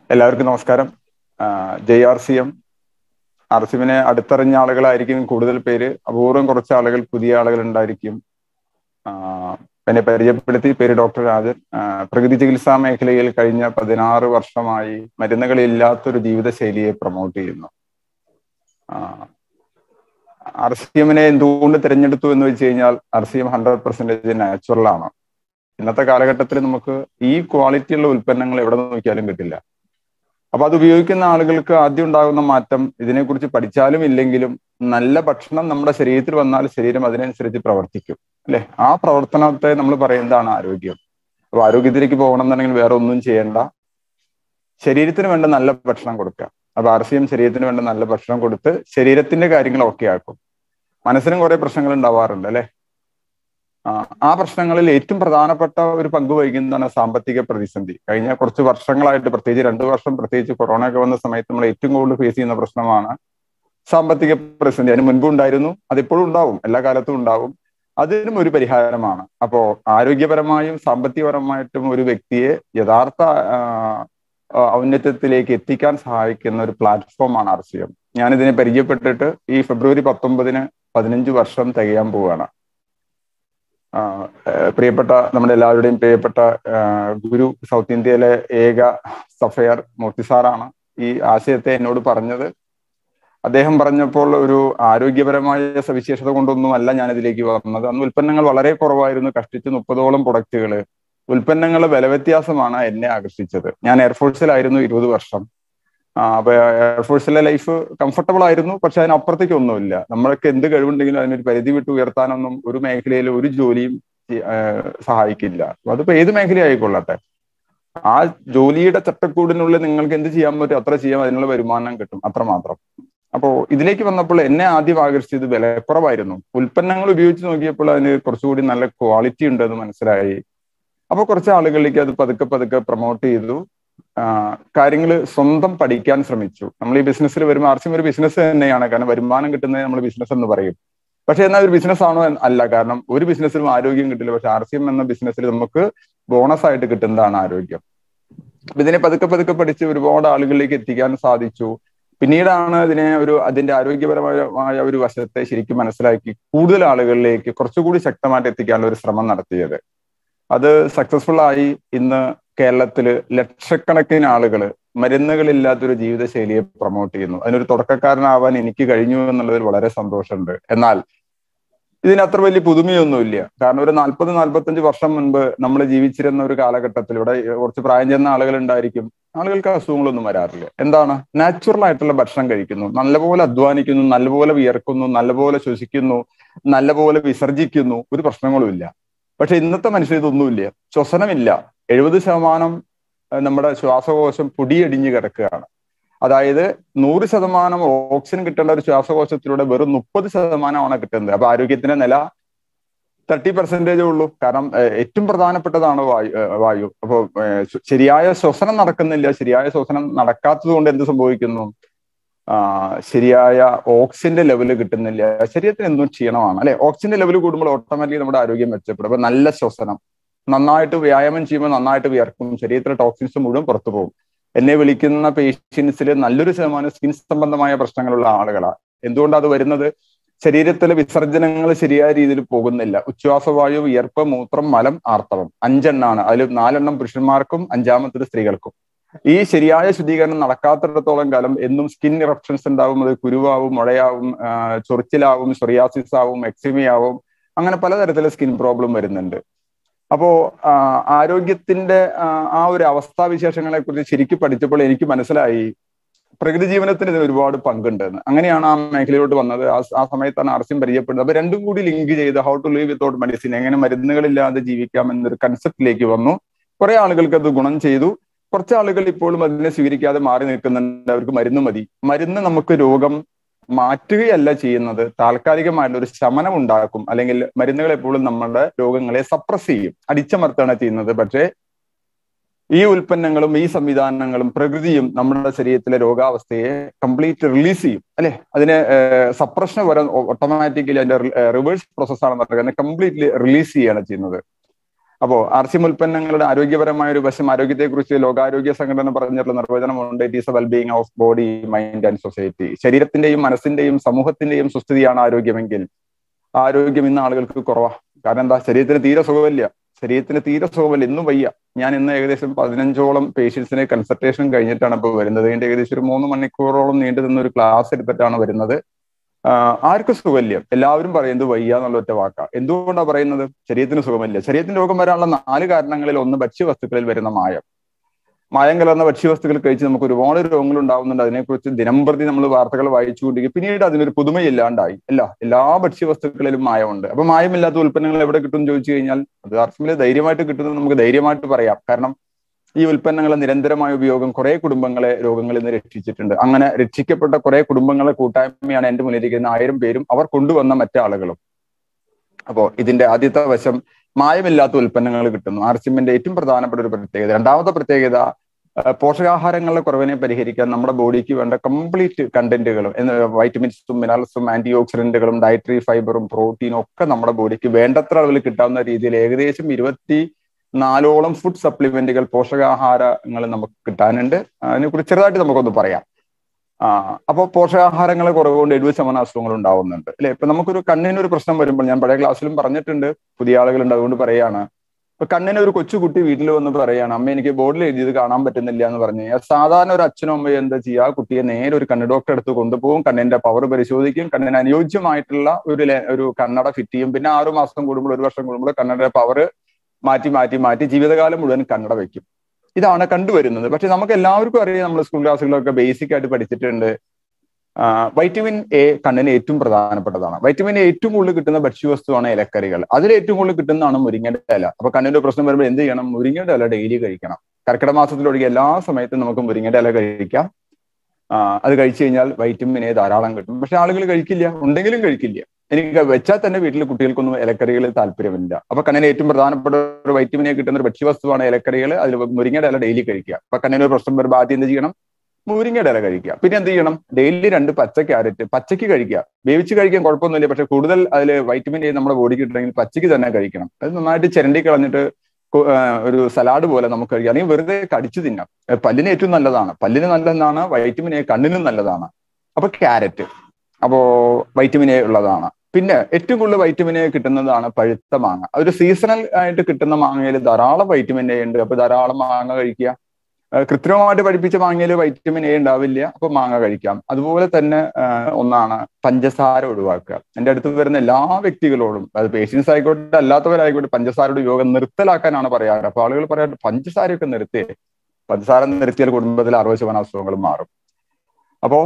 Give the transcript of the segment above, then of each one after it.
എല്ലാവർക്കും നമസ്കാരം J R C M R C എമ്മിനെ അടുത്തറിഞ്ഞ ആളുകളായിരിക്കും കൂടുതൽ പേര് അപൂർവം കുറച്ച് ആളുകൾ പുതിയ ആളുകൾ ഉണ്ടായിരിക്കും എന്നെ പരിചയപ്പെടുത്തി പേര് ഡോക്ടർ രാജൻ പ്രകൃതി ചികിത്സാ മേഖലയിൽ കഴിഞ്ഞ പതിനാറ് വർഷമായി മരുന്നുകളില്ലാത്തൊരു ജീവിതശൈലിയെ പ്രൊമോട്ട് ചെയ്യുന്നു ആർ സി എമ്മിനെ എന്തുകൊണ്ട് തിരഞ്ഞെടുത്തു എന്ന് വെച്ച് കഴിഞ്ഞാൽ R C M hundred percentage natural ആണ് ഇന്നത്തെ കാലഘട്ടത്തിൽ നമുക്ക് ഈ ക്വാളിറ്റിയുള്ള ഉൽപ്പന്നങ്ങൾ എവിടെ നോക്കിയാലും കിട്ടില്ല അപ്പൊ അത് ഉപയോഗിക്കുന്ന ആളുകൾക്ക് ആദ്യം ഉണ്ടാകുന്ന മാറ്റം ഇതിനെക്കുറിച്ച് പഠിച്ചാലും ഇല്ലെങ്കിലും നല്ല ഭക്ഷണം നമ്മുടെ ശരീരത്തിൽ വന്നാൽ ശരീരം അതിനനുസരിച്ച് പ്രവർത്തിക്കും അല്ലെ ആ പ്രവർത്തനത്തെ നമ്മൾ പറയുന്നതാണ് ആരോഗ്യം അപ്പൊ ആരോഗ്യത്തിലേക്ക് പോകണം എന്നുണ്ടെങ്കിൽ വേറെ ഒന്നും ചെയ്യേണ്ട ശരീരത്തിന് വേണ്ട നല്ല ഭക്ഷണം കൊടുക്കുക അപ്പൊ ആർ സി എം ശരീരത്തിന് വേണ്ട നല്ല ഭക്ഷണം കൊടുത്ത് ശരീരത്തിന്റെ കാര്യങ്ങൾ ഓക്കെ ആക്കും മനസ്സിനും കുറെ പ്രശ്നങ്ങൾ ഉണ്ടാവാറുണ്ട് അല്ലെ ആ പ്രശ്നങ്ങളിൽ ഏറ്റവും പ്രധാനപ്പെട്ട ഒരു പങ്ക് വഹിക്കുന്നതാണ് സാമ്പത്തിക പ്രതിസന്ധി കഴിഞ്ഞ കുറച്ച് വർഷങ്ങളായിട്ട് പ്രത്യേകിച്ച് രണ്ടു വർഷം പ്രത്യേകിച്ച് കൊറോണ ഒക്കെ വന്ന സമയത്ത് നമ്മൾ ഏറ്റവും കൂടുതൽ ഫേസ് ചെയ്യുന്ന പ്രശ്നമാണ് സാമ്പത്തിക പ്രതിസന്ധി അതിന് മുൻപ് ഉണ്ടായിരുന്നു അതിപ്പോഴും ഉണ്ടാവും എല്ലാ കാലത്തും ഉണ്ടാവും അതിനും ഒരു പരിഹാരമാണ് അപ്പോ ആരോഗ്യപരമായും സാമ്പത്തികപരമായിട്ടും ഒരു വ്യക്തിയെ യഥാർത്ഥ ഔന്നത്യത്തിലേക്ക് എത്തിക്കാൻ സഹായിക്കുന്ന ഒരു പ്ലാറ്റ്ഫോമാണ് ആർ സി എം ഞാനിതിനെ പരിചയപ്പെട്ടിട്ട് ഈ ഫെബ്രുവരി പത്തൊമ്പതിന് പതിനഞ്ച് വർഷം തികയാൻ പോവുകയാണ് പ്രിയപ്പെട്ട നമ്മുടെ എല്ലാവരുടെയും പ്രിയപ്പെട്ട ഗുരു സൗത്ത് ഇന്ത്യയിലെ ഏക സഫയർ മൂർത്തി സാറാണ് ഈ ആശയത്തെ എന്നോട് പറഞ്ഞത് അദ്ദേഹം പറഞ്ഞപ്പോൾ ഒരു ആരോഗ്യപരമായ സവിശേഷത കൊണ്ടൊന്നും അല്ല ഞാൻ ഇതിലേക്ക് വന്നത് അന്ന് ഉൽപ്പന്നങ്ങൾ വളരെ കുറവായിരുന്നു കഷ്ടിച്ച് മുപ്പതോളം പ്രൊഡക്റ്റുകൾ ഉൽപ്പന്നങ്ങളുടെ വില വ്യത്യാസമാണ് എന്നെ ആകർഷിച്ചത് ഞാൻ എയർഫോഴ്സിലായിരുന്നു ഇരുപത് വർഷം അപ്പൊ എയർഫോഴ്സിലെ ലൈഫ് കംഫർട്ടബിൾ ആയിരുന്നു പക്ഷെ അതിനപ്പുറത്തേക്ക് ഒന്നുമില്ല നമ്മൾക്ക് എന്ത് കഴിവുണ്ടെങ്കിലും അതിനൊരു പരിധി വിട്ട് ഉയർത്താനൊന്നും ഒരു മേഖലയിൽ ഒരു ജോലിയും സഹായിക്കില്ല അതിപ്പോ ഏത് മേഖല ആയിക്കൊള്ളട്ടെ ആ ജോലിയുടെ ചട്ടക്കൂടിനുള്ളിൽ നിങ്ങൾക്ക് എന്ത് ചെയ്യാൻ പറ്റും അത്ര ചെയ്യാം അതിനുള്ള വരുമാനം കിട്ടും അത്രമാത്രം അപ്പോ ഇതിലേക്ക് വന്നപ്പോൾ എന്നെ ആദ്യം ആകർഷിച്ചത് വിലക്കുറവായിരുന്നു ഉൽപ്പന്നങ്ങൾ ഉപയോഗിച്ച് നോക്കിയപ്പോൾ അതിന് കുറച്ചുകൂടി നല്ല ക്വാളിറ്റി ഉണ്ടെന്ന് മനസ്സിലായി അപ്പൊ കുറച്ച് ആളുകളിലേക്ക് അത് പതുക്കെ പതുക്കെ പ്രൊമോട്ട് ചെയ്തു കാര്യങ്ങൾ സ്വന്തം പഠിക്കാൻ ശ്രമിച്ചു നമ്മൾ ഈ ബിസിനസ്സിൽ വരുമ്പോൾ ആർസിയും ഒരു ബിസിനസ് തന്നെയാണ് കാരണം വരുമാനം കിട്ടുന്നത് നമ്മൾ ബിസിനസ് എന്ന് പറയും പക്ഷെ എന്നാൽ ഒരു ബിസിനസ് ആണോ അല്ല കാരണം ഒരു ബിസിനസ്സിലും ആരോഗ്യം കിട്ടില്ല പക്ഷെ ആർ സി എം എന്ന ബിസിനസ്സിൽ നമുക്ക് ബോണസ് ആയിട്ട് കിട്ടുന്നതാണ് ആരോഗ്യം ഇതിനെ പതുക്കെ പതുക്കെ പഠിച്ച് ഒരുപാട് ആളുകളിലേക്ക് എത്തിക്കാൻ സാധിച്ചു പിന്നീടാണ് ഇതിനെ ഒരു അതിന്റെ ആരോഗ്യപരമായ ഒരു വശത്തെ ശരിക്കും മനസ്സിലാക്കി കൂടുതൽ ആളുകളിലേക്ക് കുറച്ചുകൂടി ശക്തമായിട്ട് എത്തിക്കാനുള്ള ഒരു ശ്രമം നടത്തിയത് അത് സക്സസ്ഫുൾ ആയി ഇന്ന് കേരളത്തില് ലക്ഷക്കണക്കിന് ആളുകൾ മരുന്നുകളില്ലാത്തൊരു ജീവിതശൈലിയെ പ്രൊമോട്ട് ചെയ്യുന്നു അതിനൊരു തുടക്കക്കാരനാവാൻ എനിക്ക് കഴിഞ്ഞു എന്നുള്ളതിൽ വളരെ സന്തോഷമുണ്ട് എന്നാൽ ഇതിന് അത്ര വലിയ പുതുമയൊന്നുമില്ല കാരണം ഒരു നാൽപ്പത് നാൽപ്പത്തഞ്ച് വർഷം മുൻപ് നമ്മൾ ജീവിച്ചിരുന്ന ഒരു കാലഘട്ടത്തിൽ ഇവിടെ കുറച്ച് പ്രായം ചെന്ന ആളുകൾ ഉണ്ടായിരിക്കും ആളുകൾക്ക് അസുഖങ്ങളൊന്നും വരാറില്ല എന്താണ് നാച്ചുറൽ ആയിട്ടുള്ള ഭക്ഷണം കഴിക്കുന്നു നല്ലപോലെ അധ്വാനിക്കുന്നു നല്ലപോലെ വിയർക്കുന്നു നല്ലപോലെ ശ്വസിക്കുന്നു നല്ലപോലെ വിസർജിക്കുന്നു ഒരു പ്രശ്നങ്ങളുമില്ല പക്ഷെ ഇന്നത്തെ മനുഷ്യർ ഇതൊന്നുമില്ല ശ്വസനമില്ല എഴുപത് ശതമാനം നമ്മുടെ ശ്വാസകോശം പൊടിയടിഞ്ഞു കിടക്കുകയാണ് അതായത് നൂറ് ശതമാനം ഓക്സിജൻ കിട്ടേണ്ട ഒരു ശ്വാസകോശത്തിലൂടെ വെറും മുപ്പത് ശതമാനമാണ് കിട്ടുന്നത് അപ്പൊ ആരോഗ്യത്തിന്റെ നില തേർട്ടി പെർസെന്റേജേ ഉള്ളൂ കാരണം ഏറ്റവും പ്രധാനപ്പെട്ടതാണ് വായു വായു അപ്പോൾ ശരിയായ ശ്വസനം നടക്കുന്നില്ല ശരിയായ ശ്വസനം നടക്കാത്തത് കൊണ്ട് എന്ത് സംഭവിക്കുന്നു ശരിയായ ഓക്സിജന്റെ ലെവൽ കിട്ടുന്നില്ല ശരീരത്തിന് എന്തും ക്ഷീണമാണ് അല്ലെ ഓക്സിജന്റെ ലെവൽ കൂടുമ്പോൾ ഓട്ടോമാറ്റിക്കലി നമ്മുടെ ആരോഗ്യം മെച്ചപ്പെടും അപ്പൊ നല്ല ശ്വസനം നന്നായിട്ട് വ്യായാമം ചെയ്യുമ്പോൾ നന്നായിട്ട് വിയർക്കും ശരീരത്തിലെ ടോക്സിൻസ് മുഴുവൻ പുറത്തു പോകും എന്നെ വിളിക്കുന്ന പേഷ്യൻസിൽ നല്ലൊരു ശതമാനം സ്കിൻ സംബന്ധമായ പ്രശ്നങ്ങളുള്ള ആളുകളാണ് എന്തുകൊണ്ടാണ് അത് വരുന്നത് ശരീരത്തിലെ വിസർജനങ്ങൾ ശരിയായ രീതിയിൽ പോകുന്നില്ല ഉച്ഛ്വാസവായു വിയർപ്പ് മൂത്രം മലം ആർത്തവം അഞ്ചെണ്ണാണ് അതിൽ നാലെണ്ണം പുരുഷന്മാർക്കും അഞ്ചാമത്തത് സ്ത്രീകൾക്കും ഈ ശരിയായ ശുദ്ധീകരണം നടക്കാത്തിടത്തോളം കാലം എന്നും സ്കിൻ ഇറപ്ഷൻസ് ഉണ്ടാവും അത് കുരുവാവും മുഴയാവും ചൊറിച്ചിലാവും സൊറിയാസിസ് ആവും എക്സിമിയാവും അങ്ങനെ പലതരത്തിലെ സ്കിൻ പ്രോബ്ലം വരുന്നുണ്ട് അപ്പോ ആരോഗ്യത്തിന്റെ ആ ഒരു അവസ്ഥാവിശേഷങ്ങളെ കുറിച്ച് ശരിക്കും പഠിച്ചപ്പോൾ എനിക്ക് മനസ്സിലായി പ്രകൃതി ജീവനത്തിന് ഇതിന് ഒരുപാട് പങ്കുണ്ടെന്ന് അങ്ങനെയാണ് ആ മേഖലയിലോട്ട് വന്നത് ആ സമയത്താണ് ആർസ്യം പരിചയപ്പെടുന്നത് അപ്പൊ രണ്ടും കൂടി ലിങ്ക് ചെയ്ത് how to live without medicine എങ്ങനെ മരുന്നുകളില്ലാതെ ജീവിക്കാം എന്നൊരു കൺസെപ്റ്റിലേക്ക് വന്നു കുറെ ആളുകൾക്ക് അത് ഗുണം ചെയ്തു കുറച്ച് ആളുകൾ ഇപ്പോഴും അതിനെ സ്വീകരിക്കാതെ മാറി നിൽക്കുന്നുണ്ട് അവർക്ക് മരുന്ന് മതി മരുന്ന് നമുക്ക് രോഗം മാറ്റുകയല്ല ചെയ്യുന്നത് താൽക്കാലികമായിട്ടുള്ള ഒരു ശമനം ഉണ്ടാക്കും അല്ലെങ്കിൽ മരുന്നുകൾ എപ്പോഴും നമ്മുടെ രോഗങ്ങളെ സപ്രസ് ചെയ്യും അടിച്ചമർത്തുകയാണ് ചെയ്യുന്നത് പക്ഷേ ഈ ഉൽപ്പന്നങ്ങളും ഈ സംവിധാനങ്ങളും പ്രകൃതിയും നമ്മുടെ ശരീരത്തിലെ രോഗാവസ്ഥയെ കംപ്ലീറ്റ് റിലീസ് ചെയ്യും അല്ലെ അതിനെ സപ്രഷന് വരാൻ ഓട്ടോമാറ്റിക്കലി അതിന്റെ റിവേഴ്സ് പ്രോസസ്സാണ് നടക്കുന്നത് കംപ്ലീറ്റ്ലി റിലീസ് ചെയ്യുകയാണ് ചെയ്യുന്നത് അപ്പോ ആർ സി എം ഉൽപ്പന്നങ്ങളുടെ ആരോഗ്യപരമായ ഒരു വശം ആരോഗ്യത്തെക്കുറിച്ച് ലോകാരോഗ്യ സംഘടന പറഞ്ഞിട്ടുള്ള നിർവചനമുണ്ട് it is a wellbeing of body mind and society ശരീരത്തിന്റെയും മനസ്സിന്റെയും സമൂഹത്തിന്റെയും സുസ്ഥിതിയാണ് ആരോഗ്യമെങ്കിൽ ആരോഗ്യം ഇന്ന് ആളുകൾക്ക് കുറവാ കാരണം എന്താ ശരീരത്തിന് തീരെ സുഖമില്ല ശരീരത്തിന് തീരെ സുഖമില്ല ഇന്നും വയ്യ ഞാൻ ഇന്ന് ഏകദേശം പതിനഞ്ചോളം പേഷ്യൻസിനെ കൺസൾട്ടേഷൻ കഴിഞ്ഞിട്ടാണ് ഇപ്പോൾ വരുന്നത് അതിന്റെ ഏകദേശം ഒരു മൂന്ന് മണിക്കൂറോളം നീണ്ടു നിന്ന ഒരു ക്ലാസ് എടുത്തിട്ടാണ് വരുന്നത് ആർക്കും സുഖമില്ല എല്ലാവരും പറയുന്നത് വയ്യ എന്നുള്ള ഒറ്റ വാക്ക എന്തുകൊണ്ടാണ് പറയുന്നത് ശരീരത്തിന് സുഖമില്ല ശരീരത്തിന് രോഗം വരാനുള്ള നാല് കാരണങ്ങളിൽ ഒന്ന് ഭക്ഷ്യവസ്തുക്കളിൽ വരുന്ന മായം മായം കലർന്ന ഭക്ഷ്യവസ്തുക്കൾ കഴിച്ച് നമുക്ക് ഒരുപാട് രോഗങ്ങൾ ഉണ്ടാവുന്നുണ്ട് അതിനെക്കുറിച്ച് ദിനം പ്രതി നമ്മൾ വാർത്തകൾ വായിച്ചുകൊണ്ടിരിക്കും പിന്നീട് അതിനൊരു പുതുമയില്ലാണ്ടായി അല്ല എല്ലാ ഭക്ഷ്യവസ്തുക്കളിലും മായമുണ്ട് അപ്പൊ മായമില്ലാത്ത ഉൽപ്പന്നങ്ങൾ എവിടെ കിട്ടും എന്ന് ചോദിച്ചു കഴിഞ്ഞാൽ അത് ആർസിമില് ധൈര്യമായിട്ട് കിട്ടുന്നത് നമുക്ക് ധൈര്യമായിട്ട് പറയാം കാരണം ഈ ഉൽപ്പന്നങ്ങളെ നിരന്തരമായ ഉപയോഗം കുറെ കുടുംബങ്ങളെ രോഗങ്ങളിൽ നിന്ന് രക്ഷിച്ചിട്ടുണ്ട് അങ്ങനെ രക്ഷിക്കപ്പെട്ട കുറെ കുടുംബങ്ങളെ കൂട്ടായ്മയാണ് എന്റെ മുന്നിലിരിക്കുന്ന ആയിരം പേരും അവർ കൊണ്ടുവന്ന മറ്റാളുകളും അപ്പോ ഇതിന്റെ ആദ്യത്തെ വശം മായമില്ലാത്ത ഉൽപ്പന്നങ്ങൾ കിട്ടുന്നു ആർസിമിന്റെ ഏറ്റവും പ്രധാനപ്പെട്ട ഒരു പ്രത്യേകത രണ്ടാമത്തെ പ്രത്യേകത പോഷകാഹാരങ്ങളുടെ കുറവിനെ പരിഹരിക്കാൻ നമ്മുടെ ബോഡിക്ക് വേണ്ട കംപ്ലീറ്റ് കണ്ടന്റുകളും വൈറ്റമിൻസും മിനറൽസും ആന്റി ഓക്സിഡന്റുകളും ഡയറ്ററി ഫൈബറും പ്രോട്ടീനും ഒക്കെ നമ്മുടെ ബോഡിക്ക് വേണ്ടത്ര അളവിൽ കിട്ടാവുന്ന രീതിയിൽ ഏകദേശം ഇരുപത്തി നാലോളം ഫുഡ് സപ്ലിമെന്റുകൾ പോഷകാഹാരങ്ങൾ നമുക്ക് കിട്ടാനുണ്ട് അതിനെക്കുറിച്ച് ചെറുതായിട്ട് നമുക്കൊന്ന് പറയാം ആ അപ്പോൾ പോഷകാഹാരങ്ങളെ കുറവുകൊണ്ട് എഴുപത് ശതമാനം അസുഖങ്ങൾ ഉണ്ടാവുന്നുണ്ട് അല്ലെ ഇപ്പൊ നമുക്കൊരു കണ്ണിനൊരു പ്രശ്നം വരുമ്പോൾ ഞാൻ പഴയ ക്ലാസ്സിലും പറഞ്ഞിട്ടുണ്ട് പുതിയ ആളുകളുണ്ട് അതുകൊണ്ട് പറയാണ് ഇപ്പൊ കണ്ണിന് ഒരു കൊച്ചുകുട്ടി വീട്ടിൽ വന്ന് പറയാണ് അമ്മ എനിക്ക് ബോർഡിൽ എഴുതിയത് കാണാൻ പറ്റുന്നില്ല എന്ന് പറഞ്ഞു കഴിഞ്ഞാൽ സാധാരണ ഒരു അച്ഛനും അമ്മയും എന്താ ചെയ്യുക ആ കുട്ടിയെ നേരെ ഒരു കണ്ണ് ഡോക്ടറെ അടുത്ത് കൊണ്ടുപോകും കണ്ണിന്റെ പവർ പരിശോധിക്കും കണ്ണിന് അനുയോജ്യമായിട്ടുള്ള ഒരു ഒരു കണ്ണട ഫിറ്റ് ചെയ്യും പിന്നെ ആറു മാസം കൂടുമ്പോൾ ഒരു വർഷം കൂടുമ്പോൾ കണ്ണടയുടെ പവർ മാറ്റി മാറ്റി മാറ്റി ജീവിതകാലം മുഴുവൻ കണ്ണട വെക്കും ഇതാണ് കണ്ടുവരുന്നത് പക്ഷെ നമുക്ക് എല്ലാവർക്കും അറിയാം നമ്മൾ സ്കൂൾ ക്ലാസ്സുകളൊക്കെ ബേസിക് ആയിട്ട് പഠിച്ചിട്ടുണ്ട് വൈറ്റമിൻ എ കണ്ണിന് ഏറ്റവും പ്രധാനപ്പെട്ടതാണ് വൈറ്റമിൻ എ ഏറ്റവും കൂടുതൽ കിട്ടുന്ന ഭക്ഷ്യവസ്തുവാണ് ഇലക്കറികൾ അതിൽ ഏറ്റവും കൂടുതൽ കിട്ടുന്നതാണ് മുരിങ്ങയുടെ ഇല അപ്പൊ കണ്ണിന്റെ പ്രശ്നം വരുമ്പോൾ എന്ത് ചെയ്യണം മുരിങ്ങയുടെ ഇല ഡെയിലി കഴിക്കണം കർക്കിടക മാസത്തിലൊഴികെ എല്ലാ സമയത്തും നമുക്ക് മുരിങ്ങയുടെ ഇല കഴിക്കാം അത് കഴിച്ചു കഴിഞ്ഞാൽ വൈറ്റമിൻ എ ധാരാളം കിട്ടും പക്ഷെ ആളുകൾ കഴിക്കില്ല ഉണ്ടെങ്കിലും കഴിക്കില്ല എനിക്ക് വെച്ചാൽ തന്നെ വീട്ടിൽ കുട്ടികൾക്കൊന്നും ഇലക്കറികളിൽ താല്പര്യമില്ല അപ്പൊ കണ്ണിന് ഏറ്റവും പ്രധാനപ്പെട്ട ഒരു വൈറ്റമിൻ എ കിട്ടുന്ന ഒരു ഭക്ഷ്യവസ്തുവാണ് ഇലക്കറികൾ അതിൽ മുരിങ്ങയുടെ ഇല ഡെയിലി കഴിക്കുക അപ്പൊ കണ്ണിന് ഒരു പ്രശ്നം വരുമ്പോൾ ആദ്യം എന്ത് ചെയ്യണം മുരിങ്ങയുടെ ഇല കഴിക്കുക പിന്നെ എന്ത് ചെയ്യണം ഡെയിലി രണ്ട് പച്ച ക്യാരറ്റ് പച്ചയ്ക്ക് കഴിക്കുക വേവിച്ച് കഴിക്കാൻ കുഴപ്പമൊന്നുമില്ല പക്ഷെ കൂടുതൽ അതിൽ വൈറ്റമിൻ എ നമ്മുടെ ബോഡിക്ക് കിട്ടണമെങ്കിൽ പച്ചയ്ക്ക് തന്നെ കഴിക്കണം അത് നന്നായിട്ട് ചിരണ്ടി കളഞ്ഞിട്ട് ഒരു സലാഡ് പോലെ നമുക്ക് കഴിക്കാം അല്ലെങ്കിൽ വെറുതെ കടിച്ചു തിന്നാം പല്ലിന് ഏറ്റവും നല്ലതാണ് പല്ലിന് നല്ലതാണ് വൈറ്റമിൻ എ കണ്ണിനും നല്ലതാണ് അപ്പൊ ക്യാരറ്റ് അപ്പോ വൈറ്റമിൻ എ ഉള്ളതാണ് പിന്നെ ഏറ്റവും കൂടുതൽ വൈറ്റമിൻ എ കിട്ടുന്നതാണ് പഴുത്ത മാങ്ങ ഒരു സീസണൽ ആയിട്ട് കിട്ടുന്ന മാങ്ങയിൽ ധാരാളം വൈറ്റമിൻ എ ഉണ്ട് അപ്പൊ ധാരാളം മാങ്ങ കഴിക്കുക കൃത്രിമമായിട്ട് പഠിപ്പിച്ച മാങ്ങയിൽ വൈറ്റമിൻ എ ഉണ്ടാവില്ല അപ്പൊ മാങ്ങ കഴിക്കാം അതുപോലെ തന്നെ ഒന്നാണ് പഞ്ചസാര ഒഴിവാക്കുക എൻ്റെ അടുത്ത് വരുന്ന എല്ലാ വ്യക്തികളോടും അത് പേഷ്യൻസ് ആയിക്കോട്ടെ അല്ലാത്തവരായിക്കോട്ടെ പഞ്ചസാരയുടെ ഉപയോഗം നിർത്തലാക്കാനാണ് പറയാറ് അപ്പൊ ആളുകൾ പറയാറ് പഞ്ചസാരയൊക്കെ നിർത്തി പഞ്ചസാര നിർത്തിയാൽ കുടുംബത്തിൽ അറുപത് ശതമാനം അസുഖങ്ങൾ മാറും അപ്പോ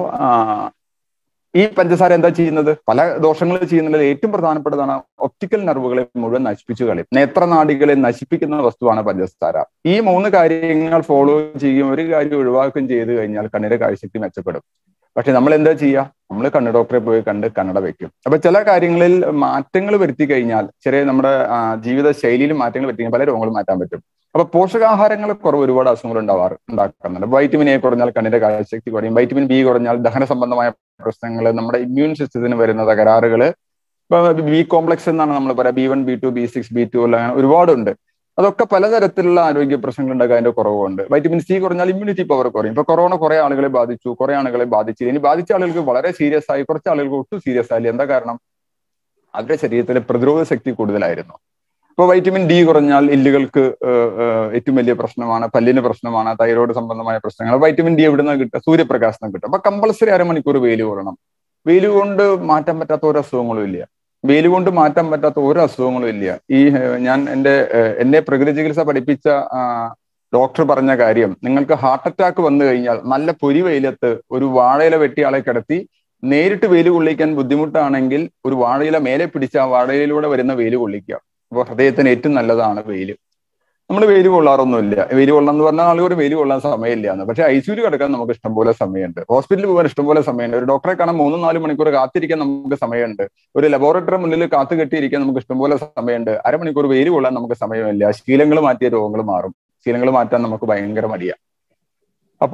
ഈ പഞ്ചസാര എന്താ ചെയ്യുന്നത് പല ദോഷങ്ങൾ ചെയ്യുന്നതിൽ ഏറ്റവും പ്രധാനപ്പെട്ടതാണ് ഒപ്റ്റിക്കൽ നെർവുകളെ മുഴുവൻ നശിപ്പിച്ചു കളയും നേത്രനാടികളെ നശിപ്പിക്കുന്ന വസ്തുവാണ് പഞ്ചസാര ഈ മൂന്ന് കാര്യങ്ങൾ ഫോളോ ചെയ്യും ഒരു കാര്യം ഒഴിവാക്കുകയും ചെയ്തു കഴിഞ്ഞാൽ കണ്ണിന്റെ കാഴ്ചശക്തി മെച്ചപ്പെടും പക്ഷെ നമ്മൾ എന്താ ചെയ്യുക നമ്മൾ കണ്ണ് ഡോക്ടറെ പോയി കണ്ട് കണ്ണട വെക്കും അപ്പൊ ചില കാര്യങ്ങളിൽ മാറ്റങ്ങൾ വരുത്തി കഴിഞ്ഞാൽ ചെറിയ നമ്മുടെ ജീവിത ശൈലിയിൽ മാറ്റങ്ങൾ വരുത്തി കഴിഞ്ഞാൽ പല രോഗങ്ങളും മാറ്റാൻ പറ്റും അപ്പൊ പോഷകാഹാരങ്ങൾ കുറവ് ഒരുപാട് അസുഖങ്ങൾ ഉണ്ടാവാറ് ഉണ്ടാക്കുന്നുണ്ട് വൈറ്റമിൻ എ കുറഞ്ഞാൽ കണ്ണിന്റെ കാഴ്ചശക്തി കുറയും വൈറ്റമിൻ ബി കുറഞ്ഞാൽ ദഹന സംബന്ധമായ പ്രശ്നങ്ങൾ നമ്മുടെ ഇമ്മ്യൂൺ സിസ്റ്റത്തിന് വരുന്ന തകരാറുകൾ ഇപ്പൊ ബി കോംപ്ലക്സ് എന്നാണ് നമ്മൾ പറയാം B one B two B six B two എല്ലാം അങ്ങനെ ഒരുപാടുണ്ട് അതൊക്കെ പലതരത്തിലുള്ള ആരോഗ്യ പ്രശ്നങ്ങൾ ഉണ്ടാക്കുക അതിന്റെ കുറവുണ്ട് വൈറ്റമിൻ സി കുറഞ്ഞാൽ ഇമ്മ്യൂണിറ്റി പവർ കുറയും ഇപ്പൊ കൊറോണ കുറെ ആളുകളെ ബാധിച്ചു കുറെ ആളുകളെ ബാധിച്ചില്ല ഇനി ബാധിച്ച ആളുകൾക്ക് വളരെ സീരിയസ് ആയി കുറച്ച് ആളുകൾക്ക് ഒട്ടും സീരിയസ് ആയില്ല എന്താ കാരണം അവരുടെ ശരീരത്തിലെ പ്രതിരോധ ശക്തി കൂടുതലായിരുന്നു ഇപ്പൊ വൈറ്റമിൻ ഡി കുറഞ്ഞാൽ എല്ലുകൾക്ക് ഏറ്റവും വലിയ പ്രശ്നമാണ് പല്ലിന് പ്രശ്നമാണ് തൈറോയ്ഡ് സംബന്ധമായ പ്രശ്നങ്ങൾ വൈറ്റമിൻ ഡി എവിടെ നിന്ന് കിട്ടുക സൂര്യപ്രകാശം കിട്ടും അപ്പൊ കമ്പൾസറി അരമണിക്കൂർ വെയിൽ കൊള്ളണം വെയിൽ കൊണ്ട് മാറ്റാൻ പറ്റാത്ത ഒരു അസുഖങ്ങളും ഇല്ല വെയിൽ കൊണ്ട് മാറ്റാൻ പറ്റാത്ത ഒരു അസുഖങ്ങളും ഇല്ല ഈ ഞാൻ എൻ്റെ എന്നെ പ്രകൃതി ചികിത്സ പഠിപ്പിച്ച ഡോക്ടർ പറഞ്ഞ കാര്യം നിങ്ങൾക്ക് ഹാർട്ട് അറ്റാക്ക് വന്നു കഴിഞ്ഞാൽ നല്ല പൊരി വെയിലത്ത് ഒരു വാഴയില വെട്ടിയാളെ കിടത്തി നേരിട്ട് വെയിൽ കൊള്ളിക്കാൻ ബുദ്ധിമുട്ടാണെങ്കിൽ ഒരു വാഴയില മേലെ പിടിച്ച ആ വാഴയിലൂടെ വരുന്ന വെയിൽ കൊള്ളിക്കുക അപ്പോൾ ഹൃദയത്തിന് ഏറ്റവും നല്ലതാണ് വെയിൽ നമ്മൾ വെയിൽ കൊള്ളാറൊന്നുമില്ല വെയിൽ കൊള്ളാം എന്ന് പറഞ്ഞാൽ ആളുകൾ വെയിൽ കൊള്ളാൻ സമയമില്ല എന്ന് പക്ഷേ ഐ സിയിൽ കിടക്കാൻ നമുക്ക് ഇഷ്ടംപോലെ സമയമുണ്ട് ഹോസ്പിറ്റലിൽ പോകാൻ ഇഷ്ടംപോലെ സമയമുണ്ട് ഒരു ഡോക്ടറെ കാണാൻ മൂന്നും നാല് മണിക്കൂർ കാത്തിരിക്കാൻ നമുക്ക് സമയമുണ്ട് ഒരു ലബോറട്ടറി മുന്നിൽ കാത്തു കെട്ടിയിരിക്കാൻ നമുക്ക് ഇഷ്ടംപോലെ സമയമുണ്ട് അരമണിക്കൂർ വെയിൽ കൊള്ളാൻ നമുക്ക് സമയമില്ല ശീലങ്ങൾ മാറ്റിയ രോഗങ്ങൾ മാറും ശീലങ്ങൾ മാറ്റാൻ നമുക്ക് ഭയങ്കര മടിയാ അപ്പോ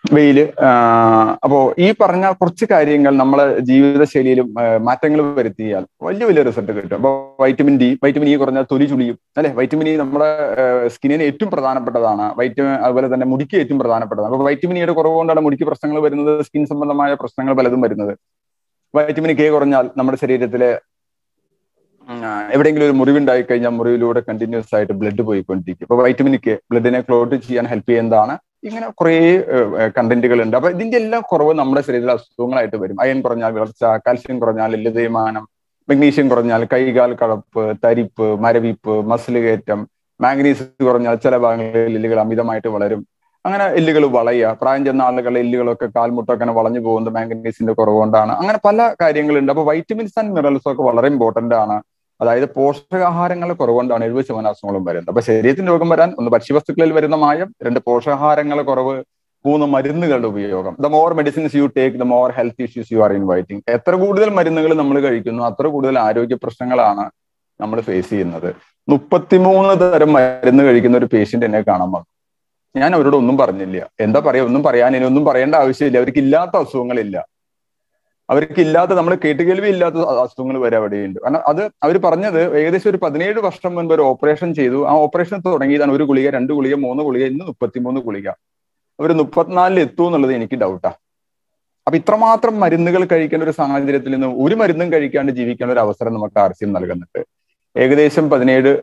വെയില് അപ്പോ ഈ പറഞ്ഞ കുറച്ച് കാര്യങ്ങൾ നമ്മളെ ജീവിതശൈലിയിലും മാറ്റങ്ങൾ വരുത്തിയാൽ വലിയ വലിയ റിസൾട്ട് കിട്ടും അപ്പോൾ വൈറ്റമിൻ ഡി വൈറ്റമിൻ ഇ കുറഞ്ഞാൽ തൊലി ചുളിയും അല്ലെ വൈറ്റമിൻ ഇ നമ്മുടെ സ്കിന്നിന് ഏറ്റവും പ്രധാനപ്പെട്ടതാണ് വൈറ്റമിൻ അതുപോലെ തന്നെ മുടിക്ക് ഏറ്റവും പ്രധാനപ്പെട്ടതാണ് അപ്പോൾ വൈറ്റമിൻ ഇയുടെ കുറവ് കൊണ്ടാണ് മുടിക്ക് പ്രശ്നങ്ങൾ വരുന്നത് സ്കിൻ സംബന്ധമായ പ്രശ്നങ്ങൾ പലതും വരുന്നത് വൈറ്റമിൻ കെ കുറഞ്ഞാൽ നമ്മുടെ ശരീരത്തിലെ എവിടെയെങ്കിലും ഒരു മുറിവുണ്ടായി കഴിഞ്ഞാൽ മുറിവിലൂടെ കണ്ടിന്യൂസ് ആയിട്ട് ബ്ലഡ് പോയിക്കൊണ്ടിരിക്കും അപ്പൊ വൈറ്റമിൻ കെ ബ്ലഡിനെ ക്ലോട്ട് ചെയ്യാൻ ഹെൽപ്പ് ചെയ്യുന്നതാണ് ഇങ്ങനെ കുറേ കണ്ടന്റുകൾ ഉണ്ട് അപ്പൊ ഇതിന്റെ എല്ലാം കുറവ് നമ്മുടെ ശരീരത്തിൽ അസുഖങ്ങളായിട്ട് വരും അയൺ കുറഞ്ഞാൽ വിളർച്ച കാൽസ്യം കുറഞ്ഞാൽ ലതേമാനം മഗ്നീഷ്യം കുറഞ്ഞാൽ കൈകാൽ കഴപ്പ് തരിപ്പ് മരവിപ്പ് മസിൽ കയറ്റം മാംഗനീസ് കുറഞ്ഞാൽ ചില ഭാഗങ്ങളിൽ എല്ലുകൾ അമിതമായിട്ട് വളരും അങ്ങനെ എല്ലുകൾ വളയുക പ്രായം ചെന്ന ആളുകളുടെ എല്ലുകളൊക്കെ കാൽമുട്ടൊക്കെ അങ്ങനെ വളഞ്ഞു പോകുന്നത് മാംഗനീസിന്റെ കുറവുകൊണ്ടാണ് അങ്ങനെ പല കാര്യങ്ങളുണ്ട് അപ്പൊ വൈറ്റമിൻസ് ആൻഡ് മിനറൽസ് ഒക്കെ വളരെ ഇമ്പോർട്ടന്റ് ആണ് അതായത് പോഷകാഹാരങ്ങളുടെ കുറവുകൊണ്ടാണ് എഴുപത് ശതമാനം അസുഖങ്ങളും വരുന്നത് അപ്പൊ ശരീരത്തിന് രോഗം വരാൻ ഒന്ന് ഭക്ഷ്യവസ്തുക്കളിൽ വരുന്ന മായം രണ്ട് പോഷകാഹാരങ്ങളുടെ കുറവ് മൂന്ന് മരുന്നുകളുടെ ഉപയോഗം the more medicines you take the more health issues you are inviting എത്ര കൂടുതൽ മരുന്നുകൾ നമ്മൾ കഴിക്കുന്നു അത്ര കൂടുതൽ ആരോഗ്യ പ്രശ്നങ്ങളാണ് നമ്മൾ ഫേസ് ചെയ്യുന്നത് മുപ്പത്തിമൂന്ന് തരം മരുന്ന് കഴിക്കുന്ന ഒരു പേഷ്യന്റ് എന്നെ കാണാൻ വന്നു ഞാൻ അവരോട് ഒന്നും പറഞ്ഞില്ല എന്താ പറയാ ഒന്നും പറയാൻ ഇനി ഒന്നും പറയേണ്ട ആവശ്യമില്ല അവർക്ക് ഇല്ലാത്ത അസുഖങ്ങളില്ല അവർക്ക് ഇല്ലാത്ത നമ്മൾ കേട്ടുകേൾവി ഇല്ലാത്ത അസുഖങ്ങൾ വരെ അവിടെയുണ്ട് കാരണം അത് അവർ പറഞ്ഞത് ഏകദേശം ഒരു പതിനേഴ് വർഷം മുൻപ് ഒരു ഓപ്പറേഷൻ ചെയ്തു ആ ഓപ്പറേഷൻ തുടങ്ങിയതാണ് ഒരു ഗുളിക രണ്ട് ഗുളിക മൂന്ന് ഗുളിക ഇന്ന് മുപ്പത്തിമൂന്ന് ഗുളിക അവർ മുപ്പത്തിനാലിൽ എത്തും എന്നുള്ളത് എനിക്ക് ഡൗട്ടാ അപ്പൊ ഇത്രമാത്രം മരുന്നുകൾ കഴിക്കേണ്ട ഒരു സാഹചര്യത്തിൽ നിന്ന് ഒരു മരുന്നും കഴിക്കാണ്ട് ജീവിക്കേണ്ട ഒരു അവസരം നമുക്ക് ആർ സി എം നൽകുന്നുണ്ട് ഏകദേശം പതിനേഴ്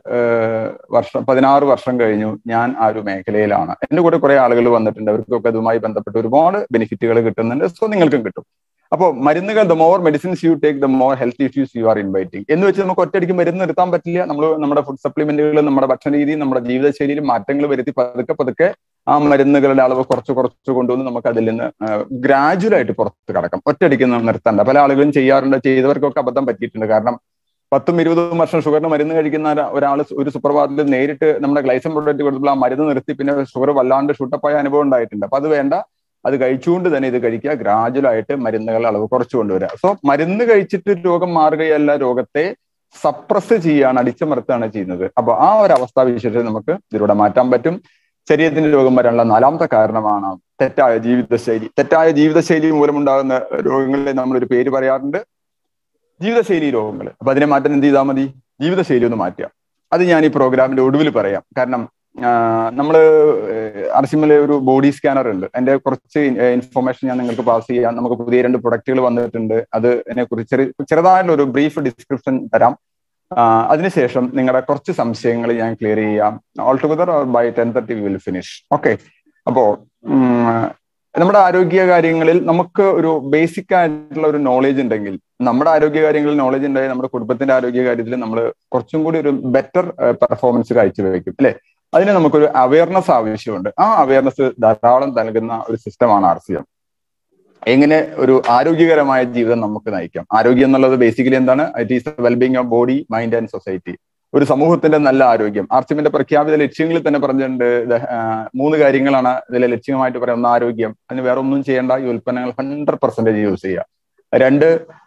വർഷം പതിനാറ് വർഷം കഴിഞ്ഞു ഞാൻ ആ ഒരു മേഖലയിലാണ് എന്റെ കൂടെ കുറെ ആളുകൾ വന്നിട്ടുണ്ട് അവർക്കൊക്കെ അതുമായി ബന്ധപ്പെട്ട് ഒരുപാട് ബെനിഫിറ്റുകൾ കിട്ടുന്നുണ്ട് സോ നിങ്ങൾക്കും കിട്ടും അപ്പോൾ മരുന്നുകൾ the more medicines you take the more health issues you are inviting എന്ന് വെച്ച് നമുക്ക് ഒറ്റയടിക്ക് മരുന്ന് നിർത്താൻ പറ്റില്ല നമ്മൾ നമ്മുടെ ഫുഡ് സപ്ലിമെന്റുകൾ നമ്മുടെ ഭക്ഷണ രീതി നമ്മുടെ ജീവിതശൈലിയിൽ മാറ്റങ്ങൾ വരുത്തി പതുക്കെ പതുക്കെ ആ മരുന്നുകളുടെ അളവ് കുറച്ച് കുറച്ച് കൊണ്ടുവന്ന് നമുക്ക് അതിൽ നിന്ന് ഗ്രാജുവൽ ആയിട്ട് പുറത്ത് കടക്കാം ഒറ്റയടിക്ക് നിർത്തണ്ട പല ആളുകളും ചെയ്യാറുണ്ട് ചെയ്തവർക്കൊക്കെ അബദ്ധം പറ്റിയിട്ടുണ്ട് കാരണം പത്തും ഇരുപതും വർഷം ഷുഗറിന് മരുന്ന് കഴിക്കുന്ന ഒരാൾ ഒരു സുപ്രഭാതത്തിൽ നേരിട്ട് നമ്മുടെ ഗ്ലൈസൻ പ്രൊഡക്റ്റ് കൊടുത്തപ്പോൾ ആ മരുന്ന് നിർത്തി പിന്നെ ഷുഗർ വല്ലാണ്ട് ഷൂട്ടപ്പായ അനുഭവം ഉണ്ടായിട്ടുണ്ട് അപ്പൊ അത് വേണ്ട അത് കഴിച്ചുകൊണ്ട് തന്നെ ഇത് കഴിക്കുക ഗ്രാജുവൽ ആയിട്ട് മരുന്നുകളുടെ അളവ് കുറച്ചു കൊണ്ടുവരിക സോ മരുന്ന് കഴിച്ചിട്ട് രോഗം മാറുകയല്ല രോഗത്തെ സപ്രസ് ചെയ്യാണ് അടിച്ചമർത്തുകയാണ് ചെയ്യുന്നത് അപ്പൊ ആ ഒരു അവസ്ഥാവിശേഷം നമുക്ക് ഇതിലൂടെ മാറ്റാൻ പറ്റും ശരീരത്തിന്റെ രോഗം വരാനുള്ള നാലാമത്തെ കാരണമാണ് തെറ്റായ ജീവിതശൈലി തെറ്റായ ജീവിതശൈലി മൂലമുണ്ടാകുന്ന രോഗങ്ങളെ നമ്മളൊരു പേര് പറയാറുണ്ട് ജീവിതശൈലി രോഗങ്ങൾ അപ്പൊ അതിനെ മാറ്റാൻ എന്ത് ചെയ്താൽ മതി ജീവിതശൈലി ഒന്ന് മാറ്റുക അത് ഞാൻ ഈ പ്രോഗ്രാമിന്റെ ഒടുവിൽ പറയാം കാരണം നമ്മൾ അർസിമലെ ഒരു ബോഡി സ്കാനർ ഉണ്ട് അതിന്റെ കുറച്ച് ഇൻഫർമേഷൻ ഞാൻ നിങ്ങൾക്ക് പാസ് ചെയ്യാം നമുക്ക് പുതിയ രണ്ട് പ്രൊഡക്റ്റുകൾ വന്നിട്ടുണ്ട് അത് അതിനെ കുറിച്ച് ചെറിയ ചെറുതായിട്ടുള്ള ഒരു ബ്രീഫ് ഡിസ്ക്രിപ്ഷൻ തരാം അതിനുശേഷം നിങ്ങളുടെ കുറച്ച് സംശയങ്ങൾ ഞാൻ ക്ലിയർ ചെയ്യാം all together by ten thirty will finish okay അപ്പോ നമ്മുടെ ആരോഗ്യ കാര്യങ്ങളിൽ നമുക്ക് ഒരു ബേസിക് ആയിട്ടുള്ള ഒരു നോളേജ് ഉണ്ടെങ്കിൽ നമ്മുടെ ആരോഗ്യ കാര്യങ്ങളിൽ നോളേജ് ഉണ്ടായി നമ്മുടെ കുടുംബത്തിന്റെ ആരോഗ്യ കാര്യത്തിൽ നമ്മൾ കുറച്ചും കൂടി ഒരു ബെറ്റർ പെർഫോമൻസ് കാഴ്ചവെക്കും അല്ലെ അതിന് നമുക്കൊരു അവയർനെസ് ആവശ്യമുണ്ട് ആ അവയർനെസ് ധാരാളം നൽകുന്ന ഒരു സിസ്റ്റമാണ് ആർ സി എം എങ്ങനെ ഒരു ആരോഗ്യകരമായ ജീവിതം നമുക്ക് നയിക്കാം ആരോഗ്യം എന്നുള്ളത് ബേസിക്കലി എന്താണ് it is wellbeing of body mind and society ഒരു സമൂഹത്തിന്റെ നല്ല ആരോഗ്യം ആർസിമിന്റെ പ്രഖ്യാപിത ലക്ഷ്യങ്ങളിൽ തന്നെ പറഞ്ഞിട്ടുണ്ട് മൂന്ന് കാര്യങ്ങളാണ് ഇതിലെ ലക്ഷ്യമായിട്ട് പറയുന്ന ആരോഗ്യം അതിന് വേറെ ഒന്നും ചെയ്യേണ്ട ഈ ഉൽപ്പന്നങ്ങൾ ഹൺഡ്രഡ് പെർസെന്റേജ് യൂസ് ചെയ്യുക രണ്ട്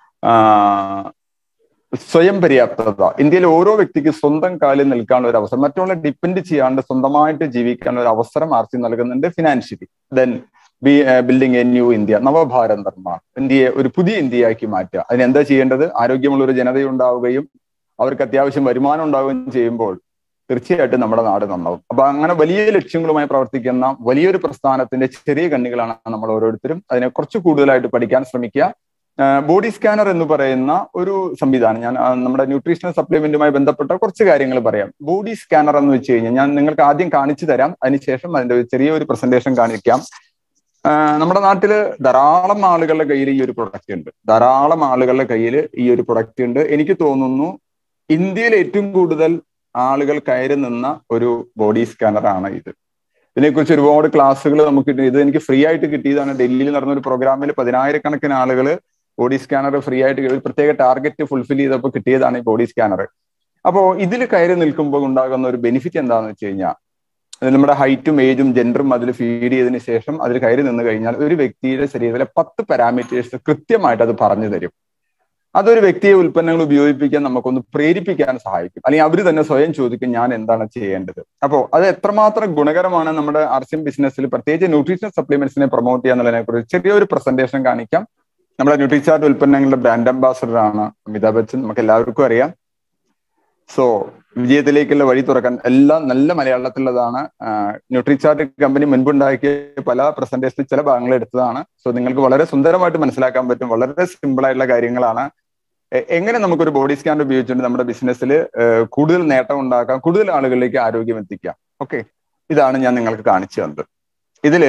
സ്വയം പര്യാപ്തത ഇന്ത്യയിലെ ഓരോ വ്യക്തിക്ക് സ്വന്തം കാലിൽ നിൽക്കാനുള്ള ഒരു അവസരം മറ്റുള്ള ഡിപ്പെൻഡ് ചെയ്യാണ്ട് സ്വന്തമായിട്ട് ജീവിക്കാനുള്ള ഒരു അവസരം ആർ സി നൽകുന്നുണ്ട് financially then B building a new India Navabharat നിർമ്മാണം ഇന്ത്യയെ ഒരു പുതിയ ഇന്ത്യയാക്കി മാറ്റുക അതിന് എന്താ ചെയ്യേണ്ടത് ആരോഗ്യമുള്ള ഒരു ജനതയുണ്ടാവുകയും അവർക്ക് അത്യാവശ്യം വരുമാനം ഉണ്ടാവുകയും ചെയ്യുമ്പോൾ തീർച്ചയായിട്ടും നമ്മുടെ നാട് നന്നാവും അപ്പൊ അങ്ങനെ വലിയ ലക്ഷ്യങ്ങളുമായി പ്രവർത്തിക്കുന്ന വലിയൊരു പ്രസ്ഥാനത്തിന്റെ ചെറിയ കണ്ണികളാണ് നമ്മൾ ഓരോരുത്തരും അതിനെ കുറച്ച് കൂടുതലായിട്ട് പഠിക്കാൻ ശ്രമിക്കുക ബോഡി സ്കാനർ എന്ന് പറയുന്ന ഒരു സംവിധാനം ഞാൻ നമ്മുടെ ന്യൂട്രീഷണൽ സപ്ലിമെന്റുമായി ബന്ധപ്പെട്ട കുറച്ച് കാര്യങ്ങൾ പറയാം ബോഡി സ്കാനർ എന്ന് വെച്ച് കഴിഞ്ഞാൽ ഞാൻ നിങ്ങൾക്ക് ആദ്യം കാണിച്ചു തരാം അതിനുശേഷം അതിന്റെ ചെറിയൊരു പ്രസന്റേഷൻ കാണിക്കാം നമ്മുടെ നാട്ടില് ധാരാളം ആളുകളുടെ കയ്യിൽ ഈ ഒരു പ്രൊഡക്റ്റ് ഉണ്ട് ധാരാളം ആളുകളുടെ കയ്യിൽ ഈ ഒരു പ്രൊഡക്റ്റ് ഉണ്ട് എനിക്ക് തോന്നുന്നു ഇന്ത്യയിൽ ഏറ്റവും കൂടുതൽ ആളുകൾ കയറി നിന്ന ഒരു ബോഡി സ്കാനർ ആണ് ഇത് ഇതിനെക്കുറിച്ച് ഒരുപാട് ക്ലാസ്സുകൾ നമുക്ക് ഇത് എനിക്ക് ഫ്രീ ആയിട്ട് കിട്ടിയതാണ് ഡൽഹിയിൽ നടന്ന ഒരു പ്രോഗ്രാമിൽ പതിനായിരക്കണക്കിന് ആളുകൾ ബോഡി സ്കാനർ ഫ്രീ ആയിട്ട് ഒരു പ്രത്യേക ടാർഗറ്റ് ഫുൾഫിൽ ചെയ്തപ്പോൾ കിട്ടിയതാണ് ഈ ബോഡി സ്കാനർ അപ്പോൾ ഇതിൽ കയറി നിൽക്കുമ്പോൾ ഉണ്ടാകുന്ന ഒരു ബെനിഫിറ്റ് എന്താണെന്ന് വെച്ച് കഴിഞ്ഞാൽ നമ്മുടെ ഹൈറ്റും ഏജും ജെൻഡറും അതിൽ ഫീഡ് ചെയ്തതിന് ശേഷം അതിൽ കയറി നിന്ന് കഴിഞ്ഞാൽ ഒരു വ്യക്തിയുടെ ശരീരത്തിലെ പത്ത് പാരാമീറ്റേഴ്സ് കൃത്യമായിട്ട് അത് പറഞ്ഞു തരും അതൊരു വ്യക്തിയെ ഉൽപ്പന്നങ്ങൾ ഉപയോഗിപ്പിക്കാൻ നമുക്കൊന്ന് പ്രേരിപ്പിക്കാൻ സഹായിക്കും അല്ലെങ്കിൽ അവർ തന്നെ സ്വയം ചോദിക്കും ഞാൻ എന്താണ് ചെയ്യേണ്ടത് അപ്പോൾ അത് എത്രമാത്രം ഗുണകരമാണ് നമ്മുടെ ആർസിയം ബിസിനസ്സിൽ പ്രത്യേകിച്ച് ന്യൂട്രീഷൻ സപ്ലിമെന്റ്സിനെ പ്രൊമോട്ട് ചെയ്യുന്നതിനെ കുറിച്ച് ചെറിയൊരു പ്രസന്റേഷൻ കാണിക്കാം നമ്മുടെ ന്യൂട്രിചാർട്ട് ഉൽപ്പന്നങ്ങളുടെ ബ്രാൻഡ് അംബാസഡർ ആണ് അമിതാഭ് ബച്ചൻ നമുക്ക് എല്ലാവർക്കും അറിയാം സോ വിജയത്തിലേക്കുള്ള വഴി തുറക്കാൻ എല്ലാം നല്ല മലയാളത്തിലുള്ളതാണ് ന്യൂട്രിചാർട്ട് കമ്പനി മുൻപുണ്ടാക്കിയ പല പ്രസന്റേഷനിൽ ചില ഭാഗങ്ങൾ എടുത്തതാണ് സോ നിങ്ങൾക്ക് വളരെ സുന്ദരമായിട്ട് മനസ്സിലാക്കാൻ പറ്റും വളരെ സിമ്പിൾ ആയിട്ടുള്ള കാര്യങ്ങളാണ് എങ്ങനെ നമുക്കൊരു ബോഡി സ്കാൻ ഉപയോഗിച്ചുകൊണ്ട് നമ്മുടെ ബിസിനസ്സിൽ കൂടുതൽ നേട്ടം ഉണ്ടാക്കാം കൂടുതൽ ആളുകളിലേക്ക് ആരോഗ്യം എത്തിക്കാം ഓക്കെ ഇതാണ് ഞാൻ നിങ്ങൾക്ക് കാണിച്ചു തന്നത് ഇതില്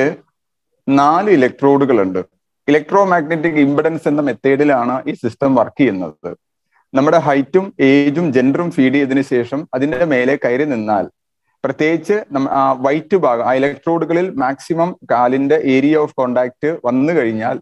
നാല് ഇലക്ട്രോഡുകൾ ഉണ്ട് ഇലക്ട്രോ മാഗ്നറ്റിക് ഇംപഡൻസ് എന്ന മെത്തേഡിലാണ് ഈ സിസ്റ്റം വർക്ക് ചെയ്യുന്നത് നമ്മുടെ ഹൈറ്റും ഏജും ജെൻഡറും ഫീഡ് ചെയ്തതിനു ശേഷം അതിന്റെ മേലെ കയറി നിന്നാൽ പ്രത്യേകിച്ച് ആ വൈറ്റ് ഭാഗം ആ ഇലക്ട്രോഡുകളിൽ മാക്സിമം കാലിന്റെ ഏരിയ ഓഫ് കോണ്ടാക്ട് വന്നു കഴിഞ്ഞാൽ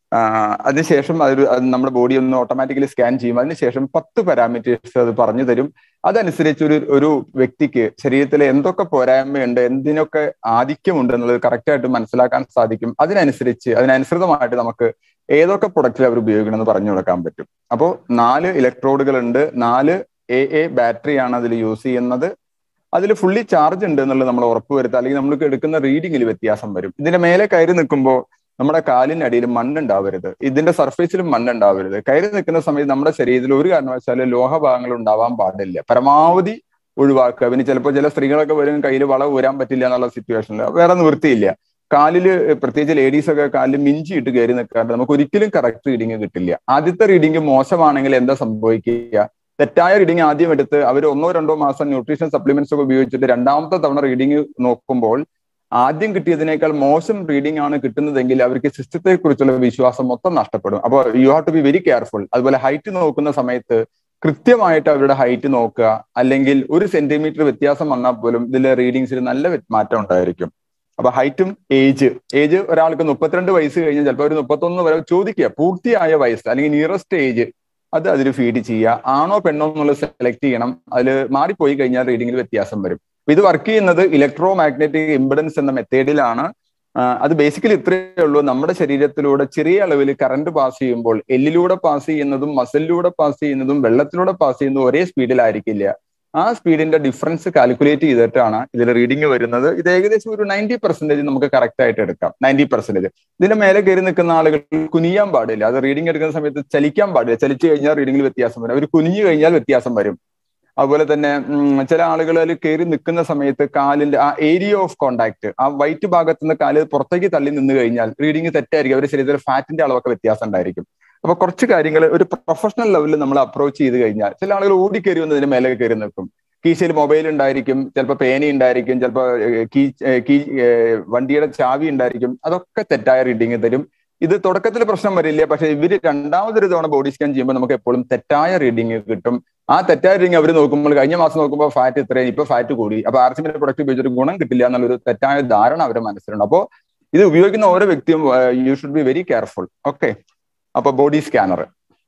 അതിനുശേഷം അതൊരു നമ്മുടെ ബോഡി ഒന്ന് ഓട്ടോമാറ്റിക്കലി സ്കാൻ ചെയ്യും അതിനുശേഷം പത്ത് പാരാമീറ്റേഴ്സ് അത് പറഞ്ഞു തരും അതനുസരിച്ച് ഒരു ഒരു വ്യക്തിക്ക് ശരീരത്തിൽ എന്തൊക്കെ പോരായ്മയുണ്ട് എന്തിനൊക്കെ ആധിക്യമുണ്ട് എന്നുള്ളത് കറക്റ്റ് ആയിട്ട് മനസ്സിലാക്കാൻ സാധിക്കും അതിനനുസരിച്ച് അതിനനുസൃതമായിട്ട് നമുക്ക് ഏതൊക്കെ പ്രൊഡക്റ്റിൽ അവർ ഉപയോഗിക്കണം എന്ന് പറഞ്ഞു കൊടുക്കാൻ പറ്റും അപ്പോൾ നാല് ഇലക്ട്രോഡുകൾ ഉണ്ട് നാല് എ എ ബാറ്ററിയാണ് അതിൽ യൂസ് ചെയ്യുന്നത് അതിൽ ഫുള്ളി ചാർജ് ഉണ്ട് എന്നുള്ളത് നമ്മൾ ഉറപ്പുവരുത്തുക അല്ലെങ്കിൽ നമ്മൾക്ക് എടുക്കുന്ന റീഡിങ്ങിൽ വ്യത്യാസം വരും ഇതിന്റെ മേലെ കയറി നിൽക്കുമ്പോൾ നമ്മുടെ കാലിനടിയിൽ മണ്ണുണ്ടാവരുത് ഇതിന്റെ സർഫേസിലും മണ്ണുണ്ടാവരുത് കയറി നിൽക്കുന്ന സമയത്ത് നമ്മുടെ ശരീരത്തിൽ ഒരു കാരണവശാലും ലോഹഭാഗങ്ങൾ ഉണ്ടാവാൻ പാടില്ല പരമാവധി ഒഴിവാക്കുക പിന്നെ ചിലപ്പോൾ ചില സ്ത്രീകളൊക്കെ വരും കയ്യിൽ വള ഊരാൻ പറ്റില്ല എന്നുള്ള സിറ്റുവേഷനിൽ വേറെ നിവൃത്തിയില്ല കാലില് പ്രത്യേകിച്ച് ലേഡീസ് ഒക്കെ കാലിൽ മിഞ്ചിയിട്ട് കയറി നിൽക്കാറുണ്ട് നമുക്ക് ഒരിക്കലും കറക്റ്റ് റീഡിങ് കിട്ടില്ല ആദ്യത്തെ റീഡിങ് മോശമാണെങ്കിൽ എന്താ സംഭവിക്കുക തെറ്റായ റീഡിങ് ആദ്യം എടുത്ത് അവർ ഒന്നോ രണ്ടോ മാസം ന്യൂട്രീഷൻ സപ്ലിമെന്റ്സ് ഒക്കെ ഉപയോഗിച്ചിട്ട് രണ്ടാമത്തെ തവണ റീഡിങ് നോക്കുമ്പോൾ ആദ്യം കിട്ടിയതിനേക്കാൾ മോശം റീഡിംഗ് ആണ് കിട്ടുന്നതെങ്കിൽ അവർക്ക് സിസ്റ്റത്തെ കുറിച്ചുള്ള വിശ്വാസം മൊത്തം നഷ്ടപ്പെടും അപ്പോൾ you have to be very careful അതുപോലെ ഹൈറ്റ് നോക്കുന്ന സമയത്ത് കൃത്യമായിട്ട് അവരുടെ ഹൈറ്റ് നോക്കുക അല്ലെങ്കിൽ ഒരു സെന്റിമീറ്റർ വ്യത്യാസം വന്നാൽ പോലും ഇതിലെ റീഡിങ്സിൽ നല്ല മാറ്റം ഉണ്ടായിരിക്കും അപ്പൊ ഹൈറ്റും ഏജ് ഏജ് ഒരാൾക്ക് മുപ്പത്തിരണ്ട് വയസ്സ് കഴിഞ്ഞാൽ ചിലപ്പോൾ ഒരു മുപ്പത്തൊന്ന് വരെ ചോദിക്കുക പൂർത്തിയായ വയസ്സ് അല്ലെങ്കിൽ നിയറസ്റ്റ് ഏജ് അത് അതിൽ ഫീഡ് ചെയ്യുക ആണോ പെണ്ണോ എന്നുള്ളത് സെലക്ട് ചെയ്യണം അതിൽ മാറിപ്പോയി കഴിഞ്ഞാൽ റീഡിങ്ങിൽ വ്യത്യാസം വരും ഇത് വർക്ക് ചെയ്യുന്നത് ഇലക്ട്രോ മാഗ്നറ്റിക് ഇംപഡൻസ് എന്ന മെത്തേഡിലാണ് അത് ബേസിക്കലി ഇത്രയേ ഉള്ളൂ നമ്മുടെ ശരീരത്തിലൂടെ ചെറിയ അളവിൽ കറണ്ട് പാസ് ചെയ്യുമ്പോൾ എല്ലിലൂടെ പാസ് ചെയ്യുന്നതും മസിലിലൂടെ പാസ് ചെയ്യുന്നതും വെള്ളത്തിലൂടെ പാസ് ചെയ്യുന്നതും ഒരേ സ്പീഡിലായിരിക്കില്ല ആ സ്പീഡിന്റെ ഡിഫറൻസ് കാൽക്കുലേറ്റ് ചെയ്തിട്ടാണ് ഇതിൽ റീഡിംഗ് വരുന്നത് ഇത് ഏകദേശം ഒരു നയൻറ്റി പെർസെന്റേജ് നമുക്ക് കറക്റ്റ് ആയിട്ട് എടുക്കാം നയൻറ്റി പെർസെന്റേജ് ഇതിന്റെ മേലെ കയറി നിൽക്കുന്ന ആളുകൾ കുനിയാൻ പാടില്ല അത് റീഡിംഗ് എടുക്കുന്ന സമയത്ത് ചലിക്കാൻ പാടില്ല ചലിച്ചു കഴിഞ്ഞാൽ റീഡിംഗിൽ വ്യത്യാസം വരും അവർ കുനിഞ്ഞു കഴിഞ്ഞാൽ വ്യത്യാസം വരും അതുപോലെ തന്നെ ചില ആളുകൾ അതിൽ കയറി നിൽക്കുന്ന സമയത്ത് കാലിന്റെ ആ ഏരിയ ഓഫ് കോണ്ടാക്ട് ആ വൈറ്റ് ഭാഗത്ത് നിന്ന് കാല് പുറത്തേക്ക് തള്ളി നിന്ന് കഴിഞ്ഞാൽ റീഡിംഗ് തെറ്റായിരിക്കും അവരുടെ ശരീരത്തിൽ ഫാറ്റിന്റെ അളവൊക്കെ വ്യത്യാസം ഉണ്ടായിരിക്കും അപ്പൊ കുറച്ച് കാര്യങ്ങൾ ഒരു പ്രൊഫഷണൽ ലെവലിൽ നമ്മൾ അപ്രോച്ച് ചെയ്ത് കഴിഞ്ഞാൽ ചില ആളുകൾ ഓടിക്കയറി വന്നതിന് മേലെ കയറി നിൽക്കും കീശയിൽ മൊബൈൽ ഉണ്ടായിരിക്കും ചിലപ്പോൾ പേന ഉണ്ടായിരിക്കും ചിലപ്പോൾ കീ കീ വണ്ടിയുടെ ചാവി ഉണ്ടായിരിക്കും അതൊക്കെ തെറ്റായ റീഡിങ് തരും ഇത് തുടക്കത്തിൽ പ്രശ്നം വരില്ല പക്ഷെ ഇവര് രണ്ടാമതൊരു തവണ ബോഡി സ്കാൻ ചെയ്യുമ്പോൾ നമുക്ക് എപ്പോഴും തെറ്റായ റീഡിങ് കിട്ടും ആ തെറ്റായ റീഡിങ് അവർ നോക്കുമ്പോൾ കഴിഞ്ഞ മാസം നോക്കുമ്പോൾ ഫാറ്റ് ഇത്രയും ഇപ്പൊ ഫാറ്റ് കൂടി അപ്പൊ ആർസിമിന്റെ പ്രൊഡക്റ്റ് ഉപയോഗിച്ചൊരു ഗുണം കിട്ടില്ല എന്നുള്ളൊരു തെറ്റായ ധാരണ അവരുടെ മനസ്സിലുണ്ട് അപ്പോൾ ഇത് ഉപയോഗിക്കുന്ന ഓരോ വ്യക്തിയും you should be very careful okay അപ്പൊ ബോഡി സ്കാനർ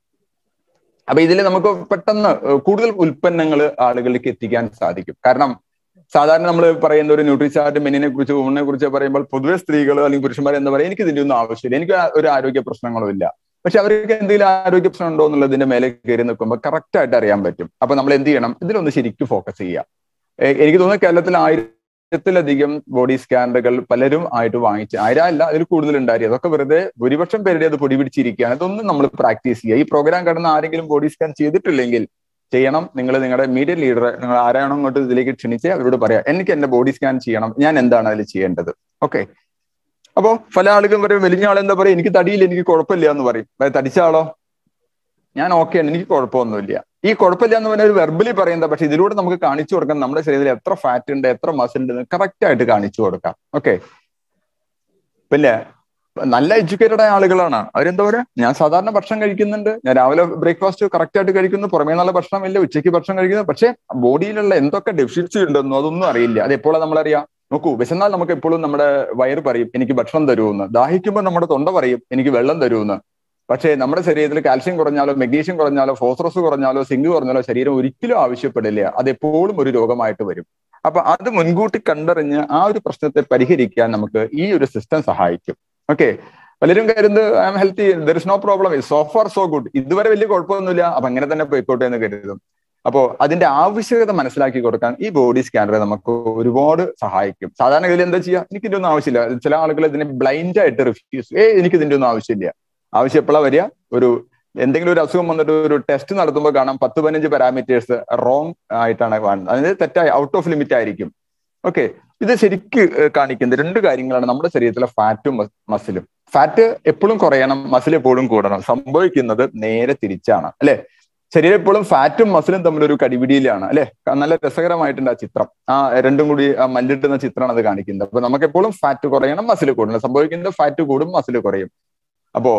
അപ്പൊ ഇതിൽ നമുക്ക് പെട്ടെന്ന് കൂടുതൽ ഉൽപ്പന്നങ്ങൾ ആളുകളിലേക്ക് എത്തിക്കാൻ സാധിക്കും കാരണം സാധാരണ നമ്മൾ പറയുന്ന ഒരു ന്യൂട്രിചാർട്ട് മെന്നിനെ കുറിച്ച് വുമണിനെ കുറിച്ച് പറയുമ്പോൾ പൊതുവെ സ്ത്രീകൾ അല്ലെങ്കിൽ പുരുഷന്മാർ എന്താ പറയുക എനിക്ക് ഇതിന്റെ ഒന്നും ആവശ്യമില്ല എനിക്ക് ഒരു ആരോഗ്യ പ്രശ്നങ്ങളും ഇല്ല പക്ഷെ അവർക്ക് എന്തെങ്കിലും ആരോഗ്യ പ്രശ്നം ഉണ്ടോ എന്നുള്ളതിന്റെ മേലെ കയറി നിൽക്കുമ്പോൾ കറക്റ്റ് ആയിട്ട് അറിയാൻ പറ്റും അപ്പൊ നമ്മൾ എന്ത് ചെയ്യണം ഇതിലൊന്ന് ശരിക്കും ഫോക്കസ് ചെയ്യുക എനിക്ക് തോന്നുന്നു കേരളത്തിൽ ആയിരത്തിലധികം ബോഡി സ്കാനറുകൾ പലരും ആയിട്ട് വാങ്ങിച്ച് ആയിരം അല്ല അതിൽ കൂടുതൽ ഉണ്ടായി അതൊക്കെ വെറുതെ ഭൂരിപക്ഷം പേരുടെ അത് പൊടി പിടിച്ചിരിക്കുകയാണ് ഇതൊന്നും നമ്മൾ പ്രാക്ടീസ് ചെയ്യുക ഈ പ്രോഗ്രാം കടന്ന് ആരെങ്കിലും ബോഡി സ്കാൻ ചെയ്തിട്ടില്ലെങ്കിൽ ചെയ്യണം നിങ്ങൾ നിങ്ങളുടെ മീഡിയ ലീഡർ നിങ്ങൾ ആരാണോ അങ്ങോട്ട് ഇതിലേക്ക് ക്ഷണിച്ച് അവരോട് പറയാം എനിക്ക് എന്റെ ബോഡി സ്കാൻ ചെയ്യണം ഞാൻ എന്താണ് അതിൽ ചെയ്യേണ്ടത് ഓക്കെ അപ്പോ പല ആളുകളും പറയും വലിയ ആൾ എന്താ പറയുക എനിക്ക് തടിയില്ല എനിക്ക് കുഴപ്പമില്ല എന്ന് പറയും തടിച്ച ആളോ ഞാൻ ഓക്കെയാണ് എനിക്ക് കുഴപ്പമൊന്നുമില്ല ഈ കുഴപ്പമില്ല എന്ന് പറഞ്ഞാൽ ഒരു വെർബലി പറയുന്നത് പക്ഷെ ഇതിലൂടെ നമുക്ക് കാണിച്ചു കൊടുക്കാം നമ്മുടെ ശരീരത്തിൽ എത്ര ഫാറ്റ് ഉണ്ട് എത്ര മസിൽ ഉണ്ട് കറക്റ്റ് ആയിട്ട് കാണിച്ചു കൊടുക്കാം ഓക്കെ പിന്നെ നല്ല എഡ്യൂക്കേറ്റഡ് ആയ ആളുകളാണ് അവരെന്താ പറയുക ഞാൻ സാധാരണ ഭക്ഷണം കഴിക്കുന്നുണ്ട് ഞാൻ രാവിലെ ബ്രേക്ക്ഫാസ്റ്റ് കറക്റ്റ് ആയിട്ട് കഴിക്കുന്നു പുറമേ നല്ല ഭക്ഷണം ഇല്ല ഉച്ചയ്ക്ക് ഭക്ഷണം കഴിക്കുന്നു പക്ഷേ ബോഡിയിലുള്ള എന്തൊക്കെ ഡെഫിഷ്യൻസി ഉണ്ടെന്നോ അതൊന്നും അറിയില്ല അത് എപ്പോഴാണ് നമ്മളറിയാം നോക്കൂ വിശന്നാൽ നമുക്ക് എപ്പോഴും നമ്മുടെ വയറ് പറയും എനിക്ക് ഭക്ഷണം തരുമെന്ന് ദാഹിക്കുമ്പോൾ നമ്മുടെ തൊണ്ട പറയും എനിക്ക് വെള്ളം തരുമെന്ന് പക്ഷേ നമ്മുടെ ശരീരത്തിൽ കാൽഷ്യം കുറഞ്ഞാലോ മെഗ്നീഷ്യം കുറഞ്ഞാലോ ഫോസ്ഫറസ് കുറഞ്ഞാലോ സിങ്ക് കുറഞ്ഞാലോ ശരീരം ഒരിക്കലും ആവശ്യപ്പെടില്ല അത് എപ്പോഴും ഒരു രോഗമായിട്ട് വരും അപ്പൊ അത് മുൻകൂട്ടി കണ്ടറിഞ്ഞ് ആ ഒരു പ്രശ്നത്തെ പരിഹരിക്കാൻ നമുക്ക് ഈ ഒരു സിസ്റ്റം സഹായിക്കും ഓക്കെ പലരും കരുതുന്നത് I'm healthy there is no problem so far so good ഇതുവരെ വലിയ കുഴപ്പമൊന്നുമില്ല അപ്പൊ അങ്ങനെ തന്നെ പോയിക്കോട്ടെ എന്ന് കരുതും അപ്പോ അതിന്റെ ആവശ്യകത മനസ്സിലാക്കി കൊടുക്കാൻ ഈ ബോഡി സ്കാനർ നമുക്ക് ഒരുപാട് സഹായിക്കും സാധാരണഗതിയിൽ എന്താ ചെയ്യുക എനിക്ക് ഇതിന്റെ ഒന്നും ആവശ്യമില്ല ചില ആളുകൾ ഇതിനെ ബ്ലൈൻഡ് ആയിട്ട് റിഫ്യൂസ് ഏ എനിക്ക് ഇതിന്റെ ഒന്നും ആവശ്യമില്ല ആവശ്യം എപ്പോഴാണ് വരിക ഒരു എന്തെങ്കിലും ഒരു അസുഖം വന്നിട്ട് ഒരു ടെസ്റ്റ് നടത്തുമ്പോൾ കാണാം പത്ത് പതിനഞ്ച് പാരാമീറ്റേഴ്സ് റോങ് ആയിട്ടാണ് കാണുന്നത് അതിന് തെറ്റായി ഔട്ട് ഓഫ് ലിമിറ്റ് ആയിരിക്കും ഓക്കെ ഇത് ശരിക്ക് കാണിക്കുന്നത് രണ്ട് കാര്യങ്ങളാണ് നമ്മുടെ ശരീരത്തിലെ ഫാറ്റും മസിലും ഫാറ്റ് എപ്പോഴും കുറയണം മസിൽ എപ്പോഴും കൂടണം സംഭവിക്കുന്നത് നേരെ തിരിച്ചാണ് അല്ലെ ശരീരം എപ്പോഴും ഫാറ്റും മസിലും തമ്മിൽ ഒരു കടിപിടിയിലാണ് അല്ലെ നല്ല രസകരമായിട്ടുണ്ട് ആ ചിത്രം ആ രണ്ടും കൂടി ആ മല്ലിട്ടുന്ന ചിത്രമാണ് അത് കാണിക്കുന്നത് അപ്പൊ നമുക്ക് എപ്പോഴും ഫാറ്റ് കുറയണം മസിൽ കൂടണം സംഭവിക്കുന്നത് ഫാറ്റ് കൂടും മസിൽ കുറയും അപ്പോ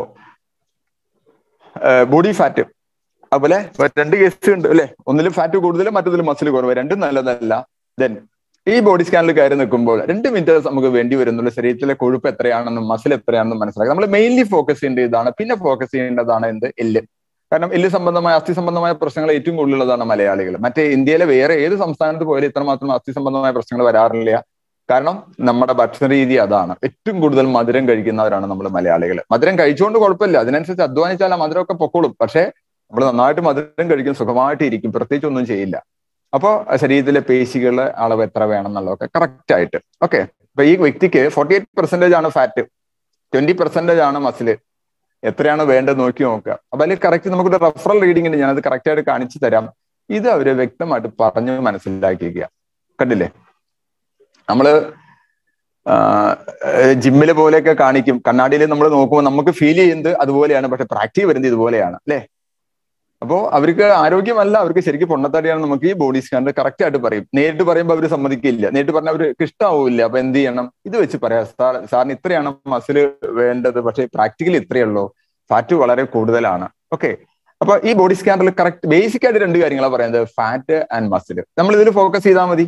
ബോഡി ഫാറ്റ് അതുപോലെ രണ്ട് കേസ് ഉണ്ട് അല്ലെ ഒന്നിലും ഫാറ്റ് കൂടുതലും മറ്റൊന്നിലും മസിൽ കുറവ് രണ്ടും നല്ലതല്ല ദെൻ ഈ ബോഡി സ്കാനിൽ കയറി നിൽക്കുമ്പോൾ രണ്ട് മിനിറ്റ് നമുക്ക് വേണ്ടി വരുന്നുള്ളൂ ശരീരത്തിലെ കൊഴുപ്പ് എത്രയാണെന്നും മസിൽ എത്രയാണെന്നും മനസ്സിലാക്കുക നമ്മൾ മെയിൻലി ഫോക്കസ് ചെയ്യേണ്ട ഇതാണ് പിന്നെ ഫോക്കസ് ചെയ്യേണ്ടതാണ് എന്ത് എല്ല് കാരണം എല്ല് സംബന്ധമായ അസ്ഥി സംബന്ധമായ പ്രശ്നങ്ങൾ ഏറ്റവും കൂടുതലുള്ളതാണ് മലയാളികൾ മറ്റേ ഇന്ത്യയിലെ വേറെ ഏത് സംസ്ഥാനത്ത് പോയാലും ഇത്രമാത്രം അസ്ഥി സംബന്ധമായ പ്രശ്നങ്ങൾ വരാറില്ല കാരണം നമ്മുടെ ഭക്ഷണ രീതി അതാണ് ഏറ്റവും കൂടുതൽ മധുരം കഴിക്കുന്നവരാണ് നമ്മൾ മലയാളികൾ മധുരം കഴിച്ചുകൊണ്ട് കുഴപ്പമില്ല അതിനനുസരിച്ച് അധ്വാനിച്ചാൽ ആ മധുരമൊക്കെ പൊക്കോളും പക്ഷേ നമ്മൾ നന്നായിട്ട് മധുരം കഴിക്കും സുഖമായിട്ട് ഇരിക്കും പ്രത്യേകിച്ച് ഒന്നും ചെയ്യില്ല അപ്പോൾ ശരീരത്തിലെ പേശികളുടെ അളവ് എത്ര വേണം എന്നുള്ളതൊക്കെ കറക്റ്റ് ആയിട്ട് ഓക്കെ അപ്പൊ ഈ വ്യക്തിക്ക് ഫോർട്ടി എയ്റ്റ് പെർസെന്റേജ് ആണ് ഫാറ്റ് ട്വന്റി പെർസെന്റേജ് ആണ് മസില് എത്രയാണ് വേണ്ടത് നോക്കി നോക്കുക അപ്പൊ അതിൽ കറക്റ്റ് നമുക്കൊരു റെഫറൽ റീഡിംഗ് ഉണ്ട് ഞാനത് കറക്റ്റ് ആയിട്ട് കാണിച്ചു തരാം ഇത് അവര് വ്യക്തമായിട്ട് പറഞ്ഞു മനസ്സിലാക്കിയിരിക്കുക കണ്ടില്ലേ നമ്മള് ജിമ്മിലെ പോലെയൊക്കെ കാണിക്കും കണ്ണാടിയിൽ നമ്മൾ നോക്കുമ്പോൾ നമുക്ക് ഫീൽ ചെയ്യുന്നത് അതുപോലെയാണ് പക്ഷെ പ്രാക്ടീസ് വരുന്നത് ഇതുപോലെയാണ് അല്ലെ അപ്പോ അവർക്ക് ആരോഗ്യമല്ല അവർക്ക് ശരിക്കും പൊണ്ണത്തടിയാണ് നമുക്ക് ഈ ബോഡി സ്കാനർ കറക്റ്റ് ആയിട്ട് പറയും നേരിട്ട് പറയുമ്പോൾ അവർ സമ്മതിക്കില്ല നേരിട്ട് പറഞ്ഞാൽ അവർക്ക് ഇഷ്ടാവില്ല അപ്പൊ എന്ത് ചെയ്യണം ഇത് വെച്ച് പറയാം സാർ സാറിന് ഇത്രയാണ് മസിൽ വേണ്ടത് പക്ഷേ പ്രാക്ടിക്കലി ഇത്രയുള്ളൂ ഫാറ്റ് വളരെ കൂടുതലാണ് ഓക്കെ അപ്പൊ ഈ ബോഡി സ്കാനറിൽ കറക്റ്റ് ബേസിക് ആയിട്ട് രണ്ട് കാര്യങ്ങളാണ് പറയുന്നത് ഫാറ്റ് ആൻഡ് മസിൽ നമ്മൾ ഇതിൽ ഫോക്കസ് ചെയ്താൽ മതി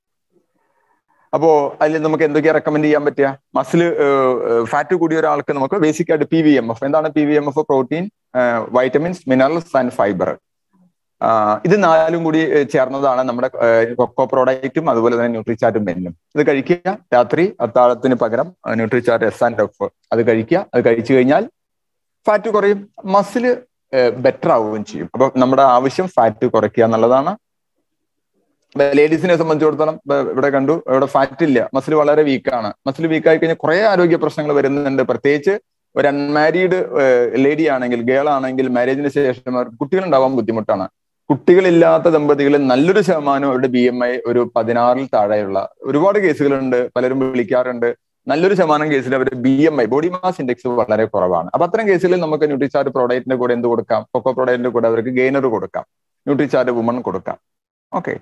അപ്പോ അതിൽ നമുക്ക് എന്തൊക്കെയാ റെക്കമെൻഡ് ചെയ്യാൻ പറ്റുക മസിൽ ഫാറ്റ് കൂടിയ ഒരാൾക്ക് നമുക്ക് ബേസിക് ആയിട്ട് പി വി എം എഫ് എന്താണ് P V M F protein vitamins minerals and fibre ഇത് നാലും കൂടി ചേർന്നതാണ് നമ്മുടെ കൊക്കോ പ്രോഡക്റ്റും അതുപോലെ തന്നെ ന്യൂട്രിചാർട്ടും മെന്നും ഇത് കഴിക്കുക രാത്രി അത്താഴത്തിന് പകരം ന്യൂട്രിചാർട്ട് എസ് ആൻഡ് എഫ് അത് കഴിക്കുക അത് കഴിച്ചു കഴിഞ്ഞാൽ ഫാറ്റ് കുറയും മസിൽ ബെറ്റർ ആവുകയും ചെയ്യും അപ്പൊ നമ്മുടെ ആവശ്യം ഫാറ്റ് കുറയ്ക്കുക എന്നുള്ളതാണ് ലേഡീസിനെ സംബന്ധിച്ചിടത്തോളം ഇവിടെ കണ്ടു ഇവിടെ ഫാറ്റ് ഇല്ല മസിൽ വളരെ വീക്കാണ് മസിൽ വീക്ക് ആയി കഴിഞ്ഞാൽ കുറെ ആരോഗ്യ പ്രശ്നങ്ങൾ വരുന്നുണ്ട് പ്രത്യേകിച്ച് ഒരു അൺമാരീഡ് ലേഡി ആണെങ്കിൽ ഗേൾ ആണെങ്കിൽ മാരേജിന് ശേഷം അവർക്ക് കുട്ടികൾ ഉണ്ടാവാൻ ബുദ്ധിമുട്ടാണ് കുട്ടികളില്ലാത്ത ദമ്പതികളിൽ നല്ലൊരു ശതമാനം അവരുടെ ബി എം ഐ ഒരു പതിനാറിൽ താഴെയുള്ള ഒരുപാട് കേസുകളുണ്ട് പലരും വിളിക്കാറുണ്ട് നല്ലൊരു ശതമാനം കേസിൽ അവർ B M I body mass index വളരെ കുറവാണ് അപ്പൊ അത്തരം കേസുകളിൽ നമുക്ക് ന്യൂട്രിചാർട്ട് പ്രോഡക്റ്റിന്റെ കൂടെ എന്ത് കൊടുക്കാം കൊക്കോ പ്രോഡക്റ്റിന്റെ കൂടെ അവർക്ക് ഗെയിനർ കൊടുക്കാം ന്യൂട്രിചാർട്ട് വുമൺ കൊടുക്കാം ഓക്കെ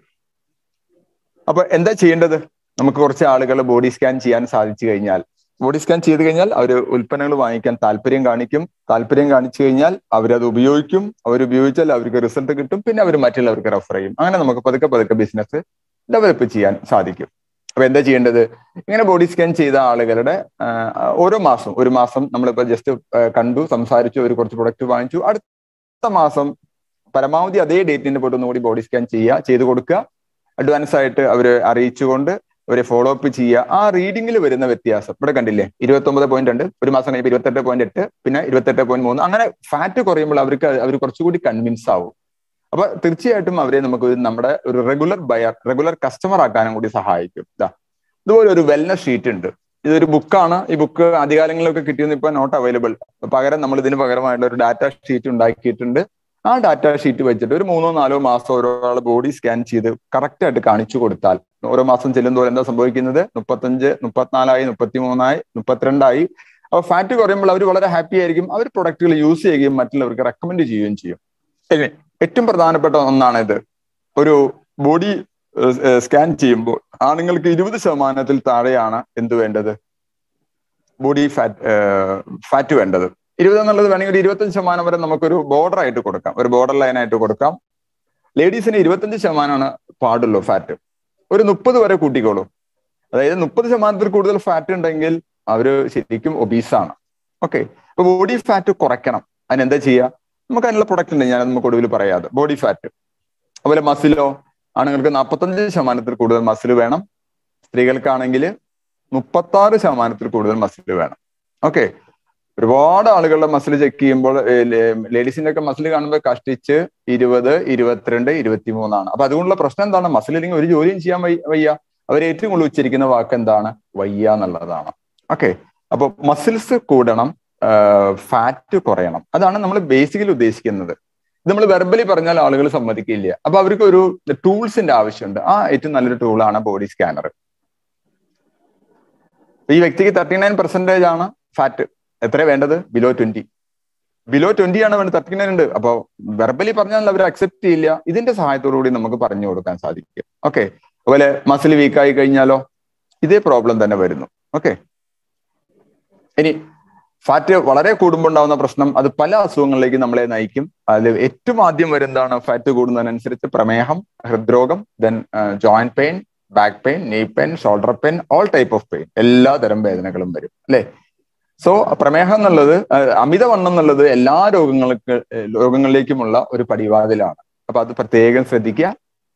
അപ്പൊ എന്താ ചെയ്യേണ്ടത് നമുക്ക് കുറച്ച് ആളുകൾ ബോഡി സ്കാൻ ചെയ്യാൻ സാധിച്ചു കഴിഞ്ഞാൽ ബോഡി സ്കാൻ ചെയ്ത് കഴിഞ്ഞാൽ അവർ ഉൽപ്പന്നങ്ങൾ വാങ്ങിക്കാൻ താല്പര്യം കാണിക്കും താല്പര്യം കാണിച്ചു കഴിഞ്ഞാൽ അവരത് ഉപയോഗിക്കും അവർ ഉപയോഗിച്ചാൽ അവർക്ക് റിസൾട്ട് കിട്ടും പിന്നെ അവർ മറ്റുള്ളവർക്ക് റെഫർ ചെയ്യും അങ്ങനെ നമുക്ക് പതുക്കെ പതുക്കെ ബിസിനസ് ഡെവലപ്പ് ചെയ്യാൻ സാധിക്കും അപ്പൊ എന്താ ചെയ്യേണ്ടത് ഇങ്ങനെ ബോഡി സ്കാൻ ചെയ്ത ആളുകളുടെ ഓരോ മാസം ഒരു മാസം നമ്മളിപ്പോ ജസ്റ്റ് കണ്ടു സംസാരിച്ചു ഒരു കുറച്ച് പ്രൊഡക്റ്റ് വാങ്ങിച്ചു അടുത്ത മാസം പരമാവധി അതേ ഡേറ്റിന് പോയിട്ട് ഒന്നുകൂടി ബോഡി സ്കാൻ ചെയ്യുക ചെയ്ത് കൊടുക്കുക അഡ്വാൻസ് ആയിട്ട് അവര് അറിയിച്ചുകൊണ്ട് അവരെ ഫോളോ അപ്പ് ചെയ്യുക ആ റീഡിങ്ങിൽ വരുന്ന വ്യത്യാസം ഇവിടെ കണ്ടില്ലേ ഇരുപത്തി ഒമ്പത് പോയിന്റ് രണ്ട് ഒരു മാസം കഴിയുമ്പോൾ ഇരുപത്തെട്ട് പോയിന്റ് എട്ട് പിന്നെ ഇരുപത്തെട്ട് പോയിന്റ് മൂന്ന് അങ്ങനെ ഫാറ്റ് കുറയുമ്പോൾ അവർക്ക് അവർ കുറച്ചുകൂടി കൺവിൻസ് ആവും അപ്പൊ തീർച്ചയായിട്ടും അവരെ നമുക്ക് നമ്മുടെ ഒരു റെഗുലർ ബയർ റെഗുലർ കസ്റ്റമർ ആക്കാനും കൂടി സഹായിക്കും ഇതാ ഇതുപോലെ ഒരു വെൽനസ് ഷീറ്റ് ഉണ്ട് ഇതൊരു ബുക്കാണ് ഈ ബുക്ക് ആദ്യകാലങ്ങളിലൊക്കെ കിട്ടിയെന്ന് ഇപ്പൊ നോട്ട് അവൈലബിൾ പകരം നമ്മൾ ഇതിന് പകരമായിട്ട് ഒരു ഡാറ്റ ഷീറ്റ് ഉണ്ടാക്കിയിട്ടുണ്ട് ആ ഡാറ്റ ഷീറ്റ് വെച്ചിട്ട് ഒരു മൂന്നോ നാലോ മാസം ഒരാൾ ബോഡി സ്കാൻ ചെയ്ത് കറക്റ്റ് ആയിട്ട് കാണിച്ചു കൊടുത്താൽ ഓരോ മാസം ചെല്ലുന്തോറും എന്താ സംഭവിക്കുന്നത് മുപ്പത്തഞ്ച് മുപ്പത്തിനാലായി മുപ്പത്തിമൂന്നായി മുപ്പത്തിരണ്ടായി അപ്പൊ ഫാറ്റ് കുറയുമ്പോൾ അവർ വളരെ ഹാപ്പി ആയിരിക്കും അവർ പ്രൊഡക്റ്റുകൾ യൂസ് ചെയ്യുകയും മറ്റുള്ളവർക്ക് റെക്കമെൻഡ് ചെയ്യുകയും ചെയ്യും ഏറ്റവും പ്രധാനപ്പെട്ട ഒന്നാണ് ഇത് ഒരു ബോഡി സ്കാൻ ചെയ്യുമ്പോൾ ആണുങ്ങൾക്ക് ഇരുപത് ശതമാനത്തിൽ താഴെയാണ് എന്ത് വേണ്ടത് ബോഡി ഫാറ്റ് ഫാറ്റ് വേണ്ടത് ഇരുപത് എന്നുള്ളത് വേണമെങ്കിൽ ഒരു ഇരുപത്തഞ്ച് ശതമാനം വരെ നമുക്കൊരു ബോർഡർ ആയിട്ട് കൊടുക്കാം ഒരു ബോർഡർ ലൈൻ ആയിട്ട് കൊടുക്കാം ലേഡീസിന് ഇരുപത്തഞ്ച് ശതമാനമാണ് പാടുള്ളൂ ഫാറ്റ് ഒരു മുപ്പത് വരെ കൂട്ടിക്കോളൂ അതായത് മുപ്പത് ശതമാനത്തിൽ കൂടുതൽ ഫാറ്റ് ഉണ്ടെങ്കിൽ അവര് ശരിക്കും ഒബീസാണ് ഓക്കെ അപ്പൊ ബോഡി ഫാറ്റ് കുറയ്ക്കണം അതിനെന്താ ചെയ്യുക നമുക്ക് അതിനുള്ള പ്രൊഡക്റ്റ് ഉണ്ട് ഞാൻ നമുക്ക് ഒടുവിൽ പറയാതെ ബോഡി ഫാറ്റ് അതുപോലെ മസിലോ ആണുങ്ങൾക്ക് നാൽപ്പത്തഞ്ച് ശതമാനത്തിൽ കൂടുതൽ മസിൽ വേണം സ്ത്രീകൾക്കാണെങ്കിൽ മുപ്പത്താറ് ശതമാനത്തിൽ കൂടുതൽ മസിൽ വേണം ഓക്കെ ഒരുപാട് ആളുകളുടെ മസിൽ ചെക്ക് ചെയ്യുമ്പോൾ ലേഡീസിന്റെ ഒക്കെ മസിൽ കാണുമ്പോൾ കഷ്ടിച്ച് ഇരുപത് ഇരുപത്തിരണ്ട് ഇരുപത്തിമൂന്നാണ് അപ്പൊ അതുകൊണ്ടുള്ള പ്രശ്നം എന്താണ് മസിൽ ഇല്ലെങ്കിൽ ഒരു ജോലിയും ചെയ്യാൻ വയ്യ അവർ ഏറ്റവും കൂടുതൽ ഉച്ചരിക്കുന്ന വാക്ക് എന്താണ് വയ്യ എന്നുള്ളതാണ് ഓക്കെ അപ്പൊ മസിൽസ് കൂടണം ഫാറ്റ് കുറയണം അതാണ് നമ്മൾ ബേസിക്കലി ഉദ്ദേശിക്കുന്നത് ഇത് നമ്മൾ വെർബലി പറഞ്ഞാൽ ആളുകൾ സമ്മതിക്കില്ല അപ്പൊ അവർക്ക് ഒരു ടൂൾസിന്റെ ആവശ്യമുണ്ട് ആ ഏറ്റവും നല്ലൊരു ടൂളാണ് ബോഡി സ്കാനർ ഈ വ്യക്തിക്ക് തേർട്ടി നയൻ പെർസെന്റേജ് ആണ് ഫാറ്റ് എത്ര വേണ്ടത് ബിലോ ട്വന്റി ബിലോ ട്വന്റി ആണ് വേണ്ടത് തേർട്ടി നയൻ ഉണ്ട് അപ്പോൾ വെർബലി പറഞ്ഞാൽ അവർ അക്സെപ്റ്റ് ചെയ്യില്ല ഇതിന്റെ സഹായത്തോടു കൂടി നമുക്ക് പറഞ്ഞു കൊടുക്കാൻ സാധിക്കും ഓക്കെ അതുപോലെ മസിൽ വീക്കായി കഴിഞ്ഞാലോ ഇതേ പ്രോബ്ലം തന്നെ വരുന്നു ഓക്കെ ഇനി ഫാറ്റ് വളരെ കൂടുമ്പോൾ ഉണ്ടാവുന്ന പ്രശ്നം അത് പല അസുഖങ്ങളിലേക്ക് നമ്മളെ നയിക്കും അതിൽ ഏറ്റവും ആദ്യം വരുന്നതാണ് ഫാറ്റ് കൂടുന്നതിനനുസരിച്ച് പ്രമേഹം ഹൃദ്രോഗം then joint pain back pain knee pain shoulder pain all type of pain എല്ലാ തരം വേദനകളും വരും അല്ലെ സോ പ്രമേഹം എന്നുള്ളത് അമിതവണ്ണം എന്നുള്ളത് എല്ലാ രോഗങ്ങൾക്ക് രോഗങ്ങളിലേക്കുമുള്ള ഒരു പടിവാതിലാണ് അപ്പൊ അത് പ്രത്യേകം ശ്രദ്ധിക്കുക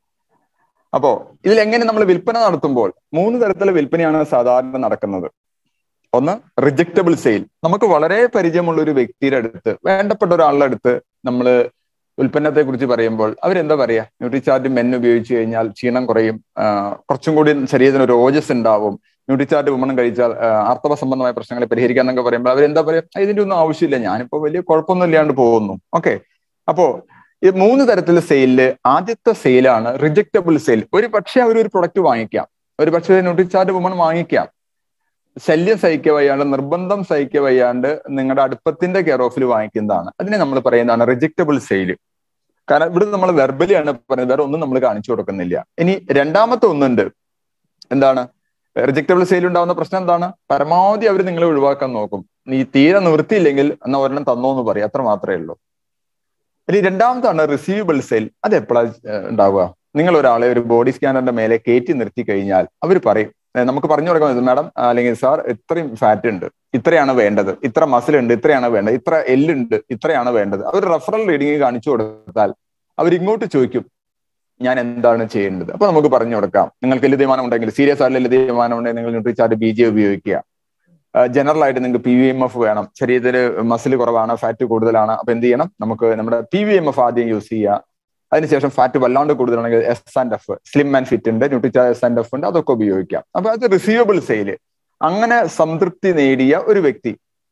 അപ്പോ ഇതിൽ എങ്ങനെ നമ്മൾ വിൽപ്പന നടത്തുമ്പോൾ മൂന്ന് തരത്തിലുള്ള വിൽപ്പനയാണ് സാധാരണ നടക്കുന്നത് ഒന്ന് റിജക്റ്റബിൾ സെയിൽ നമുക്ക് വളരെ പരിചയമുള്ള ഒരു വ്യക്തിയുടെ അടുത്ത് വേണ്ടപ്പെട്ട ഒരാളുടെ അടുത്ത് നമ്മൾ ഉൽപ്പന്നത്തെ കുറിച്ച് പറയുമ്പോൾ അവരെന്താ പറയാ ന്യൂട്രിചാർട്ട് മെൻ ഉപയോഗിച്ച് കഴിഞ്ഞാൽ ക്ഷീണം കുറയും കുറച്ചും കൂടി ശരീരത്തിന് ഒരു ഓജസ് ഉണ്ടാവും ന്യൂട്രിചാർട്ട് വുമൺ കഴിച്ചാൽ ആർത്തവ സംബന്ധമായ പ്രശ്നങ്ങളെ പരിഹരിക്കാൻ എന്നൊക്കെ പറയുമ്പോൾ അവരെന്താ പറയാ ഇതിന്റെ ഒന്നും ആവശ്യമില്ല ഞാനിപ്പോ വലിയ കുഴപ്പമൊന്നും ഇല്ലാണ്ട് പോകുന്നു ഓക്കെ അപ്പോ ഈ മൂന്ന് തരത്തിലുള്ള സെയിലില് ആദ്യത്തെ സെയിലാണ് റിജക്റ്റബിൾ സെയിൽ ഒരു പക്ഷേ അവർ ഒരു പ്രൊഡക്റ്റ് വാങ്ങിക്കാം ഒരു പക്ഷേ ന്യൂട്രിചാർട്ട് വുമൺ വാങ്ങിക്കാം ശല്യം സഹിക്ക വയ്യാണ്ട് നിർബന്ധം സഹിക്ക വയ്യാണ്ട് നിങ്ങളുടെ അടുപ്പത്തിന്റെ കെയർ ഓഫിൽ വാങ്ങിക്കുന്നതാണ് അതിനെ നമ്മൾ പറയുന്നതാണ് റിജക്റ്റബിൾ സെയിൽ കാരണം ഇവിടെ നമ്മൾ വെർബലിയാണ് പറയുന്നത് വേറെ ഒന്നും നമ്മൾ കാണിച്ചു കൊടുക്കുന്നില്ല ഇനി രണ്ടാമത്തെ ഒന്നുണ്ട് എന്താണ് റിജക്റ്റബിൾ സെയിൽ ഉണ്ടാവുന്ന പ്രശ്നം എന്താണ് പരമാവധി അവർ നിങ്ങളെ ഒഴിവാക്കാൻ നോക്കും നീ തീരെ നിവൃത്തിയില്ലെങ്കിൽ എന്നാ ഒരെണ്ണം തന്നോ എന്ന് പറയും അത്ര മാത്രമേ ഉള്ളൂ ഇനി രണ്ടാമത്താണ് റിസീവബിൾ സെയിൽ അത് എപ്പോഴാണ് ഉണ്ടാവുക നിങ്ങൾ ഒരാളെ ഒരു ബോഡി സ്കാനറിന്റെ മേലെ കയറ്റി നിർത്തി കഴിഞ്ഞാൽ അവർ പറയും നമുക്ക് പറഞ്ഞു കൊടുക്കാൻ മാഡം അല്ലെങ്കിൽ സാർ ഇത്രയും ഫാറ്റ് ഉണ്ട് ഇത്രയാണ് വേണ്ടത് ഇത്ര മസിൽ ഉണ്ട് ഇത്രയാണ് വേണ്ടത് ഇത്ര എല്ലുണ്ട് ഇത്രയാണ് വേണ്ടത് അവർ റെഫറൽ റീഡിങ് കാണിച്ചു കൊടുത്താൽ അവർ ഇങ്ങോട്ട് ചോദിക്കും ഞാൻ എന്താണ് ചെയ്യേണ്ടത് അപ്പൊ നമുക്ക് പറഞ്ഞു കൊടുക്കാം നിങ്ങൾക്ക് ലഭ്യമാനം ഉണ്ടെങ്കിൽ സീരിയസ് ആയിട്ടുള്ള ലഭ്യമാനം ഉണ്ടെങ്കിൽ നിങ്ങൾ ന്യൂട്രിചാർട്ട് ബി ജെ ഉപയോഗിക്കുക ജനറൽ ആയിട്ട് നിങ്ങൾക്ക് പി വി എം എഫ് വേണം ശരീരത്തിന് മസിൽ കുറവാണ് ഫാറ്റ് കൂടുതലാണ് അപ്പൊ എന്ത് ചെയ്യണം നമുക്ക് നമ്മുടെ പി വി എം എഫ് ആദ്യം യൂസ് ചെയ്യുക അതിനുശേഷം ഫാറ്റ് വല്ലാണ്ട് കൂടുതലാണെങ്കിൽ S and F slim and fit ഉണ്ട് ന്യൂട്രിചാർ എസ് ആൻഡ് എഫ് ഉണ്ട് അതൊക്കെ ഉപയോഗിക്കാം അപ്പൊ അത് റിസീവബിൾ സെയില് അങ്ങനെ സംതൃപ്തി നേടിയ ഒരു വ്യക്തി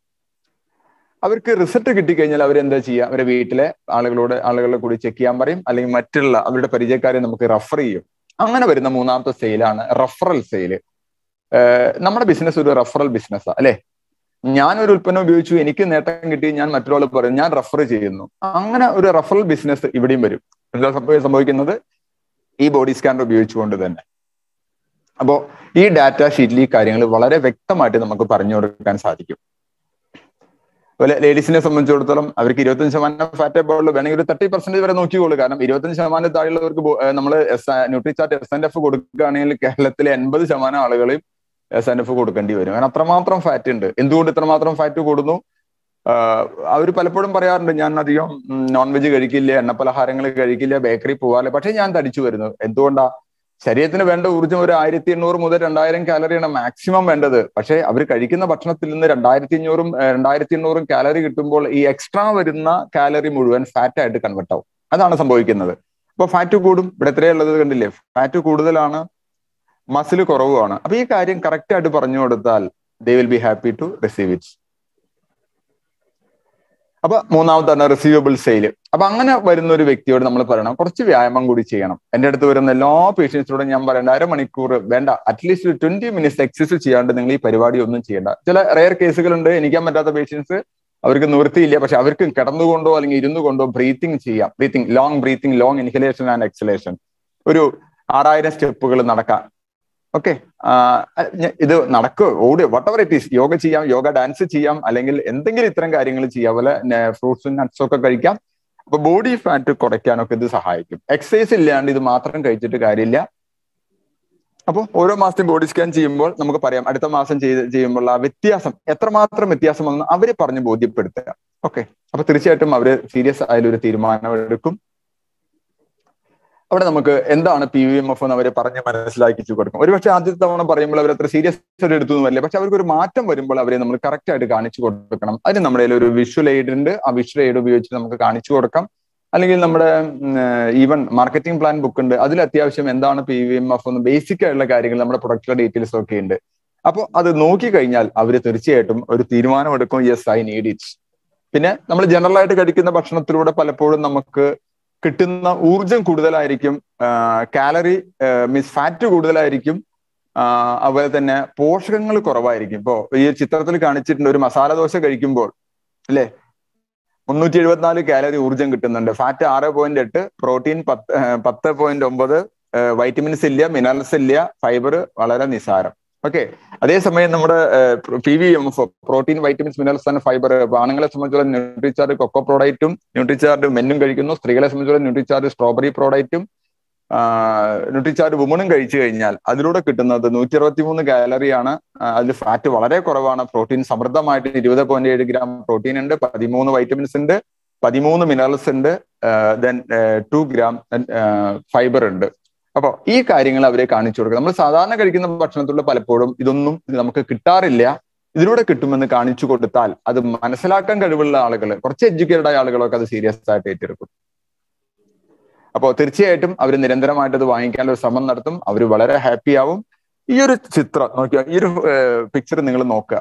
അവർക്ക് റിസൾട്ട് കിട്ടിക്കഴിഞ്ഞാൽ അവരെന്താ ചെയ്യുക അവരെ വീട്ടിലെ ആളുകളോട് ആളുകളെ കൂടി ചെക്ക് ചെയ്യാൻ പറയും അല്ലെങ്കിൽ മറ്റുള്ള അവരുടെ പരിചയക്കാരെ നമുക്ക് റെഫർ ചെയ്യും അങ്ങനെ വരുന്ന മൂന്നാമത്തെ സെയിലാണ് റെഫറൽ സെയില് നമ്മുടെ ബിസിനസ് ഒരു റെഫറൽ ബിസിനസ്സാണ് അല്ലെ ഞാൻ ഒരു ഉൽപ്പന്നം ഉപയോഗിച്ചു എനിക്ക് നേട്ടം കിട്ടി ഞാൻ മറ്റൊരാൾ പറയും ഞാൻ റെഫർ ചെയ്യുന്നു അങ്ങനെ ഒരു റെഫറൽ ബിസിനസ് ഇവിടെയും വരും എന്താ സംഭവിക്കുന്നത് ഈ ബോഡി സ്കാനർ ഉപയോഗിച്ചുകൊണ്ട് തന്നെ അപ്പോ ഈ ഡാറ്റ ഷീറ്റിൽ ഈ കാര്യങ്ങൾ വളരെ വ്യക്തമായിട്ട് നമുക്ക് പറഞ്ഞു കൊടുക്കാൻ സാധിക്കും അതുപോലെ ലേഡീസിനെ സംബന്ധിച്ചിടത്തോളം അവർക്ക് ഇരുപത്തഞ്ച് ശതമാനം ഫാറ്റ് ബോളിൽ വേണമെങ്കിൽ ഒരു തേർട്ടി പെർസെന്റേജ് വരെ നോക്കിക്കോളൂ കാരണം ഇരുപത്തഞ്ച് ശതമാനം താഴെയുള്ളവർക്ക് നമ്മൾ ന്യൂട്രിചാർട്ട് എസ് എൻ എഫ് കൊടുക്കുകയാണെങ്കിൽ കേരളത്തിലെ എൺപത് ശതമാനം ആളുകളെയും എസ് എൻ എഫ് കൊടുക്കേണ്ടി വരും കാരണം അത്രമാത്രം ഫാറ്റ് ഉണ്ട് എന്തുകൊണ്ട് ഇത്രമാത്രം ഫാറ്റ് കൂടുന്നു അവർ പലപ്പോഴും പറയാറുണ്ട് ഞാൻ അധികം നോൺ വെജ് കഴിക്കില്ല എണ്ണ പലഹാരങ്ങൾ കഴിക്കില്ല ബേക്കറി പോകാറില്ല പക്ഷെ ഞാൻ തടിച്ചു വരുന്നു എന്തുകൊണ്ടാ ശരീരത്തിന് വേണ്ട ഊർജ്ജം ഒരു ആയിരത്തി എണ്ണൂറ് മുതൽ രണ്ടായിരം കാലറിയാണ് മാക്സിമം വേണ്ടത് പക്ഷെ അവർ കഴിക്കുന്ന ഭക്ഷണത്തിൽ നിന്ന് രണ്ടായിരത്തി അഞ്ഞൂറും രണ്ടായിരത്തി എണ്ണൂറും കാലറി കിട്ടുമ്പോൾ ഈ എക്സ്ട്രാ വരുന്ന കാലറി മുഴുവൻ ഫാറ്റ് ആയിട്ട് കൺവെർട്ട് ആവും അതാണ് സംഭവിക്കുന്നത് അപ്പൊ ഫാറ്റ് കൂടും ഇവിടെ എത്രയുള്ളത് കണ്ടില്ലേ ഫാറ്റ് കൂടുതലാണ് മസിൽ കുറവുമാണ് അപ്പൊ ഈ കാര്യം കറക്റ്റ് ആയിട്ട് പറഞ്ഞു കൊടുത്താൽ they will be happy to receive it അപ്പൊ മൂന്നാമത്താണ് റിസീവബിൾ സെയിൽ അപ്പൊ അങ്ങനെ വരുന്ന ഒരു വ്യക്തിയോട് നമ്മൾ പറയണം കുറച്ച് വ്യായാമം കൂടി ചെയ്യണം എന്റെ അടുത്ത് വരുന്ന എല്ലാ പേഷ്യൻസിനോടും ഞാൻ പറയേണ്ട അരമണിക്കൂർ വേണ്ട അറ്റ്ലീസ്റ്റ് ട്വന്റി മിനിറ്റ്സ് എക്സസൈസ് ചെയ്യാണ്ട് നിങ്ങൾ ഈ പരിപാടി ഒന്നും ചെയ്യേണ്ട ചില റെയർ കേസുകളുണ്ട് എനിക്കാൻ പറ്റാത്ത പേഷ്യൻസ് അവർക്ക് നിവൃത്തിയില്ല പക്ഷെ അവർക്ക് കിടന്നുകൊണ്ടോ അല്ലെങ്കിൽ ഇരുന്നു കൊണ്ടോ ബ്രീത്തിങ് ചെയ്യാം breathing long breathing long inhalation and exhalation ഒരു ആറായിരം സ്റ്റെപ്പുകൾ നടക്കാം ഓക്കെ ഇത് നടക്കുക ഓടുക whatever it is yoga ചെയ്യാം യോഗ ഡാൻസ് ചെയ്യാം അല്ലെങ്കിൽ എന്തെങ്കിലും ഇത്തരം കാര്യങ്ങൾ ചെയ്യാം പോലെ ഫ്രൂട്ട്സും നട്ട്സും ഒക്കെ കഴിക്കാം അപ്പൊ ബോഡി ഫാറ്റ് കുറയ്ക്കാനൊക്കെ ഇത് സഹായിക്കും എക്സസൈസ് ഇല്ലാണ്ട് ഇത് മാത്രം കഴിച്ചിട്ട് കാര്യമില്ല അപ്പോൾ ഓരോ മാസത്തെയും ബോഡി സ്കാൻ ചെയ്യുമ്പോൾ നമുക്ക് പറയാം അടുത്ത മാസം ചെയ്ത് ചെയ്യുമ്പോൾ ആ വ്യത്യാസം എത്രമാത്രം വ്യത്യാസം വന്നു അവരെ പറഞ്ഞ് ബോധ്യപ്പെടുത്തുക ഓക്കെ അപ്പൊ തീർച്ചയായിട്ടും അവര് സീരിയസ് ആയാലും ഒരു തീരുമാനം എടുക്കും അവിടെ നമുക്ക് എന്താണ് പി വി എം എഫ് എന്ന് അവരെ പറഞ്ഞ് മനസ്സിലാക്കിച്ചു കൊടുക്കും ഒരുപക്ഷെ ആദ്യത്തെ തവണ പറയുമ്പോൾ അവർ അത്ര സീരിയസ് ആയിട്ട് എടുത്തു വരില്ല പക്ഷെ അവർക്ക് ഒരു മാറ്റം വരുമ്പോൾ അവരെ നമ്മൾ കറക്റ്റ് ആയിട്ട് കാണിച്ചു കൊടുക്കണം അതിന് നമ്മുടെ കയ്യിൽ ഒരു വിഷ്വൽ എയ്ഡ് ഉണ്ട് ആ വിഷ്വൽ എയ്ഡ് ഉപയോഗിച്ച് നമുക്ക് കാണിച്ചു കൊടുക്കാം അല്ലെങ്കിൽ നമ്മുടെ ഈവൻ മാർക്കറ്റിംഗ് പ്ലാൻ ബുക്ക് ഉണ്ട് അതിൽ അത്യാവശ്യം എന്താണ് പി വി എം എഫ് എന്ന് ബേസിക് ആയിട്ടുള്ള കാര്യങ്ങൾ നമ്മുടെ പ്രൊഡക്റ്റിലെ ഡീറ്റെയിൽസ് ഒക്കെ ഉണ്ട് അപ്പോൾ അത് നോക്കി കഴിഞ്ഞാൽ അവർ തീർച്ചയായിട്ടും ഒരു തീരുമാനമെടുക്കും യെസ് ഐ നീഡ് ഇറ്റ് പിന്നെ നമ്മൾ ജനറൽ ആയിട്ട് കഴിക്കുന്ന ഭക്ഷണത്തിലൂടെ പലപ്പോഴും നമുക്ക് കിട്ടുന്ന ഊർജം കൂടുതലായിരിക്കും കാലറി മീൻസ് ഫാറ്റ് കൂടുതലായിരിക്കും അതുപോലെ തന്നെ പോഷകങ്ങൾ കുറവായിരിക്കും ഇപ്പോ ഈ ചിത്രത്തിൽ കാണിച്ചിട്ടുണ്ട് ഒരു മസാല ദോശ കഴിക്കുമ്പോൾ അല്ലെ മുന്നൂറ്റി എഴുപത്തിനാല് കാലറി ഊർജം കിട്ടുന്നുണ്ട് ഫാറ്റ് ആറ് പോയിന്റ് എട്ട് പ്രോട്ടീൻ പത്ത് പത്ത് പോയിന്റ് ഒമ്പത് വൈറ്റമിൻസ് ഇല്ല മിനറൽസ് ഇല്ല ഫൈബർ വളരെ നിസാരം ഓക്കെ അതേസമയം നമ്മുടെ P V M F protein vitamins minerals and fibre ആണുങ്ങളെ സംബന്ധിച്ചുള്ള ന്യൂട്രിചാർജ് കൊക്കോ പ്രോഡക്റ്റും ന്യൂട്രിചാർജ് മെന്നും കഴിക്കുന്നു സ്ത്രീകളെ സംബന്ധിച്ചുള്ള ന്യൂട്രിചാർജ് സ്ട്രോബെറി പ്രോഡക്റ്റും ന്യൂട്രിചാർജ് വുമണും കഴിച്ചു കഴിഞ്ഞാൽ അതിലൂടെ കിട്ടുന്നത് നൂറ്റി അറുപത്തി മൂന്ന് കാലറിയാണ് അതിൽ ഫാറ്റ് വളരെ കുറവാണ് പ്രോട്ടീൻ സമൃദ്ധമായിട്ട് ഇരുപത് പോയിന്റ് ഏഴ് ഗ്രാം പ്രോട്ടീൻ ഉണ്ട് പതിമൂന്ന് വൈറ്റമിൻസ് ഉണ്ട് പതിമൂന്ന് മിനറൽസ് ഉണ്ട് ദെൻ ടു ഗ്രാം ഫൈബർ ഉണ്ട് അപ്പൊ ഈ കാര്യങ്ങൾ അവരെ കാണിച്ചു കൊടുക്കുക നമ്മൾ സാധാരണ കഴിക്കുന്ന ഭക്ഷണത്തിലുള്ള പലപ്പോഴും ഇതൊന്നും നമുക്ക് കിട്ടാറില്ല ഇതിലൂടെ കിട്ടുമെന്ന് കാണിച്ചു കൊടുത്താൽ അത് മനസ്സിലാക്കാൻ കഴിവുള്ള ആളുകൾ കുറച്ച് എഡ്യൂക്കേറ്റഡ് ആയ ആളുകളൊക്കെ അത് സീരിയസ് ആയിട്ട് ഏറ്റെടുക്കും അപ്പോൾ തീർച്ചയായിട്ടും അവർ നിരന്തരമായിട്ട് അത് വാങ്ങിക്കാനുള്ള ശ്രമം നടത്തും അവർ വളരെ ഹാപ്പി ആവും ഈ ഒരു ചിത്രം നോക്കിയാൽ ഈ ഒരു പിക്ചർ നിങ്ങൾ നോക്കുക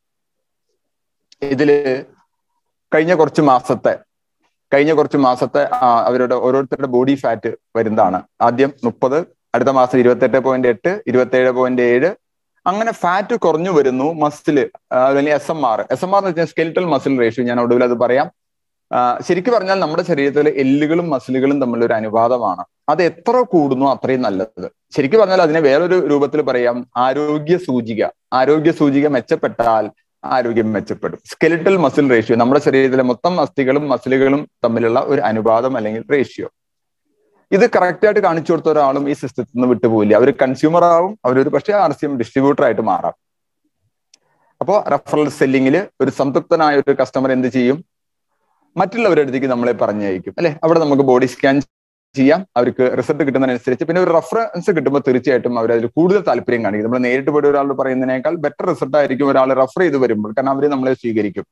ഇതില് കഴിഞ്ഞ കുറച്ച് മാസത്തെ കഴിഞ്ഞ കുറച്ച് മാസത്തെ അവരുടെ ഓരോരുത്തരുടെ ബോഡി ഫാറ്റ് വരുന്നതാണ് ആദ്യം മുപ്പത് അടുത്ത മാസം ഇരുപത്തെട്ട് പോയിന്റ് എട്ട് ഇരുപത്തേഴ് പോയിന്റ് ഏഴ് അങ്ങനെ ഫാറ്റ് കുറഞ്ഞു വരുന്നു മസില് അല്ലെങ്കിൽ S M R S M R എന്ന് വെച്ചാൽ സ്കെലിറ്റൽ മസിൽ റേഷ്യോ ഞാൻ ഒടുവിൽ അത് പറയാം ശരിക്കും പറഞ്ഞാൽ നമ്മുടെ ശരീരത്തിലെ എല്ലുകളും മസിലുകളും തമ്മിലുള്ള ഒരു അനുപാതമാണ് അത് എത്ര കൂടുന്നു അത്രയും നല്ലത് ശരിക്കും പറഞ്ഞാൽ അതിനെ വേറൊരു രൂപത്തിൽ പറയാം ആരോഗ്യ സൂചിക ആരോഗ്യ സൂചിക മെച്ചപ്പെട്ടാൽ ആരോഗ്യം മെച്ചപ്പെടും സ്കെലിറ്റൽ മസിൽ റേഷ്യോ നമ്മുടെ ശരീരത്തിലെ മൊത്തം അസ്ഥികളും മസിലുകളും തമ്മിലുള്ള ഒരു അനുപാതം അല്ലെങ്കിൽ റേഷ്യോ ഇത് കറക്റ്റ് ആയിട്ട് കാണിച്ചു കൊടുത്ത ഒരാളും ഈ സിസ്റ്റത്തിൽ നിന്ന് വിട്ടുപോയില്ല അവർ കൺസ്യൂമർ ആവും അവരൊരു പക്ഷേ ആർ സി എം ഡിസ്ട്രിബ്യൂട്ടർ ആയിട്ട് മാറാം അപ്പോൾ റെഫറൽ സെല്ലിങ്ങിൽ ഒരു സംതൃപ്തനായ ഒരു കസ്റ്റമർ എന്ത് ചെയ്യും മറ്റുള്ളവരുടെ അടുത്തേക്ക് നമ്മളെ പറഞ്ഞയക്കും അല്ലെ അവിടെ നമുക്ക് ബോഡി സ്കാൻ ചെയ്യാം അവർക്ക് റിസൾട്ട് കിട്ടുന്നതിനനുസരിച്ച് പിന്നെ ഒരു റെഫറൻസ് കിട്ടുമ്പോൾ തീർച്ചയായിട്ടും അവർ അതിൽ കൂടുതൽ താല്പര്യം കാണിക്കും നമ്മൾ നേരിട്ട് പോയി ഒരാൾ പറയുന്നതിനേക്കാൾ ബെറ്റർ റിസൾട്ട് ആയിരിക്കും ഒരാൾ റെഫർ ചെയ്ത് വരുമ്പോൾ കാരണം അവർ നമ്മളെ സ്വീകരിക്കും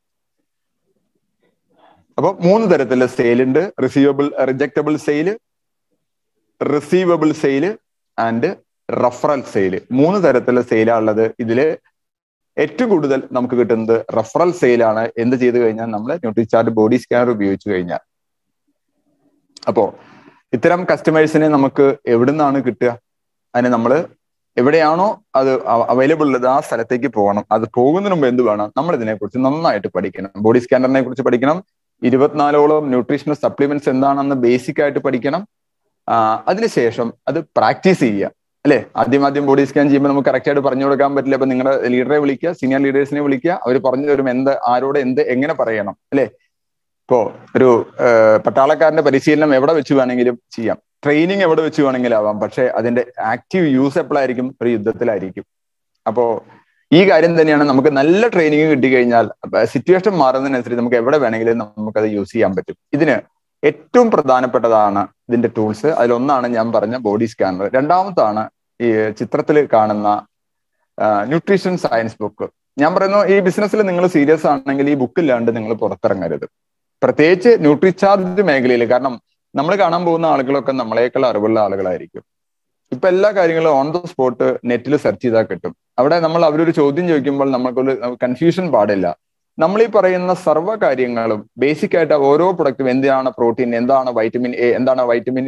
അപ്പൊ മൂന്ന് തരത്തിലുള്ള സെയിൽ ഉണ്ട് receivable rejectable sale receivable sale and referral sale മൂന്ന് തരത്തിലുള്ള സെയിലാണ് ഉള്ളത് ഇതില് ഏറ്റവും കൂടുതൽ നമുക്ക് കിട്ടുന്നത് റഫറൽ സെയിലാണ് എന്ത് ചെയ്തു കഴിഞ്ഞാൽ നമ്മൾ ന്യൂട്രിചാർട്ട് ബോഡി സ്കാനർ ഉപയോഗിച്ചു കഴിഞ്ഞാൽ അപ്പോ ഇത്തരം കസ്റ്റമേഴ്സിനെ നമുക്ക് എവിടെ നിന്നാണ് കിട്ടുക അതിന് നമ്മൾ എവിടെയാണോ അത് അവൈലബിൾ ഉള്ളത് ആ സ്ഥലത്തേക്ക് പോകണം അത് പോകുന്നതിന് മുമ്പ് എന്ത് വേണം നമ്മൾ ഇതിനെക്കുറിച്ച് നന്നായിട്ട് പഠിക്കണം ബോഡി സ്കാനറിനെ കുറിച്ച് പഠിക്കണം ഇരുപത്തിനാലോളം ന്യൂട്രീഷണൽ സപ്ലിമെന്റ്സ് എന്താണെന്ന് ബേസിക് ആയിട്ട് പഠിക്കണം അതിനുശേഷം അത് പ്രാക്ടീസ് ചെയ്യുക അല്ലെ ആദ്യം ആദ്യം ബോഡി സ്കാൻ ചെയ്യുമ്പോൾ നമുക്ക് കറക്റ്റ് ആയിട്ട് പറഞ്ഞു കൊടുക്കാൻ പറ്റില്ല അപ്പൊ നിങ്ങളുടെ ലീഡറെ വിളിക്കുക സീനിയർ ലീഡേഴ്സിനെ വിളിക്കുക അവർ പറഞ്ഞു തരും എന്ത് ആരോട് എന്ത് എങ്ങനെ പറയണം അല്ലെ ഇപ്പോ ഒരു പട്ടാളക്കാരന്റെ പരിശീലനം എവിടെ വെച്ച് വേണമെങ്കിലും ചെയ്യാം ട്രെയിനിങ് എവിടെ വെച്ച് വേണമെങ്കിലും ആവാം പക്ഷെ അതിന്റെ ആക്റ്റീവ് യൂസ് എപ്പോഴായിരിക്കും ഒരു യുദ്ധത്തിലായിരിക്കും അപ്പോ ഈ കാര്യം തന്നെയാണ് നമുക്ക് നല്ല ട്രെയിനിങ് കിട്ടിക്കഴിഞ്ഞാൽ സിറ്റുവേഷൻ മാറുന്നതിനനുസരിച്ച് നമുക്ക് എവിടെ വേണമെങ്കിലും നമുക്കത് യൂസ് ചെയ്യാൻ പറ്റും ഇതിന് ഏറ്റവും പ്രധാനപ്പെട്ടതാണ് ഇതിന്റെ ടൂൾസ് അതിലൊന്നാണ് ഞാൻ പറഞ്ഞ ബോഡി സ്കാനർ രണ്ടാമത്താണ് ഈ ചിത്രത്തിൽ കാണുന്ന ന്യൂട്രീഷൻ സയൻസ് ബുക്ക് ഞാൻ പറയുന്നു ഈ ബിസിനസ്സിൽ നിങ്ങൾ സീരിയസ് ആണെങ്കിൽ ഈ ബുക്ക് ഇല്ലാണ്ട് നിങ്ങൾ പുറത്തിറങ്ങരുത് പ്രത്യേകിച്ച് ന്യൂട്രിചാർജ് മേഖലയിൽ കാരണം നമ്മൾ കാണാൻ പോകുന്ന ആളുകളൊക്കെ നമ്മളേക്കാൾ അറിവുള്ള ആളുകളായിരിക്കും ഇപ്പൊ എല്ലാ കാര്യങ്ങളും ഓൺ ദ സ്പോട്ട് നെറ്റിൽ സെർച്ച് ചെയ്താൽ കിട്ടും അവിടെ നമ്മൾ അവരൊരു ചോദ്യം ചോദിക്കുമ്പോൾ നമുക്കൊരു കൺഫ്യൂഷൻ പാടില്ല നമ്മൾ ഈ പറയുന്ന സർവ്വ കാര്യങ്ങളും ബേസിക് ആയിട്ട് ഓരോ പ്രൊഡക്റ്റും എന്താണ് പ്രോട്ടീൻ എന്താണ് വൈറ്റമിൻ എ എന്താണ് vitamin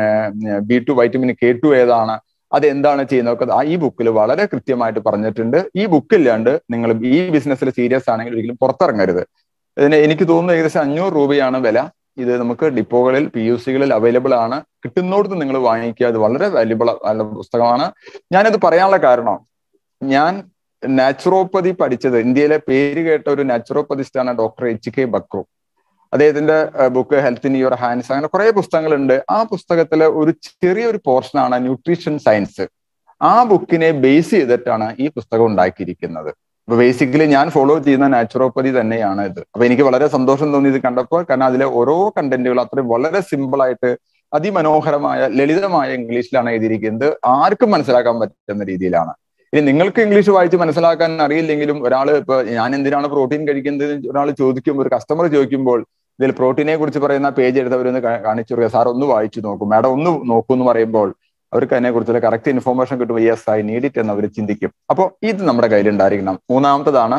B two vitamin K two ഏതാണ് അത് എന്താണ് ചെയ്യുന്നതൊക്കെ ആ ഈ ബുക്കിൽ വളരെ കൃത്യമായിട്ട് പറഞ്ഞിട്ടുണ്ട് ഈ ബുക്കില്ലാണ്ട് നിങ്ങൾ ഈ ബിസിനസ്സിൽ സീരിയസ് ആണെങ്കിൽ ഒരിക്കലും പുറത്തിറങ്ങരുത് ഇതിന് എനിക്ക് തോന്നുന്നു ഏകദേശം അഞ്ഞൂറ് രൂപയാണ് വില ഇത് നമുക്ക് ഡിപ്പോകളിൽ പി യു സികളിൽ അവൈലബിൾ ആണ് കിട്ടുന്നോടത്ത് നിങ്ങൾ വാങ്ങിക്കുക അത് വളരെ വാല്യുബിൾ നല്ല പുസ്തകമാണ് ഞാനത് പറയാനുള്ള കാരണം ഞാൻ നാച്ചുറോപ്പതി പഠിച്ചത് ഇന്ത്യയിലെ പേര് കേട്ട ഒരു നാച്ചുറോപ്പതിസ്റ്റാണ് ഡോക്ടർ എച്ച് കെ ബക്രു അദ്ദേഹത്തിന്റെ book health in your hands അങ്ങനെ കുറെ പുസ്തകങ്ങളുണ്ട് ആ പുസ്തകത്തിലെ ഒരു ചെറിയൊരു പോർഷനാണ് ന്യൂട്രീഷൻ സയൻസ് ആ ബുക്കിനെ ബേസ് ചെയ്തിട്ടാണ് ഈ പുസ്തകം ഉണ്ടാക്കിയിരിക്കുന്നത് അപ്പൊ ബേസിക്കലി ഞാൻ ഫോളോ ചെയ്യുന്ന നാച്ചുറോപ്പതി തന്നെയാണ് ഇത് അപ്പൊ എനിക്ക് വളരെ സന്തോഷം തോന്നി ഇത് കണ്ടപ്പോൾ കാരണം അതിലെ ഓരോ കണ്ടന്റുകളും അത്രയും വളരെ സിമ്പിൾ ആയിട്ട് അതിമനോഹരമായ ലളിതമായ ഇംഗ്ലീഷിലാണ് എഴുതിയിരിക്കുന്നത് ആർക്കും മനസ്സിലാക്കാൻ പറ്റുന്ന രീതിയിലാണ് ഇനി നിങ്ങൾക്ക് ഇംഗ്ലീഷ് വായിച്ച് മനസ്സിലാക്കാൻ അറിയില്ലെങ്കിലും ഒരാൾ ഇപ്പൊ ഞാൻ എന്തിനാണ് പ്രോട്ടീൻ കഴിക്കുന്നത് ഒരാൾ ചോദിക്കുമ്പോൾ ഒരു കസ്റ്റമർ ചോദിക്കുമ്പോൾ ഇതിൽ പ്രോട്ടീനെ കുറിച്ച് പറയുന്ന പേജ് എടുത്തവരൊന്ന് കാണിച്ചു കൊടുക്കുക സാർ ഒന്ന് വായിച്ചു നോക്കും മാഡം ഒന്ന് നോക്കൂ എന്ന് പറയുമ്പോൾ അവർക്ക് അതിനെ കുറിച്ചുള്ള കറക്റ്റ് ഇൻഫോർമേഷൻ കിട്ടും യെസ് ഐ നീഡ് ഇറ്റ് എന്ന് അവർ ചിന്തിക്കും അപ്പോൾ ഇത് നമ്മുടെ കയ്യിൽ ഉണ്ടായിരിക്കണം മൂന്നാമത്തതാണ്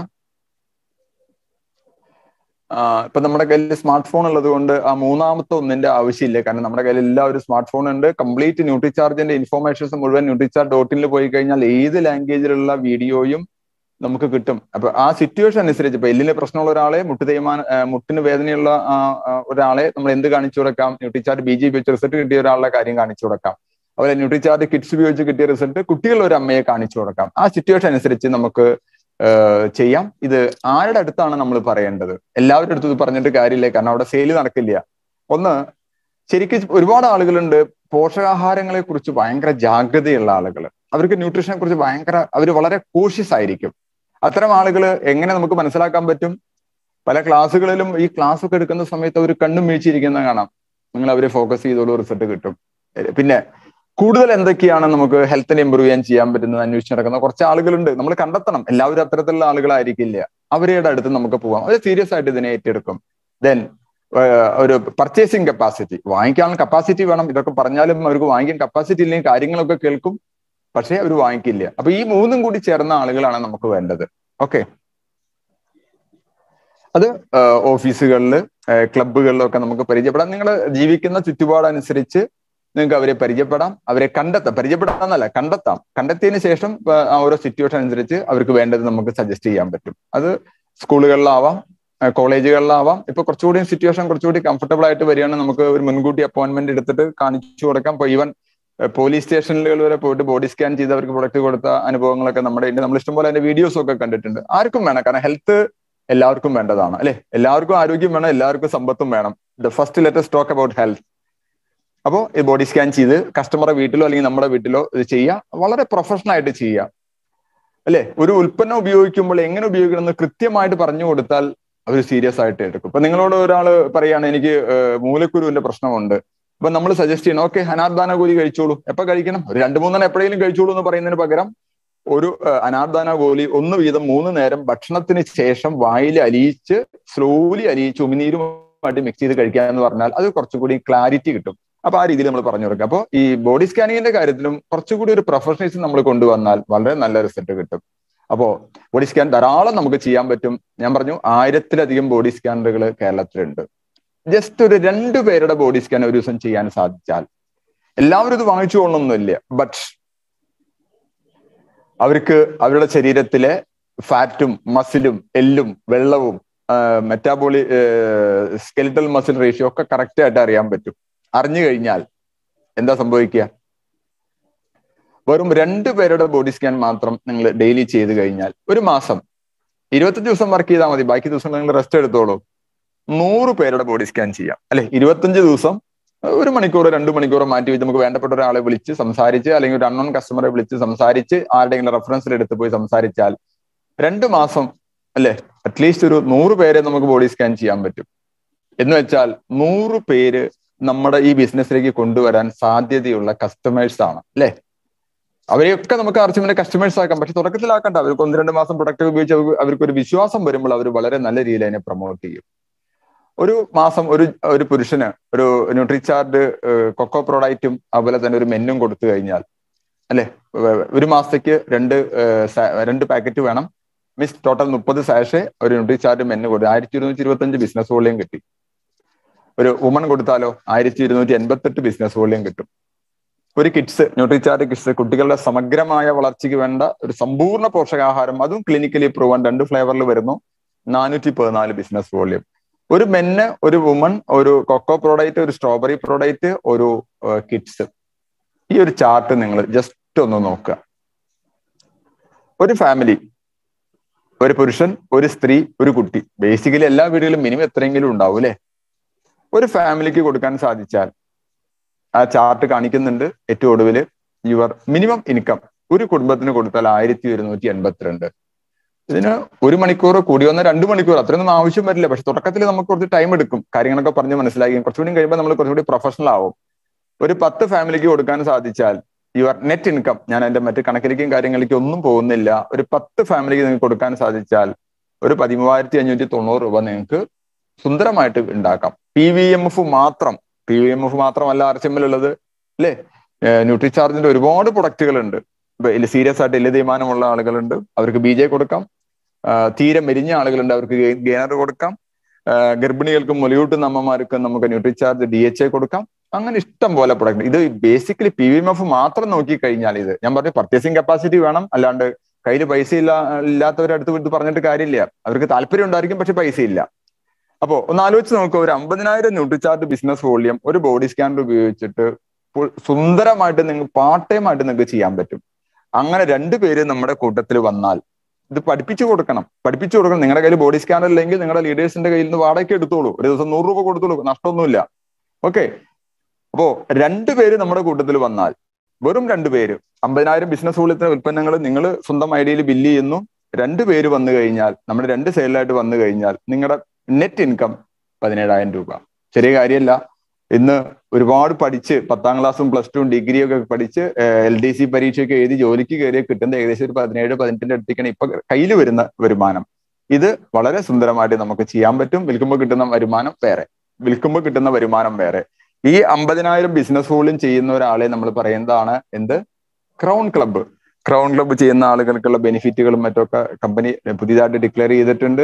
ഇപ്പൊ നമ്മുടെ കയ്യിൽ സ്മാർട്ട് ഫോൺ ഉള്ളത് കൊണ്ട് ആ മൂന്നാമത്തെ ഒന്നിന്റെ ആവശ്യമില്ല കാരണം നമ്മുടെ കയ്യിൽ എല്ലാവരും സ്മാർട്ട് ഫോൺ ഉണ്ട് കംപ്ലീറ്റ് ന്യൂട്രിചാർജിന്റെ ഇൻഫോർമേഷൻസ് മുഴുവൻ ന്യൂട്രിചാർജ് ഡോട്ടിൽ പോയി കഴിഞ്ഞാൽ ഏത് ലാംഗ്വേജിലുള്ള വീഡിയോയും നമുക്ക് കിട്ടും അപ്പൊ ആ സിറ്റുവേഷൻ അനുസരിച്ച് ഇപ്പൊ എല്ലിന് പ്രശ്നമുള്ള ഒരാളെ മുട്ട് തേയ്മാന മുട്ടിന് വേദനയുള്ള ഒരാളെ നമ്മൾ എന്ത് കാണിച്ചു കൊടുക്കാം ന്യൂട്രിചാർജ് ബി ജി വെച്ച് റിസൾട്ട് കിട്ടിയ ഒരാളുടെ കാര്യം കാണിച്ചു കൊടുക്കാം അതുപോലെ ന്യൂട്രിചാർജ് കിഡ്സ് ഉപയോഗിച്ച് കിട്ടിയ റിസൾട്ട് കുട്ടികളുടെ ഒരു അമ്മയെ കാണിച്ചു കൊടുക്കാം ആ സിറ്റുവേഷൻ അനുസരിച്ച് നമുക്ക് ചെയ്യാം ഇത് ആരുടെ അടുത്താണ് നമ്മൾ പറയേണ്ടത് എല്ലാവരുടെ അടുത്തും ഇത് പറഞ്ഞിട്ട് കാര്യമില്ല കാരണം അവിടെ സെയിൽ നടക്കില്ല ഒന്ന് ശരിക്കും ഒരുപാട് ആളുകളുണ്ട് പോഷകാഹാരങ്ങളെ കുറിച്ച് ഭയങ്കര ജാഗ്രതയുള്ള ആളുകൾ അവർക്ക് ന്യൂട്രീഷനെ കുറിച്ച് ഭയങ്കര അവർ വളരെ കോഷ്യസ് ആയിരിക്കും അത്തരം ആളുകൾ എങ്ങനെ നമുക്ക് മനസ്സിലാക്കാൻ പറ്റും പല ക്ലാസ്സുകളിലും ഈ ക്ലാസ് ഒക്കെ എടുക്കുന്ന സമയത്ത് അവർ കണ്ണും വീഴ്ചയിരിക്കുന്ന കാണാം നിങ്ങൾ അവരെ ഫോക്കസ് ചെയ്തോളൂ റിസൾട്ട് കിട്ടും പിന്നെ കൂടുതൽ എന്തൊക്കെയാണ് നമുക്ക് ഹെൽത്തിനെ ഇമ്പ്രൂവ് ചെയ്യാൻ ചെയ്യാൻ പറ്റുന്നത് അന്വേഷിച്ച് നടക്കുന്ന കുറച്ച് ആളുകളുണ്ട് നമ്മൾ കണ്ടെത്തണം എല്ലാവരും അത്തരത്തിലുള്ള ആളുകളായിരിക്കില്ല അവരുടെ അടുത്ത് നമുക്ക് പോവാം അവർ സീരിയസ് ആയിട്ട് ഇതിനെ ഏറ്റെടുക്കും ദെൻ ഒരു പർച്ചേസിങ് കപ്പാസിറ്റി വാങ്ങിക്കാനുള്ള കപ്പാസിറ്റി വേണം ഇതൊക്കെ പറഞ്ഞാലും അവർക്ക് വാങ്ങിക്കാൻ കപ്പാസിറ്റി ഇല്ലെങ്കിൽ കാര്യങ്ങളൊക്കെ കേൾക്കും പക്ഷേ അവർ വാങ്ങിക്കില്ല അപ്പൊ ഈ മൂന്നും കൂടി ചേർന്ന ആളുകളാണ് നമുക്ക് വേണ്ടത് ഓക്കെ അത് ഓഫീസുകളിൽ ക്ലബുകളിലൊക്കെ നമുക്ക് പരിചയപ്പെടാം നിങ്ങൾ ജീവിക്കുന്ന ചുറ്റുപാടനുസരിച്ച് നിങ്ങൾക്ക് അവരെ പരിചയപ്പെടാം അവരെ കണ്ടെത്താം പരിചയപ്പെടാന്നല്ല കണ്ടെത്താം കണ്ടെത്തിയതിന് ശേഷം ഓരോ സിറ്റുവേഷൻ അനുസരിച്ച് അവർക്ക് വേണ്ടത് നമുക്ക് സജസ്റ്റ് ചെയ്യാൻ പറ്റും അത് സ്കൂളുകളിലാവാം കോളേജുകളിലാവാം ഇപ്പൊ കുറച്ചുകൂടി സിറ്റുവേഷൻ കുറച്ചുകൂടി കംഫർട്ടബിൾ ആയിട്ട് വരികയാണ് നമുക്ക് ഒരു മുൻകൂട്ടി അപ്പോയിന്റ്മെന്റ് എടുത്തിട്ട് കാണിച്ചു കൊടുക്കാം ഇപ്പൊ ഈവൻ പോലീസ് സ്റ്റേഷനുകൾ വരെ പോയിട്ട് ബോഡി സ്കാൻ ചെയ്ത് അവർക്ക് പ്രൊഡക്റ്റ് കൊടുത്ത അനുഭവങ്ങളൊക്കെ നമ്മുടെ ഉണ്ട് നമ്മൾ ഇഷ്ടംപോലെ അതിന്റെ വീഡിയോസ് ഒക്കെ കണ്ടിട്ടുണ്ട് ആർക്കും വേണം കാരണം ഹെൽത്ത് എല്ലാവർക്കും വേണ്ടതാണ് അല്ലെ എല്ലാവർക്കും ആരോഗ്യം വേണം എല്ലാവർക്കും സമ്പത്തും വേണം the first let's talk about health അപ്പോൾ ഈ ബോഡി സ്കാൻ ചെയ്ത് കസ്റ്റമറെ വീട്ടിലോ അല്ലെങ്കിൽ നമ്മുടെ വീട്ടിലോ ഇത് ചെയ്യുക വളരെ പ്രൊഫഷണൽ ആയിട്ട് ചെയ്യുക അല്ലെ ഒരു ഉൽപ്പന്നം ഉപയോഗിക്കുമ്പോൾ എങ്ങനെ ഉപയോഗിക്കണം എന്ന് കൃത്യമായിട്ട് പറഞ്ഞു കൊടുത്താൽ അവർ സീരിയസ് ആയിട്ട് എടുക്കും ഇപ്പൊ നിങ്ങളോട് ഒരാൾ പറയാണ് എനിക്ക് മൂലക്കുരുവിന്റെ പ്രശ്നമുണ്ട് അപ്പൊ നമ്മൾ സജസ്റ്റ് ചെയ്യണം ഓക്കെ അനാർദാന ഗോലി കഴിച്ചോളൂ എപ്പൊ കഴിക്കണം ഒരു രണ്ട് മൂന്നെണ്ണം എപ്പോഴെങ്കിലും കഴിച്ചോളൂ എന്ന് പറയുന്നതിന് പകരം ഒരു അനാർദാന ഗോലി ഒന്ന് വീതം മൂന്ന് നേരം ഭക്ഷണത്തിന് ശേഷം വായിൽ അലിയിച്ച് സ്ലോലി അലിയിച്ച് ഉമിനീരുമായിട്ട് മിക്സ് ചെയ്ത് കഴിക്കുക എന്ന് പറഞ്ഞാൽ അത് കുറച്ചുകൂടി ക്ലാരിറ്റി കിട്ടും അപ്പൊ ആ രീതിയിൽ നമ്മൾ പറഞ്ഞു കൊടുക്കുക അപ്പോൾ ഈ ബോഡി സ്കാനിങ്ങിന്റെ കാര്യത്തിലും കുറച്ചുകൂടി ഒരു പ്രൊഫഷണലിസം നമ്മൾ കൊണ്ടുവന്നാൽ വളരെ നല്ല റിസൾട്ട് കിട്ടും അപ്പോ ബോഡി സ്കാൻ ധാരാളം നമുക്ക് ചെയ്യാൻ പറ്റും ഞാൻ പറഞ്ഞു ആയിരത്തിലധികം ബോഡി സ്കാനറുകൾ കേരളത്തിലുണ്ട് ജസ്റ്റ് ഒരു രണ്ടു പേരുടെ ബോഡി സ്കാൻ ഒരു ദിവസം ചെയ്യാൻ സാധിച്ചാൽ എല്ലാവരും ഇത് വാങ്ങിച്ചു കൊള്ളണമെന്നില്ല ബട്ട് അവർക്ക് അവരുടെ ശരീരത്തിലെ ഫാറ്റും മസിലും എല്ലും വെള്ളവും മെറ്റാബോളി സ്കെലിറ്റൽ മസിൽ റേഷ്യോ ഒക്കെ കറക്റ്റ് ആയിട്ട് അറിയാൻ പറ്റും അറിഞ്ഞു കഴിഞ്ഞാൽ എന്താ സംഭവിക്കുക വെറും രണ്ടു പേരുടെ ബോഡി സ്കാൻ മാത്രം നിങ്ങൾ ഡെയിലി ചെയ്ത് കഴിഞ്ഞാൽ ഒരു മാസം ഇരുപത്തഞ്ച് ദിവസം വർക്ക് ചെയ്താൽ മതി ബാക്കി ദിവസം നിങ്ങൾ റെസ്റ്റ് എടുത്തോളൂ നൂറ് പേരുടെ ബോഡി സ്കാൻ ചെയ്യാം അല്ലെ ഇരുപത്തഞ്ച് ദിവസം ഒരു മണിക്കൂർ രണ്ട് മണിക്കൂർ മാറ്റി വെച്ച് നമുക്ക് വേണ്ടപ്പെട്ട ഒരാളെ വിളിച്ച് സംസാരിച്ച് അല്ലെങ്കിൽ ഒരു അൺനോൺ കസ്റ്റമറെ വിളിച്ച് സംസാരിച്ച് ആരുടെയെങ്കിലും റെഫറൻസിൽ എടുത്ത് പോയി സംസാരിച്ചാൽ രണ്ട് മാസം അല്ലെ അറ്റ്ലീസ്റ്റ് ഒരു നൂറ് പേരെ നമുക്ക് ബോഡി സ്കാൻ ചെയ്യാൻ പറ്റും എന്ന് വെച്ചാൽ നൂറ് പേര് നമ്മുടെ ഈ ബിസിനസ്സിലേക്ക് കൊണ്ടുവരാൻ സാധ്യതയുള്ള കസ്റ്റമേഴ്സ് ആണ് അല്ലെ അവരെയൊക്കെ നമുക്ക് ആർച്ചിമിന്റെ കസ്റ്റമേഴ്സ് ആക്കാം പക്ഷെ തുടക്കത്തിലാക്കണ്ട അവർക്ക് ഒന്ന് രണ്ട് മാസം പ്രൊഡക്റ്റ് ഉപയോഗിച്ച് അവർക്ക് ഒരു വിശ്വാസം വരുമ്പോൾ അവർ വളരെ നല്ല രീതിയിൽ അതിനെ പ്രൊമോട്ട് ചെയ്യും ഒരു മാസം ഒരു ഒരു പുരുഷന് ഒരു ന്യൂട്രിചാർഡ് കൊക്കോ പ്രോഡക്റ്റും അതുപോലെ തന്നെ ഒരു മെന്നും കൊടുത്തു കഴിഞ്ഞാൽ അല്ലെ ഒരു മാസത്തേക്ക് രണ്ട് രണ്ട് പാക്കറ്റ് വേണം മിസ് ടോട്ടൽ മുപ്പത് സാഷെ ഒരു ന്യൂട്രിചാർഡ് മെന്ന് കൊടുത്തു ആയിരത്തി ഇരുന്നൂറ്റി ഇരുപത്തഞ്ച് ബിസിനസ് വോളിയം കിട്ടി ഒരു വുമൺ കൊടുത്താലോ ആയിരത്തി ഇരുന്നൂറ്റി എൺപത്തെട്ട് ബിസിനസ് വോളിയം കിട്ടും ഒരു കിഡ്സ് ന്യൂട്രിചാർഡ് കിഡ്സ് കുട്ടികളുടെ സമഗ്രമായ വളർച്ചയ്ക്ക് വേണ്ട ഒരു സമ്പൂർണ്ണ പോഷകാഹാരം അതും ക്ലിനിക്കലി പ്രൂവൻ രണ്ട് ഫ്ലേവറിൽ വരുന്നു നാനൂറ്റി പതിനാല് ബിസിനസ് വോളിയം ഒരു മെന്ന് ഒരു വുമൺ ഒരു കൊക്കോ പ്രോഡക്റ്റ് ഒരു സ്ട്രോബെറി പ്രോഡക്റ്റ് ഒരു കിഡ്സ് ഈ ഒരു ചാർട്ട് നിങ്ങൾ ജസ്റ്റ് ഒന്ന് നോക്കുക ഒരു ഫാമിലി ഒരു പുരുഷൻ ഒരു സ്ത്രീ ഒരു കുട്ടി ബേസിക്കലി എല്ലാ വീടുകളിലും മിനിമം എത്രയെങ്കിലും ഉണ്ടാവും അല്ലെ ഒരു ഫാമിലിക്ക് കൊടുക്കാൻ സാധിച്ചാൽ ആ ചാർട്ട് കാണിക്കുന്നുണ്ട് ഏറ്റവും ഒടുവിൽ യുവർ മിനിമം ഇൻകം ഒരു കുടുംബത്തിന് കൊടുത്താൽ ആയിരത്തി ഒരുന്നൂറ്റി എൺപത്തിരണ്ട് ഇതിന് ഒരു മണിക്കൂർ കൂടി വന്ന രണ്ട് മണിക്കൂർ അത്രയൊന്നും ആവശ്യം വരില്ല പക്ഷെ തുടക്കത്തിൽ നമുക്ക് കുറച്ച് ടൈം എടുക്കും കാര്യങ്ങളൊക്കെ പറഞ്ഞ് മനസ്സിലാക്കി കുറച്ചുകൂടി കഴിയുമ്പോൾ നമ്മൾ കുറച്ചുകൂടി പ്രൊഫഷണൽ ആവും ഒരു പത്ത് ഫാമിലിക്ക് കൊടുക്കാൻ സാധിച്ചാൽ യുവർ നെറ്റ് ഇൻകം ഞാൻ അതിന്റെ മറ്റു കണക്കിലേക്കും കാര്യങ്ങളിലേക്കും ഒന്നും പോകുന്നില്ല ഒരു പത്ത് ഫാമിലിക്ക് നിങ്ങൾക്ക് കൊടുക്കാൻ സാധിച്ചാൽ ഒരു പതിമൂവായിരത്തി അഞ്ഞൂറ്റി തൊണ്ണൂറ് രൂപ നിങ്ങൾക്ക് സുന്ദരമായിട്ട് ഉണ്ടാക്കാം പി വി എം എഫ് മാത്രം പി വി എം എഫ് മാത്രമല്ല ആർ എച്ച് എമ്മിലുള്ളത് അല്ലേ ന്യൂട്രി ചാർജിന്റെ ഒരുപാട് പ്രൊഡക്റ്റുകൾ ഉണ്ട് ഇപ്പൊ സീരിയസ് ആയിട്ട് എല്ല് തീരുമാനമുള്ള ആളുകളുണ്ട് അവർക്ക് ബി ജെ കൊടുക്കാം തീരെ മെലിഞ്ഞ ആളുകളുണ്ട് അവർക്ക് ഗെയിനർ കൊടുക്കാം ഗർഭിണികൾക്കും മുലയൂട്ടുന്ന അമ്മമാർക്കും നമുക്ക് Nutricharge D H A കൊടുക്കാം അങ്ങനെ ഇഷ്ടം പോലെ പ്രൊഡക്റ്റ് ഇത് basically P V M F മാത്രം നോക്കി കഴിഞ്ഞാൽ ഇത് ഞാൻ പറഞ്ഞു പർച്ചേസിംഗ് കപ്പാസിറ്റി വേണം അല്ലാണ്ട് കയ്യിൽ പൈസ ഇല്ല ഇല്ലാത്തവരടുത്ത് വിട്ട് പറഞ്ഞിട്ട് കാര്യമില്ല അവർക്ക് താല്പര്യം ഉണ്ടായിരിക്കും പക്ഷെ പൈസ ഇല്ല അപ്പോ ഒന്ന് ആലോചിച്ച് നോക്കുക ഒരു അമ്പതിനായിരം ന്യൂട്രിചാർട്ട് ബിസിനസ് വോളിയം ഒരു ബോഡി സ്കാനർ ഉപയോഗിച്ചിട്ട് സുന്ദരമായിട്ട് നിങ്ങൾക്ക് പാർട്ട് ടൈം ആയിട്ട് നിങ്ങൾക്ക് ചെയ്യാൻ പറ്റും അങ്ങനെ രണ്ടുപേര് നമ്മുടെ കൂട്ടത്തിൽ വന്നാൽ ഇത് പഠിപ്പിച്ചു കൊടുക്കണം പഠിപ്പിച്ചു കൊടുക്കണം നിങ്ങളുടെ കയ്യിൽ ബോഡി സ്കാനർ ഇല്ലെങ്കിൽ നിങ്ങളുടെ ലീഡേഴ്സിന്റെ കയ്യിൽ നിന്ന് വാടകയ്ക്ക് എടുത്തോളൂ ഒരു ദിവസം നൂറ് രൂപ കൊടുത്തോളൂ നഷ്ടമൊന്നുമില്ല ഓക്കെ അപ്പോ രണ്ടുപേര് നമ്മുടെ കൂട്ടത്തിൽ വന്നാൽ വെറും രണ്ടുപേര് അമ്പതിനായിരം ബിസിനസ് വോളിയത്തിന് ഉൽപ്പന്നങ്ങൾ നിങ്ങൾ സ്വന്തം ഐഡിയയിൽ ബില്ല് ചെയ്യുന്നു രണ്ടുപേര് വന്നു കഴിഞ്ഞാൽ നമ്മുടെ രണ്ട് സൈഡിലായിട്ട് വന്നു കഴിഞ്ഞാൽ നിങ്ങളുടെ നെറ്റ് ഇൻകം പതിനേഴായിരം രൂപ ചെറിയ കാര്യമല്ല ഇന്ന് ഒരുപാട് പഠിച്ച് പത്താം ക്ലാസ്സും പ്ലസ് ടു ഡിഗ്രി ഒക്കെ പഠിച്ച് എൽ ഡി സി പരീക്ഷയൊക്കെ എഴുതി ജോലിക്ക് കയറിയ കിട്ടുന്ന ഏകദേശം ഒരു പതിനേഴ് പതിനെട്ടിന്റെ അടുത്തേക്കാണ് ഇപ്പൊ കയ്യിൽ വരുന്ന വരുമാനം ഇത് വളരെ സുന്ദരമായിട്ട് നമുക്ക് ചെയ്യാൻ പറ്റും വിൽക്കുമ്പോൾ കിട്ടുന്ന വരുമാനം വേറെ വിൽക്കുമ്പോൾ കിട്ടുന്ന വരുമാനം വേറെ ഈ അമ്പതിനായിരം ബിസിനസ് വോളിയം ചെയ്യുന്ന ഒരാളെ നമ്മൾ പറയുന്നതാണ് എന്ത് ക്രൗൺ ക്ലബ്ബ് ക്രൗൺ ക്ലബ്ബ് ചെയ്യുന്ന ആളുകൾക്കുള്ള ബെനിഫിറ്റുകളും മറ്റൊക്കെ കമ്പനി പുതിയതായിട്ട് ഡിക്ലെയർ ചെയ്തിട്ടുണ്ട്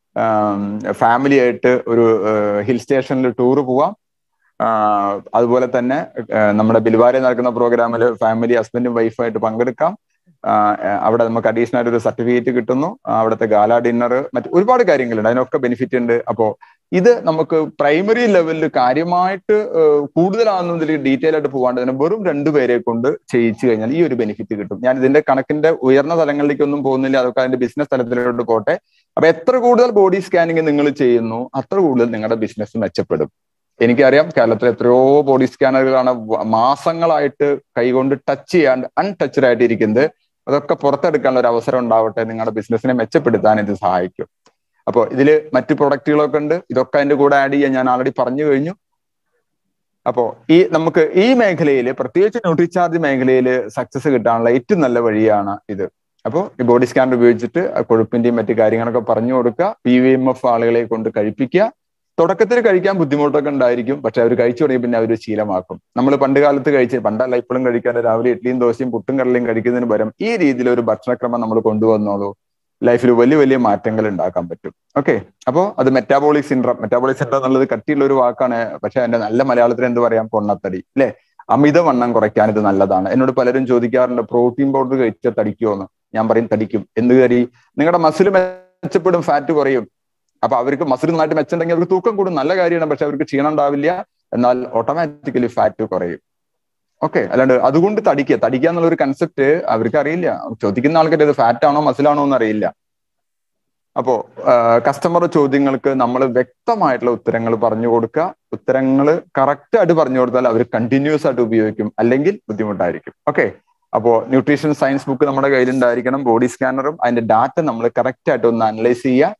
ഫാമിലി ആയിട്ട് ഒരു ഹിൽ സ്റ്റേഷനിൽ ടൂർ പോവാം അതുപോലെ തന്നെ നമ്മുടെ ബിൽവാരെ നടക്കുന്ന പ്രോഗ്രാമിൽ ഫാമിലി ഹസ്ബൻഡും വൈഫായിട്ട് പങ്കെടുക്കാം അവിടെ നമുക്ക് അഡീഷണൽ ആയിട്ട് ഒരു സർട്ടിഫിക്കറ്റ് കിട്ടുന്നു അവിടുത്തെ ഗാല ഡിന്നർ മറ്റ് ഒരുപാട് കാര്യങ്ങളുണ്ട് അതിനൊക്കെ ബെനിഫിറ്റ് ഉണ്ട് അപ്പോ ഇത് നമുക്ക് പ്രൈമറി ലെവലിൽ കാര്യമായിട്ട് കൂടുതലാണെന്നതിൽ ഡീറ്റെയിൽ ആയിട്ട് പോകാണ്ട് തന്നെ വെറും രണ്ടുപേരെ കൊണ്ട് ചെയ്യിച്ചു കഴിഞ്ഞാൽ ഈ ഒരു ബെനിഫിറ്റ് കിട്ടും ഞാൻ ഇതിന്റെ കണക്കിന്റെ ഉയർന്ന തലങ്ങളിലേക്കൊന്നും പോകുന്നില്ല അതൊക്കെ അതിന്റെ ബിസിനസ് തലത്തിലോട്ട് പോട്ടെ അപ്പൊ എത്ര കൂടുതൽ ബോഡി സ്കാനിങ് നിങ്ങൾ ചെയ്യുന്നു അത്ര കൂടുതൽ നിങ്ങളുടെ ബിസിനസ് മെച്ചപ്പെടും എനിക്കറിയാം കേരളത്തിൽ എത്രയോ ബോഡി സ്കാനറുകളാണ് മാസങ്ങളായിട്ട് കൈകൊണ്ട് ടച്ച് ചെയ്യാണ്ട് അൺടച്ചഡ് ആയിട്ട് ഇരിക്കുന്നത് അതൊക്കെ പുറത്തെടുക്കാനുള്ള ഒരു അവസരം ഉണ്ടാവട്ടെ നിങ്ങളുടെ ബിസിനസ്സിനെ മെച്ചപ്പെടുത്താൻ ഇത് സഹായിക്കും അപ്പോൾ ഇതിൽ മറ്റു പ്രൊഡക്റ്റുകളൊക്കെ ഉണ്ട് ഇതൊക്കെ അതിന്റെ കൂടെ ആഡ് ചെയ്യാൻ ഞാൻ ആൾറെഡി പറഞ്ഞു കഴിഞ്ഞു അപ്പോ ഈ നമുക്ക് ഈ മേഖലയിൽ പ്രത്യേകിച്ച് ന്യൂട്രിചാർജ് മേഖലയിൽ സക്സസ് കിട്ടാനുള്ള ഏറ്റവും നല്ല വഴിയാണ് ഇത് അപ്പോൾ ഈ ബോഡി സ്കാനർ ഉപയോഗിച്ചിട്ട് കൊഴുപ്പിന്റെയും മറ്റു കാര്യങ്ങളൊക്കെ പറഞ്ഞു കൊടുക്കുക പി വി എം എഫ് ആളുകളെ കൊണ്ട് കഴിപ്പിക്കുക തുടക്കത്തിൽ കഴിക്കാൻ ബുദ്ധിമുട്ടൊക്കെ ഉണ്ടായിരിക്കും പക്ഷെ അവർ കഴിച്ചു തുടങ്ങി പിന്നെ അവർ ശീലമാക്കും നമ്മൾ പണ്ട് കാലത്ത് കഴിച്ച് പണ്ടല്ല ഇപ്പോഴും കഴിക്കാൻ രാവിലെ ഇഡ്ഡലിയും ദോശയും പുട്ടും കടലയും കഴിക്കുന്നതിന് പകരം ഈ രീതിയിൽ ഒരു ഭക്ഷണക്രമം നമ്മൾ കൊണ്ടുവന്നോളൂ ലൈഫിൽ വലിയ വലിയ മാറ്റങ്ങൾ ഉണ്ടാക്കാൻ പറ്റും ഓക്കെ അപ്പോൾ അത് മെറ്റാബോളിക് സിൻഡ്രം മെറ്റാബോളിക് സിൻഡ്രം എന്നുള്ളത് കട്ടിയുള്ള ഒരു വാക്കാണ് പക്ഷെ അതിന്റെ നല്ല മലയാളത്തിൽ എന്ത് പറയാം പൊണ്ണത്തടി അല്ലെ അമിതവണ്ണം കുറയ്ക്കാൻ ഇത് നല്ലതാണ് എന്നോട് പലരും ചോദിക്കാറുണ്ട് പ്രോട്ടീൻ പൗഡർ കഴിച്ചാൽ തടിക്കുമോ ഞാൻ പറയും തടിക്കും എന്ത് കരി നിങ്ങളുടെ മസിൽ മെച്ചപ്പെടും ഫാറ്റ് കുറയും അപ്പൊ അവർക്ക് മസിൽ നന്നായിട്ട് മെച്ചുണ്ടെങ്കിൽ അവർക്ക് തൂക്കം കൂടും നല്ല കാര്യമാണ് പക്ഷെ അവർക്ക് ക്ഷീണം ഉണ്ടാവില്ല എന്നാൽ ഓട്ടോമാറ്റിക്കലി ഫാറ്റ് കുറയും ഓക്കെ അല്ലാണ്ട് അതുകൊണ്ട് തടിക്കുക തടിക്കുക എന്നുള്ള ഒരു കൺസെപ്റ്റ് അവർക്ക് അറിയില്ല ചോദിക്കുന്ന ആൾക്കാർ ഇത് ഫാറ്റ് ആണോ മസിലാണോ എന്ന് അറിയില്ല അപ്പോ കസ്റ്റമർ ചോദ്യങ്ങൾക്ക് നമ്മൾ വ്യക്തമായിട്ടുള്ള ഉത്തരങ്ങൾ പറഞ്ഞു കൊടുക്കുക ഉത്തരങ്ങൾ കറക്റ്റ് ആയിട്ട് പറഞ്ഞു കൊടുത്താൽ അവർ കണ്ടിന്യൂസ് ആയിട്ട് ഉപയോഗിക്കും അല്ലെങ്കിൽ ബുദ്ധിമുട്ടായിരിക്കും ഓക്കെ അപ്പോ ന്യൂട്രീഷൻ സയൻസ് ബുക്ക് നമ്മുടെ കയ്യിലുണ്ടായിരിക്കണം ബോഡി സ്കാനറും അതിന്റെ ഡാറ്റ നമ്മൾ കറക്റ്റ് ആയിട്ട് ഒന്ന് അനലൈസ് ചെയ്യുക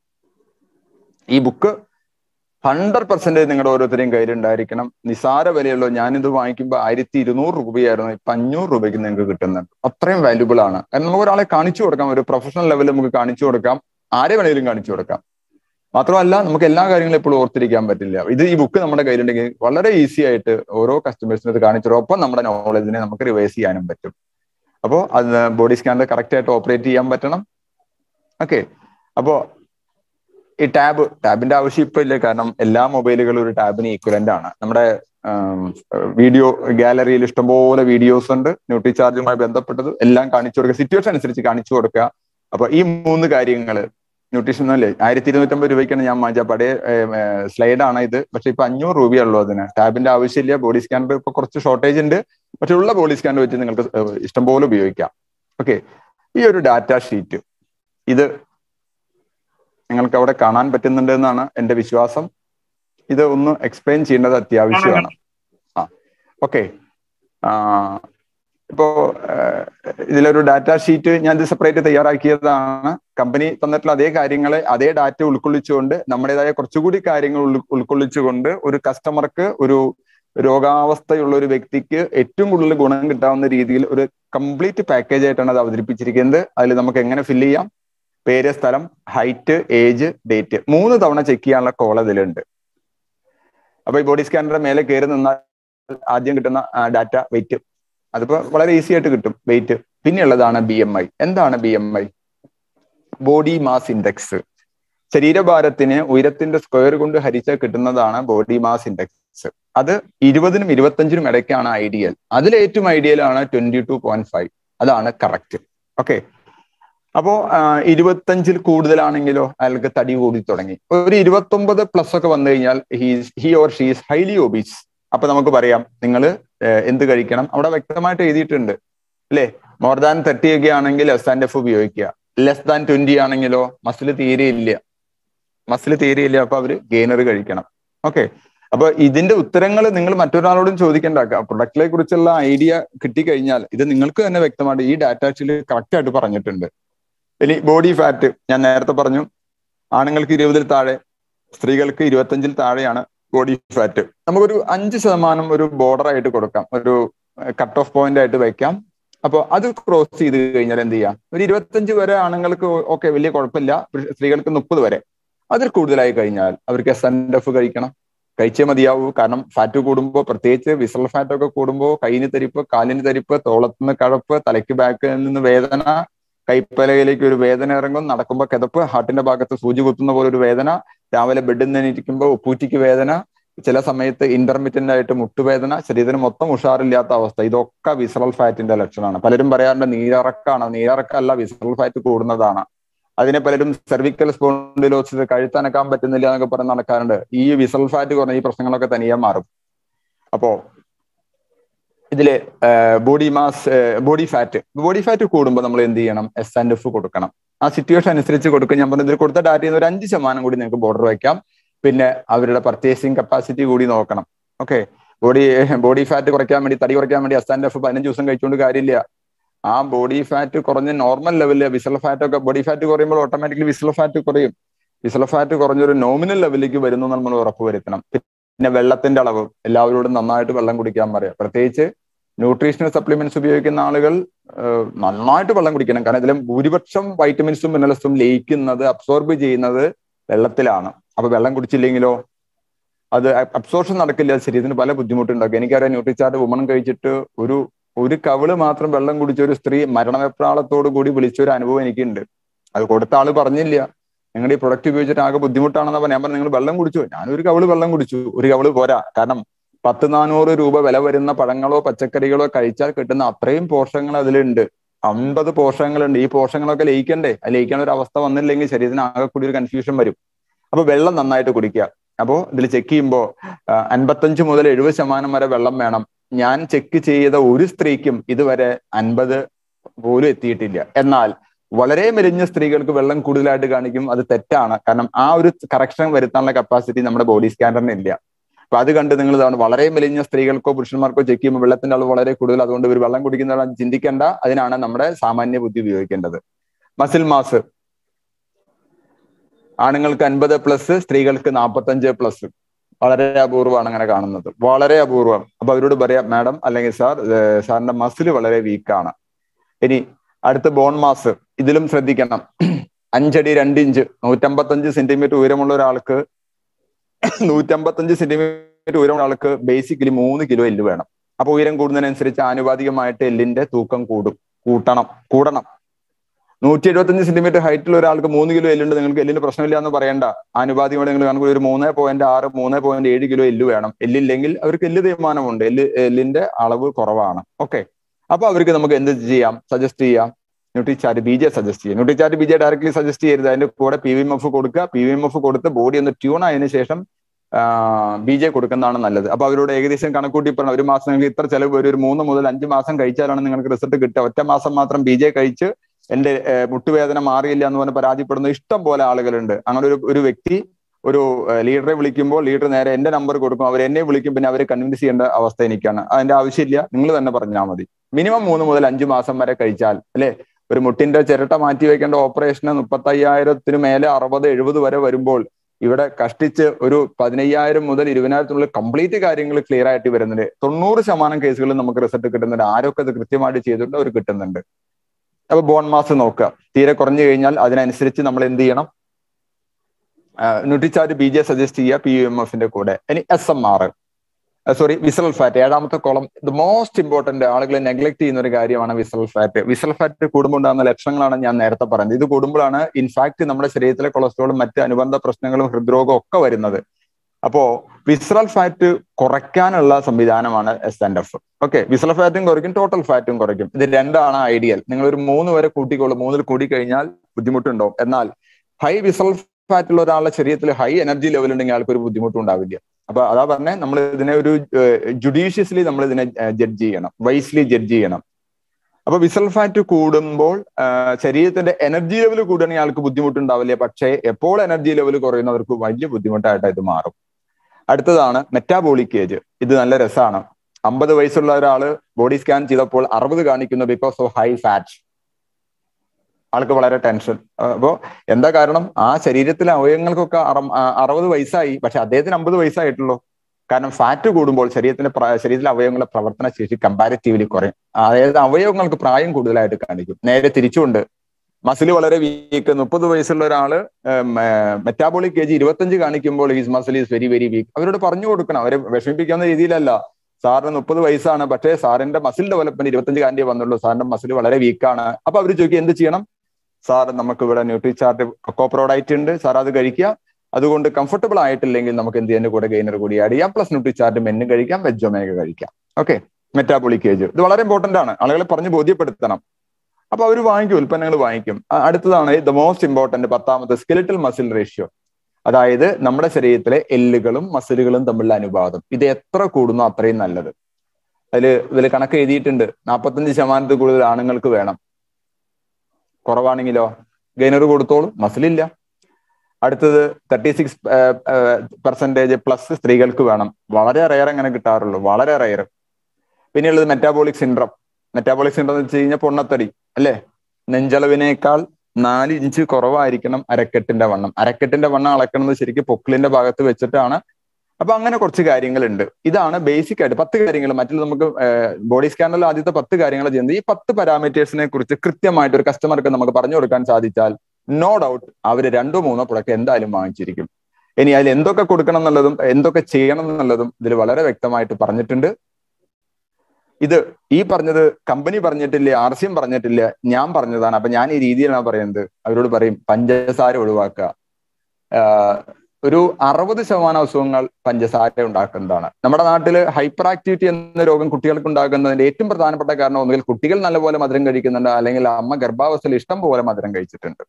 ഈ ബുക്ക് ഹൺഡ്രഡ് പെർസെന്റേജ് നിങ്ങളുടെ ഓരോരുത്തരെയും കയ്യിലുണ്ടായിരിക്കണം നിസാര വിലയുള്ളൂ ഞാനിത് വാങ്ങിക്കുമ്പോൾ ആയിരത്തി ഇരുന്നൂറ് രൂപയായിരുന്നു ഇപ്പൊ അഞ്ഞൂറ് രൂപയ്ക്ക് നിങ്ങൾക്ക് കിട്ടുന്നുണ്ട് അത്രയും വാല്യുബിൾ ആണ് കാരണം നമുക്ക് ഒരാളെ കാണിച്ചു കൊടുക്കാം ഒരു പ്രൊഫഷണൽ ലെവലിൽ നമുക്ക് കാണിച്ചു കൊടുക്കാം ആരെ വേണമെങ്കിലും കാണിച്ചു കൊടുക്കാം മാത്രമല്ല നമുക്ക് എല്ലാ കാര്യങ്ങളും എപ്പോഴും ഓർത്തിരിക്കാൻ പറ്റില്ല ഇത് ഈ ബുക്ക് നമ്മുടെ കയ്യിലുണ്ടെങ്കിൽ വളരെ ഈസി ആയിട്ട് ഓരോ കസ്റ്റമേഴ്സിനും ഇത് കാണിച്ചു ഒപ്പം നമ്മുടെ നോളജിനെ നമുക്ക് റിവൈസ് ചെയ്യാനും പറ്റും അപ്പോൾ അത് ബോഡി സ്കാനർ കറക്റ്റ് ആയിട്ട് ഓപ്പറേറ്റ് ചെയ്യാൻ പറ്റണം ഓക്കെ അപ്പോ ഈ ടാബ് ടാബിന്റെ ആവശ്യം ഇപ്പൊ ഇല്ല കാരണം എല്ലാ മൊബൈലുകളും ഒരു ടാബിന് ഈക്വലന്റ് ആണ് നമ്മുടെ വീഡിയോ ഗാലറിയിൽ ഇഷ്ടംപോലെ വീഡിയോസ് ഉണ്ട് ന്യൂട്രി ചാർജുമായി ബന്ധപ്പെട്ടത് എല്ലാം കാണിച്ചു കൊടുക്കുക സിറ്റുവേഷൻ അനുസരിച്ച് കാണിച്ചു കൊടുക്കുക അപ്പൊ ഈ മൂന്ന് കാര്യങ്ങൾ ന്യൂട്രീഷൻ അല്ലേ ആയിരത്തി ഇരുന്നൂറ്റമ്പത് രൂപയ്ക്കാണ് ഞാൻ വാങ്ങിച്ച പഴയ സ്ലൈഡാണ് ഇത് പക്ഷെ ഇപ്പൊ അഞ്ഞൂറ് രൂപയുള്ളൂ അതിന് ടാബിന്റെ ആവശ്യമില്ല ബോഡി സ്കാനർ ഇപ്പൊ കുറച്ച് ഷോർട്ടേജ് ഉണ്ട് പക്ഷെ ഉള്ള ബോഡി സ്കാനർ വെച്ച് നിങ്ങൾക്ക് ഇഷ്ടംപോലെ ഉപയോഗിക്കാം ഓക്കെ ഈ ഒരു ഡാറ്റ ഷീറ്റ് ഇത് നിങ്ങൾക്ക് അവിടെ കാണാൻ പറ്റുന്നുണ്ട് എന്നാണ് എന്റെ വിശ്വാസം ഇത് ഒന്ന് എക്സ്പ്ലെയിൻ ചെയ്യേണ്ടത് അത്യാവശ്യമാണ് ആ ഓക്കെ ഇപ്പോ ഇതിലൊരു ഡാറ്റ ഷീറ്റ് ഞാൻ ഇത് സെപ്പറേറ്റ് തയ്യാറാക്കിയതാണ് കമ്പനി തന്നിട്ടുള്ള അതേ കാര്യങ്ങളെ അതേ ഡാറ്റ ഉൾക്കൊള്ളിച്ചുകൊണ്ട് നമ്മുടേതായ കുറച്ചുകൂടി കാര്യങ്ങൾ ഉൾക്കൊള്ളിച്ചുകൊണ്ട് ഒരു കസ്റ്റമർക്ക് ഒരു രോഗാവസ്ഥയുള്ള ഒരു വ്യക്തിക്ക് ഏറ്റവും കൂടുതൽ ഗുണം കിട്ടാവുന്ന രീതിയിൽ ഒരു കംപ്ലീറ്റ് പാക്കേജ് ആയിട്ടാണ് അത് അവതരിപ്പിച്ചിരിക്കുന്നത് അതിൽ നമുക്ക് എങ്ങനെ ഫില്ല് ചെയ്യാം പേര് സ്ഥലം ഹൈറ്റ് ഏജ് ഡേറ്റ് മൂന്ന് തവണ ചെക്ക് ചെയ്യാനുള്ള കോൾ ഇതിലുണ്ട് അപ്പൊ ഈ ബോഡി സ്കാനറുടെ മേലെ കയറി നിന്നാൽ ആദ്യം കിട്ടുന്ന ഡാറ്റ വെയിറ്റ് അതിപ്പോ വളരെ ഈസി ആയിട്ട് കിട്ടും വെയിറ്റ് പിന്നെയുള്ളതാണ് ബി എം ഐ എന്താണ് B M I body mass index ശരീരഭാരത്തിന് ഉയരത്തിന്റെ സ്ക്വയർ കൊണ്ട് ഹരിച്ചാൽ കിട്ടുന്നതാണ് ബോഡി മാസ് ഇൻഡെക്സ് അത് ഇരുപതിനും ഇരുപത്തഞ്ചിനും ഇടയ്ക്കാണ് ഐഡിയൽ അതിൽ ഏറ്റവും ഐഡിയൽ ആണ് ട്വന്റി ടു പോയിന്റ് ഫൈവ് അതാണ് കറക്റ്റ് ഓക്കെ അപ്പോ ഇരുപത്തഞ്ചിൽ കൂടുതലാണെങ്കിലോ അയാൾക്ക് തടി കൂടി തുടങ്ങി ഒരു ഇരുപത്തൊമ്പത് പ്ലസ് ഒക്കെ വന്നു കഴിഞ്ഞാൽ he's he or she's highly obese അപ്പൊ നമുക്ക് പറയാം നിങ്ങൾ എന്ത് കഴിക്കണം അവിടെ വ്യക്തമായിട്ട് എഴുതിയിട്ടുണ്ട് അല്ലേ മോർ ദാൻ തേർട്ടി ഒക്കെ ആണെങ്കിൽ എസ് ആൻഡ് എഫ് ഉപയോഗിക്കുക ലെസ് ദാൻ ട്വന്റി ആണെങ്കിലോ മസിൽ തീരെ ഇല്ല മസിൽ തീരെ ഇല്ല അപ്പൊ അവര് ഗെയിനർ കഴിക്കണം ഓക്കെ അപ്പൊ ഇതിന്റെ ഉത്തരങ്ങൾ നിങ്ങൾ മറ്റൊരാളോടും ചോദിക്കേണ്ട പ്രൊഡക്റ്റിനെ കുറിച്ചുള്ള ഐഡിയ കിട്ടിക്കഴിഞ്ഞാൽ ഇത് നിങ്ങൾക്ക് തന്നെ വ്യക്തമായിട്ട് ഈ ഡാറ്റ ആക്ച്വലി കറക്റ്റ് ആയിട്ട് പറഞ്ഞിട്ടുണ്ട് ഇനി ബോഡി ഫാറ്റ് ഞാൻ നേരത്തെ പറഞ്ഞു ആണുങ്ങൾക്ക് ഇരുപതിൽ താഴെ സ്ത്രീകൾക്ക് ഇരുപത്തഞ്ചിൽ താഴെയാണ് ബോഡി ഫാറ്റ് നമുക്കൊരു അഞ്ച് ശതമാനം ഒരു ബോർഡർ ആയിട്ട് കൊടുക്കാം ഒരു കട്ട് ഓഫ് പോയിന്റ് ആയിട്ട് വെക്കാം അപ്പോൾ അത് ക്രോസ് ചെയ്ത് കഴിഞ്ഞാൽ എന്ത് ചെയ്യാം ഒരു ഇരുപത്തഞ്ച് വരെ ആണുങ്ങൾക്ക് ഓക്കെ വലിയ കുഴപ്പമില്ല സ്ത്രീകൾക്ക് മുപ്പത് വരെ അതിൽ കൂടുതലായി കഴിഞ്ഞാൽ അവർക്ക് എസ് എൻ എഫ് കഴിക്കണം കഴിച്ചേ മതിയാവൂ കാരണം ഫാറ്റ് കൂടുമ്പോൾ പ്രത്യേകിച്ച് വിസറൽ ഫാറ്റ് ഒക്കെ കൂടുമ്പോൾ കൈയിന് തരിപ്പ് കാലിന് തരിപ്പ് തോളത്തുനിന്ന് കഴപ്പ് തലയ്ക്ക് ബാക്കിൽ നിന്ന് വേദന കൈപ്പലയിലേക്ക് ഒരു വേദന ഇറങ്ങും നടക്കുമ്പോൾ കിതപ്പ് ഹാർട്ടിന്റെ ഭാഗത്ത് സൂചി കുത്തുന്ന പോലെ ഒരു വേദന രാവിലെ ബെഡിൽ നിന്ന് ഇരിക്കുമ്പോൾ ഉപ്പൂറ്റിക്ക് വേദന ചില സമയത്ത് ഇന്റർമീഡിയന്റ് ആയിട്ട് മുട്ടുവേദന ശരീരത്തിന് മൊത്തം ഉഷാറില്ലാത്ത അവസ്ഥ ഇതൊക്കെ വിസറൽ ഫാറ്റിന്റെ ലക്ഷണമാണ് പലരും പറയാറുണ്ട് നീരിറക്കാണ് നീരിറക്കല്ല വിസറൽ ഫാറ്റ് കൂടുന്നതാണ് അതിനെ പലരും സെർവിക്കൽ സ്പോണ്ടിലോസിസ് കഴുത്തനക്കാൻ പറ്റുന്നില്ല എന്നൊക്കെ പറഞ്ഞ് നടക്കാറുണ്ട് ഈ വിസറൽ ഫാറ്റ് കുറഞ്ഞ ഈ പ്രശ്നങ്ങളൊക്കെ തനിയെ മാറും അപ്പോ ഇതില് body mass body fat body fat കൂടുമ്പോൾ നമ്മൾ എന്ത് ചെയ്യണം എസ് ആൻഡ് എഫ് കൊടുക്കണം ആ സിറ്റുവേഷൻ അനുസരിച്ച് കൊടുക്കും ഞാൻ പറഞ്ഞ ഇതിൽ കൊടുത്ത ഡാറ്റയിൽ ഒരു അഞ്ച് ശതമാനം കൂടി നിങ്ങൾക്ക് ബോർഡർ വയ്ക്കാം പിന്നെ അവരുടെ പർച്ചേസിങ് കപ്പാസിറ്റി കൂടി നോക്കണം ഓക്കെ ബോഡി ബോഡി ഫാറ്റ് കുറയ്ക്കാൻ വേണ്ടി തടി കുറയ്ക്കാൻ വേണ്ടി എസ് ആൻഡ് എഫ് പതിനഞ്ച് ദിവസം കഴിച്ചുകൊണ്ട് കാര്യമില്ല ആ ബോഡി ഫാറ്റ് കുറഞ്ഞ നോർമൽ ലെവലിൽ വിസൽ ഫാറ്റ് ഒക്കെ ബോഡി ഫാറ്റ് കുറയുമ്പോൾ ഓട്ടോമാറ്റിക്കലി വിസൽ ഫാറ്റ് കുറയും വിസൽ ഫാറ്റ് കുറഞ്ഞൊരു നോമിനൽ ലെവലിലേക്ക് വരുന്നു നമ്മൾ ഉറപ്പുവരുത്തണം പിന്നെ വെള്ളത്തിന്റെ അളവ് എല്ലാവരോടും നന്നായിട്ട് വെള്ളം കുടിക്കാൻ പറയാം പ്രത്യേകിച്ച് ന്യൂട്രീഷണൽ സപ്ലിമെന്റ്സ് ഉപയോഗിക്കുന്ന ആളുകൾ നന്നായിട്ട് വെള്ളം കുടിക്കണം കാരണം ഇതിലും ഭൂരിപക്ഷം വൈറ്റമിൻസും മിനറൽസും ലയിക്കുന്നത് അബ്സോർബ് ചെയ്യുന്നത് വെള്ളത്തിലാണ് അപ്പൊ വെള്ളം കുടിച്ചില്ലെങ്കിലോ അത് അബ്സോർഷൻ നടക്കില്ല ശരീരത്തിന് പല ബുദ്ധിമുട്ടുണ്ടാക്കും എനിക്കറിയാം ന്യൂട്രിച്ചാർട്ട് വുമൺ കഴിച്ചിട്ട് ഒരു ഒരു കവിള് മാത്രം വെള്ളം കുടിച്ച ഒരു സ്ത്രീ മരണവെപ്രാളത്തോടു കൂടി വിളിച്ച ഒരു അനുഭവം എനിക്കുണ്ട് അത് കൊടുത്ത ആള് പറഞ്ഞില്ല നിങ്ങളുടെ ഈ പ്രൊഡക്റ്റ് ഉപയോഗിച്ചിട്ട് ആകെ ബുദ്ധിമുട്ടാണെന്ന് പറഞ്ഞാൽ ഞാൻ പറഞ്ഞു നിങ്ങൾ വെള്ളം കുടിച്ചു ഞാനൊരു കവിള് വെള്ളം കുടിച്ചു ഒരു കവിള് പോരാ കാരണം പത്ത് നാനൂറ് രൂപ വില വരുന്ന പഴങ്ങളോ പച്ചക്കറികളോ കഴിച്ചാൽ കിട്ടുന്ന അത്രയും പോഷകങ്ങൾ അതിലുണ്ട് അമ്പത് പോഷകങ്ങളുണ്ട് ഈ പോഷകങ്ങളൊക്കെ ലയിക്കണ്ടേ അത് ലയിക്കാൻ ഒരു അവസ്ഥ വന്നില്ലെങ്കിൽ ശരീരത്തിന് ആകെ കൂടി ഒരു കൺഫ്യൂഷൻ വരും അപ്പൊ വെള്ളം നന്നായിട്ട് കുടിക്കുക അപ്പോൾ ഇതിൽ ചെക്ക് ചെയ്യുമ്പോൾ അൻപത്തഞ്ച് മുതൽ എഴുപത് ശതമാനം വരെ വെള്ളം വേണം ഞാൻ ചെക്ക് ചെയ്ത ഒരു സ്ത്രീക്കും ഇതുവരെ അൻപത് പോലും എത്തിയിട്ടില്ല എന്നാൽ വളരെ മെലിഞ്ഞ സ്ത്രീകൾക്ക് വെള്ളം കൂടുതലായിട്ട് കാണിക്കും അത് തെറ്റാണ് കാരണം ആ ഒരു കറക്ഷൻ വരുത്താനുള്ള കപ്പാസിറ്റി നമ്മുടെ ബോഡി സ്കാനറിന് ഇല്ല അപ്പൊ അത് കണ്ട് നിങ്ങൾ ഇതാണ് വളരെ മെലിഞ്ഞ സ്ത്രീകൾക്കോ പുരുഷന്മാർക്കോ ചെക്ക് ചെയ്യുമ്പോൾ വെള്ളത്തിന്റെ അളവ് വളരെ കൂടുതൽ അതുകൊണ്ട് ഇവർ വെള്ളം കുടിക്കുന്നതാണ് ചിന്തിക്കേണ്ട അതിനാണ് നമ്മുടെ സാമാന്യ ബുദ്ധി ഉപയോഗിക്കേണ്ടത് മസിൽ മാസ് ആണുങ്ങൾക്ക് അൻപത് പ്ലസ് സ്ത്രീകൾക്ക് നാൽപ്പത്തഞ്ച് പ്ലസ് വളരെ അപൂർവമാണ് അങ്ങനെ കാണുന്നത് വളരെ അപൂർവം അപ്പൊ അവരോട് പറയാം മാഡം അല്ലെങ്കിൽ സാർ സാറിന്റെ മസിൽ വളരെ വീക്കാണ് ഇനി അടുത്ത ബോൺ മാസ് ഇതിലും ശ്രദ്ധിക്കണം അഞ്ചടി രണ്ട് ഇഞ്ച് നൂറ്റമ്പത്തഞ്ച് സെന്റിമീറ്റർ ഉയരമുള്ള ഒരാൾക്ക് നൂറ്റമ്പത്തഞ്ച് സെന്റിമീറ്റർ ഉയരമുള്ള ആൾക്ക് ബേസിക്കലി മൂന്ന് കിലോ എല്ല് വേണം അപ്പൊ ഉയരം കൂടുന്നതിനനുസരിച്ച് ആനുപാതികമായിട്ട് എല്ലിന്റെ തൂക്കം കൂടും കൂട്ടണം കൂടണം നൂറ്റി എഴുപത്തഞ്ച് സെന്റിമീറ്റർ ഹൈറ്റുള്ള ഒരാൾക്ക് മൂന്ന് കിലോ എല്ലുണ്ട് നിങ്ങൾക്ക് എല്ലിന് പ്രശ്നമില്ല എന്ന് പറയണ്ട ആനുപാതികമായിട്ട് നിങ്ങൾ കാണുമ്പോൾ ഒരു മൂന്ന് പോയിന്റ് ആറ് മൂന്ന് പോയിന്റ് ഏഴ് കിലോ എല്ല് വേണം എല്ലില്ലെങ്കിൽ അവർക്ക് എല്ല് തീരുമാനമുണ്ട് എല്ല് എല്ലിന്റെ അളവ് കുറവാണ് ഓക്കെ അപ്പൊ അവർക്ക് നമുക്ക് എന്ത് ചെയ്യാം സജസ്റ്റ് ചെയ്യാം ന്യൂട്രിചാർട്ട് ബി ജെ സജസ്റ്റ് ചെയ്യാം Nutricharge B J directly suggest ചെയ്യരുത് അതിന്റെ കൂടെ പി വി എം എഫ് കൊടുക്കുക പി വി എം എഫ് കൊടുത്ത് ബോഡി ഒന്ന് ട്യൂൺ ആയതിനു ശേഷം ബി ജെ കൊടുക്കുന്നതാണ് നല്ലത് അപ്പൊ അവരോട് ഏകദേശം കണക്കൂട്ടി പറഞ്ഞ ഒരു മാസം നിങ്ങൾക്ക് ഇത്ര ചെലവ് വരും ഒരു മൂന്ന് മുതൽ അഞ്ച് മാസം കഴിച്ചാലാണ് നിങ്ങൾക്ക് റിസൾട്ട് കിട്ടുക ഒറ്റ മാസം മാത്രം ബി ജെ കഴിച്ച് എന്റെ മുട്ടുവേദന മാറിയില്ല എന്ന് പറഞ്ഞ് പരാതിപ്പെടുന്ന ഇഷ്ടം പോലെ ആളുകളുണ്ട് അങ്ങനെ ഒരു ഒരു വ്യക്തി ഒരു ലീഡറെ വിളിക്കുമ്പോൾ ലീഡർ നേരെ എന്റെ നമ്പർ കൊടുക്കും അവർ എന്നെ വിളിക്കും പിന്നെ അവരെ കൺവിൻസ് ചെയ്യേണ്ട അവസ്ഥ എനിക്കാണ് അതിന്റെ ആവശ്യമില്ല നിങ്ങൾ തന്നെ പറഞ്ഞാൽ മതി മിനിമം മൂന്ന് മുതൽ അഞ്ച് മാസം വരെ കഴിച്ചാൽ അല്ലെ ഒരു മുട്ടിന്റെ ചിരട്ട മാറ്റി വെക്കേണ്ട ഓപ്പറേഷന് മുപ്പത്തയ്യായിരത്തിന് മേലെ അറുപത് എഴുപത് വരെ വരുമ്പോൾ ഇവിടെ കഷ്ടിച്ച് ഒരു പതിനയ്യായിരം മുതൽ ഇരുപതിനായിരത്തിനുള്ളിൽ കംപ്ലീറ്റ് കാര്യങ്ങൾ ക്ലിയർ ആയിട്ട് വരുന്നുണ്ട് തൊണ്ണൂറ് ശതമാനം കേസുകളിൽ നമുക്ക് റിസൾട്ട് കിട്ടുന്നുണ്ട് ആരൊക്കെ അത് കൃത്യമായിട്ട് ചെയ്തിട്ടുണ്ട് അവർ കിട്ടുന്നുണ്ട് അപ്പൊ ബോൺ മാസ് നോക്കുക തീരെ കുറഞ്ഞു കഴിഞ്ഞാൽ അതിനനുസരിച്ച് നമ്മൾ എന്ത് ചെയ്യണം ന്യൂട്രിചാർട്ട് ബി ജെ സജസ്റ്റ് ചെയ്യുക പി യു എം എഫിന്റെ കൂടെ ഇനി S M R sorry visceral fat ഏഴാമത്തെ കോളം ദ മോസ്റ്റ് ഇമ്പോർട്ടന്റ് ആളുകൾ നെഗ്ലക്ട് ചെയ്യുന്ന ഒരു കാര്യമാണ് വിസറൽ ഫാറ്റ് വിസറൽ ഫാറ്റ് കൂടുമ്പോൾ ഉണ്ടാകുന്ന ലക്ഷണങ്ങളാണ് ഞാൻ നേരത്തെ പറഞ്ഞത് ഇത് കൂടുമ്പോഴാണ് ഇൻഫാക്ട് നമ്മുടെ ശരീരത്തിലെ കൊളസ്ട്രോളും മറ്റ് അനുബന്ധ പ്രശ്നങ്ങളും ഹൃദ്രോഗവും ഒക്കെ വരുന്നത് അപ്പോ വിസറൽ ഫാറ്റ് കുറയ്ക്കാനുള്ള സംവിധാനമാണ് S and F okay visceral ഫാറ്റും കുറയ്ക്കും ടോട്ടൽ ഫാറ്റും കുറയ്ക്കും ഇത് രണ്ടാണ് ഐഡിയൽ നിങ്ങൾ ഒരു മൂന്ന് വരെ കൂട്ടിക്കോളൂ മൂന്നിൽ കൂടി കഴിഞ്ഞാൽ ബുദ്ധിമുട്ടുണ്ടാവും എന്നാൽ ഹൈ വിസറൽ ഫാറ്റുള്ള ഒരാളുടെ ശരീരത്തിൽ ഹൈ എനർജി ലെവൽ ഉണ്ടെങ്കിൽ ആൾക്ക് ഒരു ബുദ്ധിമുട്ടും ഉണ്ടാവില്ല അപ്പൊ അതാ പറഞ്ഞേ നമ്മൾ ഇതിനെ ഒരു ജുഡീഷ്യസ്ലി നമ്മൾ ഇതിനെ ജഡ്ജ് ചെയ്യണം വൈസ്ലി ജഡ്ജ് ചെയ്യണം അപ്പൊ വിസൽ ഫാറ്റ് കൂടുമ്പോൾ ശരീരത്തിന്റെ എനർജി ലെവൽ കൂടുകയാണെങ്കിൽ ആൾക്ക് ബുദ്ധിമുട്ടുണ്ടാവില്ല പക്ഷേ എപ്പോൾ എനർജി ലെവൽ കുറയുന്നവർക്ക് വലിയ ബുദ്ധിമുട്ടായിട്ട് ഇത് മാറും അടുത്തതാണ് മെറ്റാബോളിക് ഏജ് ഇത് നല്ല രസമാണ് അമ്പത് വയസ്സുള്ള ഒരാള് ബോഡി സ്കാൻ ചെയ്തപ്പോൾ അറുപത് കാണിക്കുന്നു ബിക്കോസ് ഓഫ് ഹൈ ഫാറ്റ് ആൾക്ക് വളരെ ടെൻഷൻ അപ്പോ എന്താ കാരണം ആ ശരീരത്തിലെ അവയവങ്ങൾക്കൊക്കെ അറുപത് വയസ്സായി പക്ഷെ അദ്ദേഹത്തിന് അമ്പത് വയസ്സായിട്ടുള്ളൂ കാരണം ഫാറ്റ് കൂടുമ്പോൾ ശരീരത്തിന്റെ ശരീരത്തിലെ അവയവങ്ങളുടെ പ്രവർത്തന ശേഷി കമ്പാരിറ്റീവ്ലി കുറയും അതായത് അവയവങ്ങൾക്ക് പ്രായം കൂടുതലായിട്ട് കാണിക്കും നേരെ തിരിച്ചുകൊണ്ട് മസിൽ വളരെ വീക്ക് മുപ്പത് വയസ്സുള്ള ഒരാള് മെറ്റാബോളിക് ഏജ് ഇരുപത്തഞ്ച് കാണിക്കുമ്പോൾ is muscle is very very weak അവരോട് പറഞ്ഞു കൊടുക്കണം അവരെ വിഷമിപ്പിക്കാവുന്ന രീതിയിലല്ല സാറിന് മുപ്പത് വയസ്സാണ് പക്ഷേ സാറിന്റെ മസിൽ ഡെവലപ്മെന്റ് ഇരുപത്തഞ്ച് കാര്യം വന്നുള്ളൂ സാറിന്റെ മസിൽ വളരെ വീക്കാണ് അപ്പൊ അവർ ചോദിക്കുക എന്ത് ചെയ്യണം സാർ നമുക്ക് ഇവിടെ ന്യൂട്രി ചാർട്ട് കൊക്കോ പ്രോഡക്റ്റ് ഉണ്ട് സാർ അത് കഴിക്കുക അതുകൊണ്ട് കംഫർട്ടബിൾ ആയിട്ടില്ലെങ്കിൽ നമുക്ക് എന്ത് ചെയ്യുന്ന കൂടെ ഗെയിനർ കൂടി ആഡ് ചെയ്യാം പ്ലസ് ന്യൂട്രി ചാർട്ട് മെന്നും കഴിക്കാം വെജ് ഒമേഗ കഴിക്കാം ഓക്കെ മെറ്റാബോളിക് ഏജ് ഇത് വളരെ ഇമ്പോർട്ടന്റ് ആണ് ആളുകളെ പറഞ്ഞ് ബോധ്യപ്പെടുത്തണം അപ്പൊ അവർ വാങ്ങിക്കും ഉൽപ്പന്നങ്ങൾ വാങ്ങിക്കും അടുത്തതാണ് ദ മോസ്റ്റ് ഇമ്പോർട്ടന്റ് പത്താമത്തെ സ്കെലിറ്റൽ മസിൽ റേഷ്യോ അതായത് നമ്മുടെ ശരീരത്തിലെ എല്ലുകളും മസിലുകളും തമ്മിലുള്ള അനുപാതം ഇത് എത്ര കൂടുന്നോ അത്രയും നല്ലത് അതിൽ ഇതിൽ കണക്ക് എഴുതിയിട്ടുണ്ട് നാൽപ്പത്തഞ്ച് ശതമാനത്തിൽ കൂടുതൽ ആണുങ്ങൾക്ക് വേണം കുറവാണെങ്കിലോ ഗൈനർ കൊടുത്തോളും മസിലില്ല അടുത്തത് തേർട്ടി സിക്സ് പെർസെൻറ്റേജ് പ്ലസ് സ്ത്രീകൾക്ക് വേണം വളരെ റയർ അങ്ങനെ കിട്ടാറുള്ളൂ വളരെ റയർ പിന്നെയുള്ളത് മെറ്റാബോളിക് സിൻഡ്രം മെറ്റാബോളിക് സിൻഡ്രം എന്ന് വെച്ച് കഴിഞ്ഞാൽ പൊണ്ണത്തടി അല്ലേ നെഞ്ചളവിനേക്കാൾ നാല് ഇഞ്ച് കുറവായിരിക്കണം അരക്കെട്ടിന്റെ വണ്ണം അരക്കെട്ടിന്റെ വണ്ണം അളക്കുന്നത് ശരിക്കും പൊക്കിളിന്റെ ഭാഗത്ത് വെച്ചിട്ടാണ് അപ്പൊ അങ്ങനെ കുറച്ച് കാര്യങ്ങളുണ്ട് ഇതാണ് ബേസിക് ആയിട്ട് പത്ത് കാര്യങ്ങൾ മറ്റുള്ള നമുക്ക് ബോഡി സ്കാനറിൽ ആദ്യത്തെ പത്ത് കാര്യങ്ങൾ ചെയ്യുന്നത് ഈ പത്ത് പാരാമീറ്റേഴ്സിനെ കുറിച്ച് കൃത്യമായിട്ട് ഒരു കസ്റ്റമർക്ക് നമുക്ക് പറഞ്ഞു കൊടുക്കാൻ സാധിച്ചാൽ നോ ഡൗട്ട് അവർ രണ്ടോ മൂന്നോ പ്രൊഡക്റ്റ് എന്തായാലും വാങ്ങിച്ചിരിക്കും ഇനി അതിൽ എന്തൊക്കെ കൊടുക്കണം എന്നുള്ളതും എന്തൊക്കെ ചെയ്യണം എന്നുള്ളതും ഇതിൽ വളരെ വ്യക്തമായിട്ട് പറഞ്ഞിട്ടുണ്ട് ഇത് ഈ പറഞ്ഞത് കമ്പനി പറഞ്ഞിട്ടില്ല ആർ സി എം പറഞ്ഞിട്ടില്ല ഞാൻ പറഞ്ഞതാണ് അപ്പൊ ഞാൻ ഈ രീതിയിലാണ് പറയുന്നത് അവരോട് പറയും പഞ്ചസാര ഒഴിവാക്കുക ഒരു അറുപത് ശതമാനം അസുഖങ്ങൾ പഞ്ചസാര ഉണ്ടാക്കുന്നതാണ് നമ്മുടെ നാട്ടിൽ ഹൈപ്പർ ആക്ടിവിറ്റി എന്ന രോഗം കുട്ടികൾക്ക് ഉണ്ടാകുന്നതിന്റെ ഏറ്റവും പ്രധാനപ്പെട്ട കാരണം ഒന്നുകിൽ കുട്ടികൾ നല്ലപോലെ മധുരം കഴിക്കുന്നുണ്ട് അല്ലെങ്കിൽ അമ്മ ഗർഭാവസ്ഥയിൽ ഇഷ്ടം പോലെ മധുരം കഴിച്ചിട്ടുണ്ട്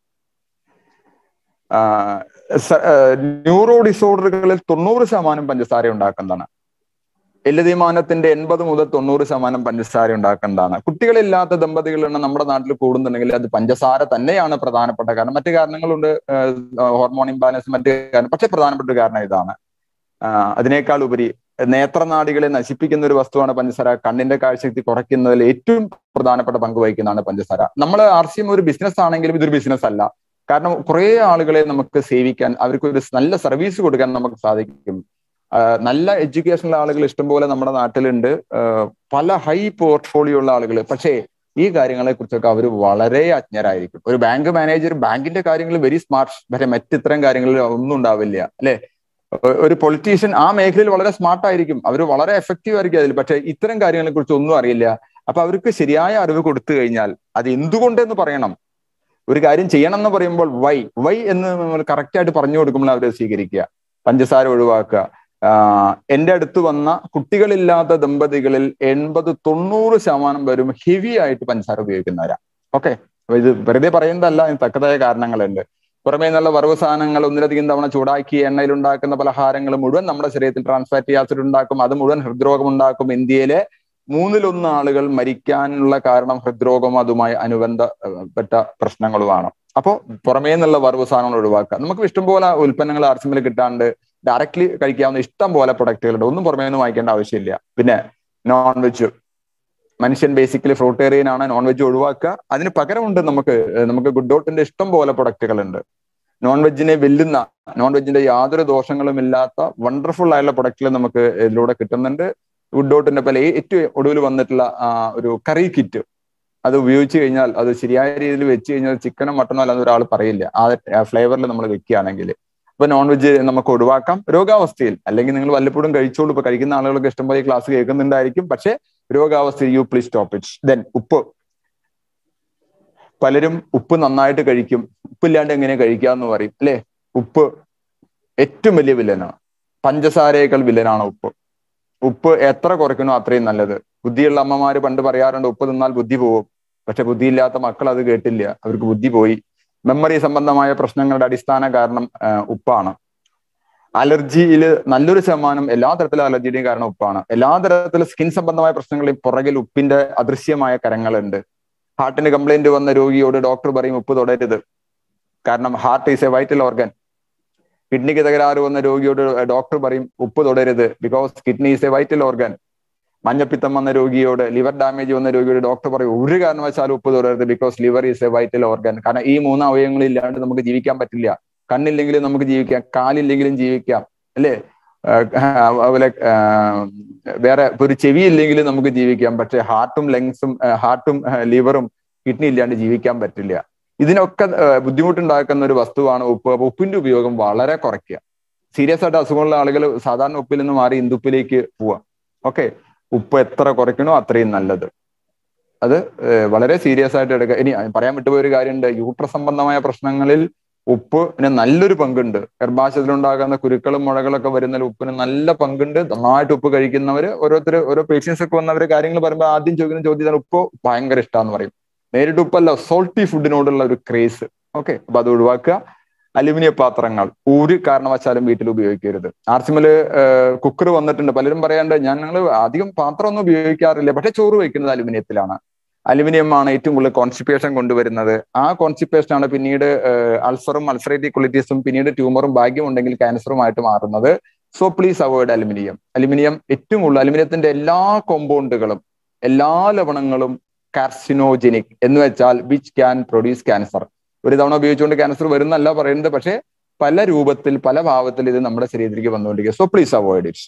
ന്യൂറോ ഡിസോർഡറുകളിൽ തൊണ്ണൂറ് ശതമാനം പഞ്ചസാര ഉണ്ടാക്കുന്നതാണ് എല്ല് തീരുമാനത്തിന്റെ എൺപത് മുതൽ തൊണ്ണൂറ് ശതമാനം പഞ്ചസാര ഉണ്ടാക്കുന്നതാണ് കുട്ടികളില്ലാത്ത ദമ്പതികളാണ് നമ്മുടെ നാട്ടിൽ കൂടുന്നുണ്ടെങ്കിൽ അത് പഞ്ചസാര തന്നെയാണ് പ്രധാനപ്പെട്ട കാരണം മറ്റു കാരണങ്ങളുണ്ട് ഹോർമോൺ ഇംബാലൻസ് മറ്റു കാരണം പക്ഷെ പ്രധാനപ്പെട്ട ഒരു കാരണം ഇതാണ് അതിനേക്കാൾ ഉപരി നേത്രനാടികളെ നശിപ്പിക്കുന്ന ഒരു വസ്തുവാണ് പഞ്ചസാര കണ്ണിന്റെ കാഴ്ചശക്തി കുറയ്ക്കുന്നതിൽ ഏറ്റവും പ്രധാനപ്പെട്ട പങ്ക് വഹിക്കുന്നതാണ് പഞ്ചസാര നമ്മൾ ആർ സി എം ഒരു ബിസിനസ് ആണെങ്കിലും ഇതൊരു ബിസിനസ് അല്ല കാരണം കുറെ ആളുകളെ നമുക്ക് സേവിക്കാൻ അവർക്ക് ഒരു നല്ല സർവീസ് കൊടുക്കാൻ നമുക്ക് സാധിക്കും നല്ല എഡ്യൂക്കേഷനുള്ള ആളുകൾ ഇഷ്ടംപോലെ നമ്മുടെ നാട്ടിലുണ്ട് പല ഹൈ പോർട്ട്ഫോളിയോ ഉള്ള ആളുകൾ പക്ഷേ ഈ കാര്യങ്ങളെ കുറിച്ചൊക്കെ അവർ വളരെ അജ്ഞരായിരിക്കും ഒരു ബാങ്ക് മാനേജർ ബാങ്കിന്റെ കാര്യങ്ങൾ വെരി സ്മാർട്ട് പക്ഷെ മറ്റിത്തരം കാര്യങ്ങളിൽ ഒന്നും ഉണ്ടാവില്ല അല്ലെ ഒരു പൊളിറ്റീഷ്യൻ ആ മേഖലയിൽ വളരെ സ്മാർട്ട് ആയിരിക്കും അവർ വളരെ എഫക്റ്റീവ് ആയിരിക്കും അതിൽ പക്ഷെ ഇത്തരം കാര്യങ്ങളെ കുറിച്ച് ഒന്നും അറിയില്ല അപ്പൊ അവർക്ക് ശരിയായ അറിവ് കൊടുത്തു കഴിഞ്ഞാൽ അത് എന്തുകൊണ്ടെന്ന് പറയണം ഒരു കാര്യം ചെയ്യണം എന്ന് പറയുമ്പോൾ വൈ വൈ എന്ന് നമ്മൾ കറക്റ്റ് ആയിട്ട് പറഞ്ഞു കൊടുക്കുമ്പോൾ അവരെ സ്വീകരിക്കുക പഞ്ചസാര ഒഴിവാക്കുക എന്റെ അടുത്ത് വന്ന കുട്ടികളില്ലാത്ത ദമ്പതികളിൽ എൺപത് തൊണ്ണൂറ് ശതമാനം പേരും ഹെവി ആയിട്ട് പഞ്ചസാര ഉപയോഗിക്കുന്നവരാ ഓക്കെ അപ്പൊ ഇത് വെറുതെ പറയുന്നതല്ല അതിന് തക്കതായ കാരണങ്ങളുണ്ട് പുറമേ നിന്നുള്ള വറവ് സാധനങ്ങൾ ഒന്നിലധികം തവണ ചൂടാക്കി എണ്ണയിൽ ഉണ്ടാക്കുന്ന പലഹാരങ്ങൾ മുഴുവൻ നമ്മുടെ ശരീരത്തിൽ ട്രാൻസ്ഫാറ്റി ആസിഡ് ഉണ്ടാക്കും അത് മുഴുവൻ ഹൃദ്രോഗം ഉണ്ടാക്കും ഇന്ത്യയിലെ മൂന്നിലൊന്ന് ആളുകൾ മരിക്കാനുള്ള കാരണം ഹൃദ്രോഗം അതുമായി അനുബന്ധപ്പെട്ട പ്രശ്നങ്ങളുമാണ് അപ്പോൾ പുറമേ നിന്നുള്ള വറവ് സാധനങ്ങൾ ഒഴിവാക്കുക നമുക്ക് ഇഷ്ടംപോലെ ഉൽപ്പന്നങ്ങൾ ആർസിമിൽ കിട്ടാണ്ട് ഡയറക്ട്ലി കഴിക്കാവുന്ന ഇഷ്ടം പോലെ പ്രൊഡക്റ്റുകളുണ്ട് ഒന്നും പുറമേ നിന്ന് വാങ്ങിക്കേണ്ട ആവശ്യമില്ല പിന്നെ നോൺ വെജ് മനുഷ്യൻ ബേസിക്കലി ഫ്രൂട്ടേറിയൻ ആണ് നോൺ വെജ് ഒഴിവാക്കുക അതിന് പകരമുണ്ട് നമുക്ക് നമുക്ക് ഗുഡ് ഡോട്ടിന്റെ ഇഷ്ടം പോലെ പ്രൊഡക്റ്റുകളുണ്ട് നോൺ വെജിനെ വെല്ലുന്ന നോൺ വെജിന്റെ യാതൊരു ദോഷങ്ങളും ഇല്ലാത്ത വണ്ടർഫുൾ ആയിട്ടുള്ള പ്രൊഡക്റ്റുകൾ നമുക്ക് ഇതിലൂടെ കിട്ടുന്നുണ്ട് വുഡ് ഡോട്ടിന്റെ പോലെ ഏറ്റവും ഒടുവിൽ വന്നിട്ടുള്ള ഒരു കറി കിറ്റ് അത് ഉപയോഗിച്ച് കഴിഞ്ഞാൽ അത് ശരിയായ രീതിയിൽ വെച്ച് കഴിഞ്ഞാൽ ചിക്കനോ മട്ടണോ അല്ലാതെ ഒരാൾ പറയില്ല ആ ഫ്ലേവറിൽ നമ്മൾ വെക്കുകയാണെങ്കിൽ അപ്പൊ നോൺ വെജ് നമുക്ക് ഒഴിവാക്കാം രോഗാവസ്ഥയിൽ അല്ലെങ്കിൽ നിങ്ങൾ വല്ലപ്പോഴും കഴിച്ചോളൂ ഇപ്പൊ കഴിക്കുന്ന ആളുകൾക്ക് ഇഷ്ടംപോലെ ക്ലാസ് കേൾക്കുന്നുണ്ടായിരിക്കും പക്ഷെ രോഗാവസ്ഥയിൽ you please stop it then ഉപ്പ് പലരും ഉപ്പ് നന്നായിട്ട് കഴിക്കും ഉപ്പില്ലാണ്ട് എങ്ങനെ കഴിക്കാന്ന് പറയും അല്ലെ ഉപ്പ് ഏറ്റവും വലിയ വില്ലനാണ് പഞ്ചസാരയേക്കാൾ വില്ലനാണ് ഉപ്പ് ഉപ്പ് എത്ര കുറയ്ക്കണോ അത്രയും നല്ലത് ബുദ്ധിയുള്ള അമ്മമാര് പണ്ട് പറയാറുണ്ട് ഉപ്പ് തിന്നാൽ ബുദ്ധി പോകും പക്ഷെ ബുദ്ധിയില്ലാത്ത മക്കൾ അത് കേട്ടില്ല അവർക്ക് ബുദ്ധി പോയി മെമ്മറി സംബന്ധമായ പ്രശ്നങ്ങളുടെ അടിസ്ഥാന കാരണം ഉപ്പാണ് അലർജിയിൽ നല്ലൊരു ശതമാനം എല്ലാ തരത്തിലും അലർജിയുടെയും കാരണം ഉപ്പാണ് എല്ലാ തരത്തിലും സ്കിൻ സംബന്ധമായ പ്രശ്നങ്ങളിൽ പുറകിൽ ഉപ്പിന്റെ അദൃശ്യമായ കരങ്ങളുണ്ട് ഹാർട്ടിന് കംപ്ലൈന്റ് വന്ന രോഗിയോട് ഡോക്ടർ പറയും ഉപ്പ് തൊടരുത് കാരണം heart is a vital organ കിഡ്നിക്ക് തകരാറ് വന്ന രോഗിയോട് ഡോക്ടർ പറയും ഉപ്പ് തൊടരുത് because kidney is a vital organ മഞ്ഞപ്പിത്തം വന്ന രോഗിയോട് ലിവർ ഡാമേജ് വന്ന രോഗിയോട് ഡോക്ടർ പറയും ഒരു കാരണവശാലും ഉപ്പ് തൊടരുത് because liver is a vital organ കാരണം ഈ മൂന്ന് അവയവങ്ങളില്ലാണ്ട് നമുക്ക് ജീവിക്കാൻ പറ്റില്ല കണ്ണില്ലെങ്കിലും നമുക്ക് ജീവിക്കാം കാലില്ലെങ്കിലും ജീവിക്കാം അല്ലേ അതുപോലെ വേറെ ഒരു ചെവി ഇല്ലെങ്കിലും നമുക്ക് ജീവിക്കാം പക്ഷെ ഹാർട്ടും ലങ്സും ഹാർട്ടും ലിവറും കിഡ്നി ഇല്ലാണ്ട് ജീവിക്കാൻ പറ്റില്ല ഇതിനൊക്കെ ബുദ്ധിമുട്ടുണ്ടാക്കുന്ന ഒരു വസ്തുവാണ് ഉപ്പ് അപ്പൊ ഉപ്പിന്റെ ഉപയോഗം വളരെ കുറയ്ക്കുക സീരിയസ് ആയിട്ട് അസുഖമുള്ള ആളുകൾ സാധാരണ ഉപ്പിൽ നിന്ന് മാറി ഇന്ദുപ്പിലേക്ക് പോവാം ഓക്കെ ഉപ്പ് എത്ര കുറയ്ക്കണോ അത്രയും നല്ലത് അത് വളരെ സീരിയസ് ആയിട്ട് എടുക്കുക ഇനി പറയാൻ വിട്ടുപോയ ഒരു കാര്യമുണ്ട് യൂട്ര സംബന്ധമായ പ്രശ്നങ്ങളിൽ ഉപ്പിന് നല്ലൊരു പങ്കുണ്ട് ഗർഭാശയത്തിലുണ്ടാകുന്ന കുരുക്കളും മുഴകളൊക്കെ വരുന്നതിൽ ഉപ്പിന് നല്ല പങ്കുണ്ട് നന്നായിട്ട് ഉപ്പ് കഴിക്കുന്നവർ ഓരോരുത്തർ ഓരോ പേഷ്യൻസ് ഒക്കെ വന്നവർ കാര്യങ്ങൾ പറയുമ്പോൾ ആദ്യം ചോദിക്കുന്ന ചോദ്യത്തിന് ഉപ്പ് ഭയങ്കര ഇഷ്ടമാന്ന് പറയും നേരിട്ട് ഉപ്പല്ല സോൾട്ടി ഫുഡിനോടുള്ള ഒരു ക്രേസ് ഓക്കെ അപ്പൊ അത് ഒഴിവാക്കുക അലുമിനിയ പാത്രങ്ങൾ ഒരു കാരണവശാലും വീട്ടിൽ ഉപയോഗിക്കരുത് ആർസിമല് കുക്കർ വന്നിട്ടുണ്ട് പലരും പറയാണ്ട് ഞാൻ ഞങ്ങൾ അധികം പാത്രമൊന്നും ഉപയോഗിക്കാറില്ല പക്ഷെ ചോറ് വയ്ക്കുന്നത് അലുമിനിയത്തിലാണ് അലുമിനിയം ആണ് ഏറ്റവും കൂടുതൽ കോൺസ്റ്റിപ്പേഷൻ കൊണ്ടുവരുന്നത് ആ കോൺസ്റ്റിപ്പേഷൻ ആണ് പിന്നീട് അൾസറും അൾസറേറ്റീവ് ക്വളിറ്റീസും പിന്നീട് ട്യൂമറും ഭാഗ്യം ഉണ്ടെങ്കിൽ ക്യാൻസറുമായിട്ട് മാറുന്നത് so please avoid aluminium aluminium ഏറ്റവും കൂടുതൽ അലുമിനിയത്തിന്റെ എല്ലാ കോമ്പൗണ്ടുകളും എല്ലാ ലവണങ്ങളും കാർസിനോജനിക് എന്ന് വെച്ചാൽ വിച്ച് ക്യാൻ പ്രൊഡ്യൂസ് ക്യാൻസർ ഒരു തവണ ഉപയോഗിച്ചുകൊണ്ട് ക്യാൻസർ വരുന്നല്ല പറയുന്നത് പക്ഷേ പല രൂപത്തിൽ പല ഭാവത്തിൽ ഇത് നമ്മുടെ ശരീരത്തിലേക്ക് വന്നുകൊണ്ടിരിക്കുക സോ പ്ലീസ് അവോയ്ഡ് ഇറ്റ്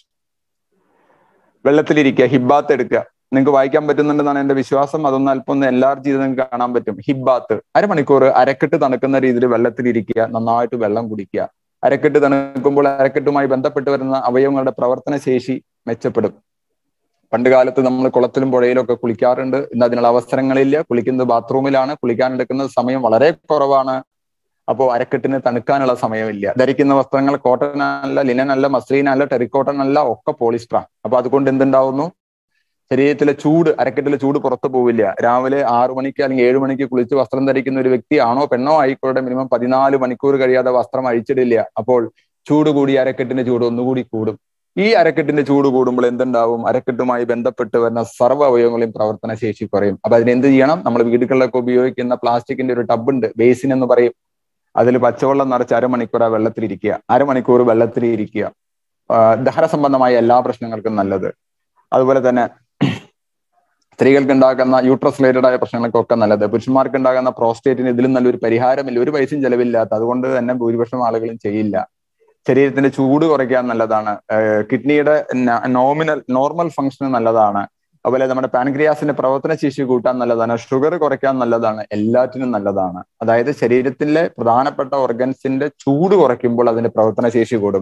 വെള്ളത്തിലിരിക്കുക ഹിബാത്ത് എടുക്കുക നിങ്ങൾക്ക് വായിക്കാൻ പറ്റുന്നുണ്ടെന്നാണ് എന്റെ വിശ്വാസം അതൊന്ന് അല്പം ഒന്ന് എൻലാർജ് ചെയ്ത് നിങ്ങൾക്ക് കാണാൻ പറ്റും ഹിബാത്ത് അരമണിക്കൂർ അരക്കെട്ട് തണുക്കുന്ന രീതിയിൽ വെള്ളത്തിലിരിക്കുക നന്നായിട്ട് വെള്ളം കുടിക്കുക അരക്കെട്ട് തണുക്കുമ്പോൾ അരക്കെട്ടുമായി ബന്ധപ്പെട്ട് വരുന്ന അവയവങ്ങളുടെ പ്രവർത്തന ശേഷി മെച്ചപ്പെടും പണ്ട് കാലത്ത് നമ്മൾ കുളത്തിലും പുഴയിലും ഒക്കെ കുളിക്കാറുണ്ട് ഇന്ന് അതിനുള്ള അവസരങ്ങളില്ല കുളിക്കുന്നത് ബാത്റൂമിലാണ് കുളിക്കാൻ എടുക്കുന്ന സമയം വളരെ കുറവാണ് അപ്പോൾ അരക്കെട്ടിന് തണുക്കാനുള്ള സമയമില്ല ധരിക്കുന്ന വസ്ത്രങ്ങൾ കോട്ടൺ അല്ല ലിനൻ അല്ല മസ്ലീൻ അല്ല ടെറിക്കോട്ടൺ അല്ല ഒക്കെ പോളിസ്റ്ററാ അപ്പൊ അതുകൊണ്ട് എന്തുണ്ടാവുന്നു ശരീരത്തിലെ ചൂട് അരക്കെട്ടിലെ ചൂട് പുറത്തു പോവില്ല രാവിലെ ആറു മണിക്ക് അല്ലെങ്കിൽ ഏഴു മണിക്ക് കുളിച്ച് വസ്ത്രം ധരിക്കുന്ന ഒരു വ്യക്തി ആണോ പെണ്ണോ ആയിക്കോട്ടെ മിനിമം പതിനാല് മണിക്കൂർ കഴിയാതെ വസ്ത്രം അഴിച്ചിടില്ല അപ്പോൾ ചൂട് കൂടി അരക്കെട്ടിന്റെ ചൂട് ഒന്നുകൂടി കൂടും ഈ അരക്കെട്ടിന്റെ ചൂട് കൂടുമ്പോൾ എന്തുണ്ടാവും അരക്കെട്ടുമായി ബന്ധപ്പെട്ട് വരുന്ന സർവ്വ അവയവങ്ങളെയും പ്രവർത്തന ശേഷി കുറയും അപ്പൊ അതിനെന്ത് ചെയ്യണം നമ്മൾ വീടുകളിലൊക്കെ ഉപയോഗിക്കുന്ന പ്ലാസ്റ്റിക്കിന്റെ ഒരു ടബ് ഉണ്ട് ബേസിൻ എന്ന് പറയും അതിൽ പച്ചവെള്ളം നിറച്ച് അരമണിക്കൂർ ആ വെള്ളത്തിലിരിക്കുക അരമണിക്കൂർ വെള്ളത്തിലിരിക്കുക ദഹന സംബന്ധമായ എല്ലാ പ്രശ്നങ്ങൾക്കും നല്ലത് അതുപോലെ തന്നെ സ്ത്രീകൾക്ക് ഉണ്ടാകുന്ന യൂട്രസ് റിലേറ്റഡ് ആയ പ്രശ്നങ്ങൾക്കൊക്കെ നല്ലത് പുരുഷന്മാർക്ക് ഉണ്ടാകുന്ന പ്രോസ്റ്റേറ്റിന് ഇതിലും നല്ലൊരു പരിഹാരമില്ല ഒരു പൈസയും ചെലവില്ലാത്ത അതുകൊണ്ട് തന്നെ ഭൂരിപക്ഷം ആളുകളും ചെയ്യില്ല ശരീരത്തിന്റെ ചൂട് കുറയ്ക്കാൻ നല്ലതാണ് കിഡ്നിയുടെ നോമിനൽ നോർമൽ ഫംഗ്ഷന് നല്ലതാണ് അതുപോലെ നമ്മുടെ പാൻക്രിയാസിന്റെ പ്രവർത്തന ശേഷി കൂട്ടാൻ നല്ലതാണ് ഷുഗർ കുറയ്ക്കാൻ നല്ലതാണ് എല്ലാറ്റിനും നല്ലതാണ് അതായത് ശരീരത്തിലെ പ്രധാനപ്പെട്ട ഓർഗൻസിന്റെ ചൂട് കുറയ്ക്കുമ്പോൾ അതിന്റെ പ്രവർത്തന ശേഷി കൂടും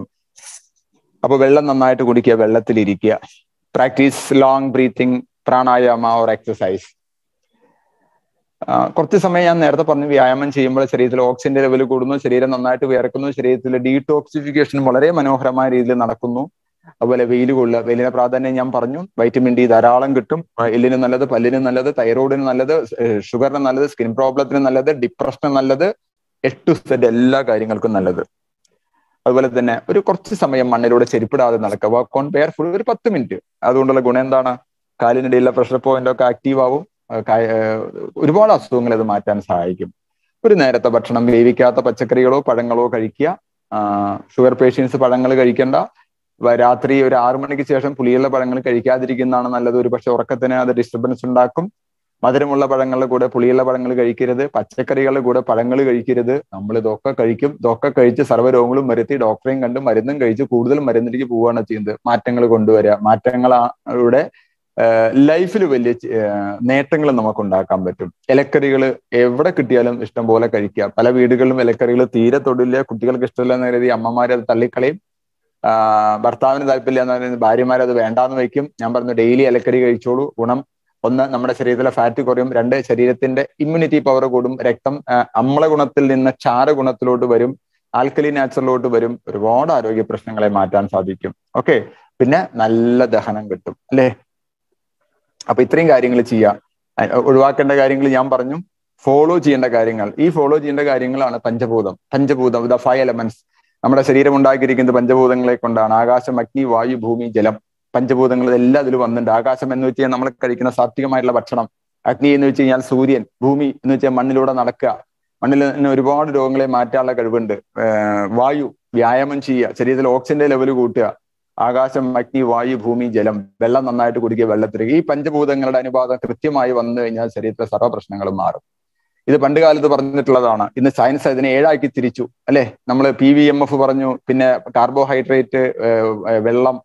അപ്പൊ വെള്ളം നന്നായിട്ട് കുടിക്കുക വെള്ളത്തിലിരിക്കുക practice long breathing pranayama or exercise കുറച്ച് സമയം ഞാൻ നേരത്തെ പറഞ്ഞു വ്യായാമം ചെയ്യുമ്പോൾ ശരീരത്തിൽ ഓക്സിജന്റെ ലെവൽ കൂടുന്നു ശരീരം നന്നായിട്ട് വിയർക്കുന്നു ശരീരത്തിലെ ഡീടോക്സിഫിക്കേഷൻ വളരെ മനോഹരമായ രീതിയിൽ നടക്കുന്നു അതുപോലെ വെയിൽ കൊള്ളുക വെയിലിന്റെ പ്രാധാന്യം ഞാൻ പറഞ്ഞു വൈറ്റമിൻ ഡി ധാരാളം കിട്ടും എല്ലിന് നല്ലത് പല്ലിന് നല്ലത് തൈറോയിഡിന് നല്ലത് ഷുഗറിന് നല്ലത് സ്കിൻ പ്രോബ്ലത്തിന് നല്ലത് ഡിപ്രഷന് നല്ലത് എട്ട് സെറ്റ് എല്ലാ കാര്യങ്ങൾക്കും നല്ലത് അതുപോലെ തന്നെ ഒരു കുറച്ച് സമയം മണ്ണിലൂടെ ചെരുപ്പിടാതെ നടക്കുക വാക്ക് ഓൺ ബെയർ ഫുൾ ഒരു പത്ത് മിനിറ്റ് അതുകൊണ്ടുള്ള ഗുണം എന്താണ് കാലിനിടയിലെ പ്രഷർ പോയിന്റ് ഒക്കെ ആക്റ്റീവ് ആവും ഒരുപാട് അസുഖങ്ങൾ ഇത് മാറ്റാൻ സഹായിക്കും ഒരു നേരത്തെ ഭക്ഷണം വേവിക്കാത്ത പച്ചക്കറികളോ പഴങ്ങളോ കഴിക്കുക ഷുഗർ പേഷ്യൻസ് പഴങ്ങൾ കഴിക്കേണ്ട രാത്രി ഒരു ആറു മണിക്ക് ശേഷം പുളിയുള്ള പഴങ്ങൾ കഴിക്കാതിരിക്കുന്നതാണ് നല്ലത് ഒരു പക്ഷെ ഉറക്കത്തിന് അത് ഡിസ്റ്റർബൻസ് ഉണ്ടാക്കും മധുരമുള്ള പഴങ്ങളുടെ കൂടെ പുളിയുള്ള പഴങ്ങൾ കഴിക്കരുത് പച്ചക്കറികളുടെ കൂടെ പഴങ്ങൾ കഴിക്കരുത് നമ്മൾ ഇതൊക്കെ കഴിക്കും ഇതൊക്കെ കഴിച്ച് സർവ്വരോഗങ്ങളും വരുത്തി ഡോക്ടറെയും കണ്ട് മരുന്നും കഴിച്ച് കൂടുതൽ മരുന്നിലേക്ക് പോവുകയാണ് ചെയ്യുന്നത് മാറ്റങ്ങൾ കൊണ്ടുവരിക മാറ്റങ്ങളുടെ ലൈഫിൽ വലിയ നേട്ടങ്ങൾ നമുക്ക് ഉണ്ടാക്കാൻ പറ്റും ഇലക്കറികൾ എവിടെ കിട്ടിയാലും ഇഷ്ടം പോലെ കഴിക്കുക പല വീടുകളിലും ഇലക്കറികൾ തീരെ തൊടില്ല കുട്ടികൾക്ക് ഇഷ്ടമില്ല എന്ന് കരുതി അമ്മമാരെ അത് തള്ളിക്കളയും ഭർത്താവിന് താല്പര്യമില്ല എന്ന് പറയുന്നത് ഭാര്യമാർ അത് വേണ്ടാന്ന് വയ്ക്കും ഞാൻ പറഞ്ഞു ഡെയിലി ഇലക്കറി കഴിച്ചോളൂ ഗുണം ഒന്ന് നമ്മുടെ ശരീരത്തിലെ ഫാറ്റ് കുറയും രണ്ട് ശരീരത്തിന്റെ ഇമ്മ്യൂണിറ്റി പവർ കൂടും രക്തം അമ്ല ഗുണത്തിൽ നിന്ന് ക്ഷാര ഗുണത്തിലോട്ട് വരും ആൽക്കലി നാച്ചുറലോട്ട് വരും ഒരുപാട് ആരോഗ്യ പ്രശ്നങ്ങളെ മാറ്റാൻ സാധിക്കും ഓക്കെ പിന്നെ നല്ല ദഹനം കിട്ടും അല്ലേ അപ്പൊ ഇത്രയും കാര്യങ്ങൾ ചെയ്യാം ഒഴിവാക്കേണ്ട കാര്യങ്ങൾ ഞാൻ പറഞ്ഞു ഫോളോ ചെയ്യേണ്ട കാര്യങ്ങൾ ഈ ഫോളോ ചെയ്യേണ്ട കാര്യങ്ങളാണ് പഞ്ചഭൂതം പഞ്ചഭൂതം ദ ഫൈവ് എലമെന്റ്സ് നമ്മുടെ ശരീരം ഉണ്ടാക്കിയിരിക്കുന്നത് പഞ്ചഭൂതങ്ങളെ കൊണ്ടാണ് ആകാശം അഗ്നി വായു ഭൂമി ജലം പഞ്ചഭൂതങ്ങൾ എല്ലാം അതിൽ വന്നിട്ടുണ്ട് ആകാശം എന്ന് വെച്ച് കഴിഞ്ഞാൽ നമ്മൾ കഴിക്കുന്ന സാത്വികമായിട്ടുള്ള ഭക്ഷണം അഗ്നി എന്ന് വെച്ച് കഴിഞ്ഞാൽ സൂര്യൻ ഭൂമി എന്ന് വെച്ചാൽ മണ്ണിലൂടെ നടക്കുക മണ്ണിൽ നിന്ന് ഒരുപാട് രോഗങ്ങളെ മാറ്റാനുള്ള കഴിവുണ്ട് വായു വ്യായാമം ചെയ്യുക ശരീരത്തിൽ ഓക്സിജന്റെ ലെവൽ കൂട്ടുക ആകാശം അഗ്നി വായു ഭൂമി ജലം വെള്ളം നന്നായിട്ട് കുടിക്കുക വെള്ളത്തിലേക്ക് ഈ പഞ്ചഭൂതങ്ങളുടെ അനുപാതം കൃത്യമായി വന്നു കഴിഞ്ഞാൽ ശരീരത്തിലെ സർവ്വ പ്രശ്നങ്ങളും മാറും ഇത് പണ്ട് കാലത്ത് പറഞ്ഞിട്ടുള്ളതാണ് ഇന്ന് സയൻസ് അതിനെ ഏഴാക്കി തിരിച്ചു അല്ലെ നമ്മൾ പി വി എം എഫ് പറഞ്ഞു പിന്നെ കാർബോഹൈഡ്രേറ്റ് വെള്ളം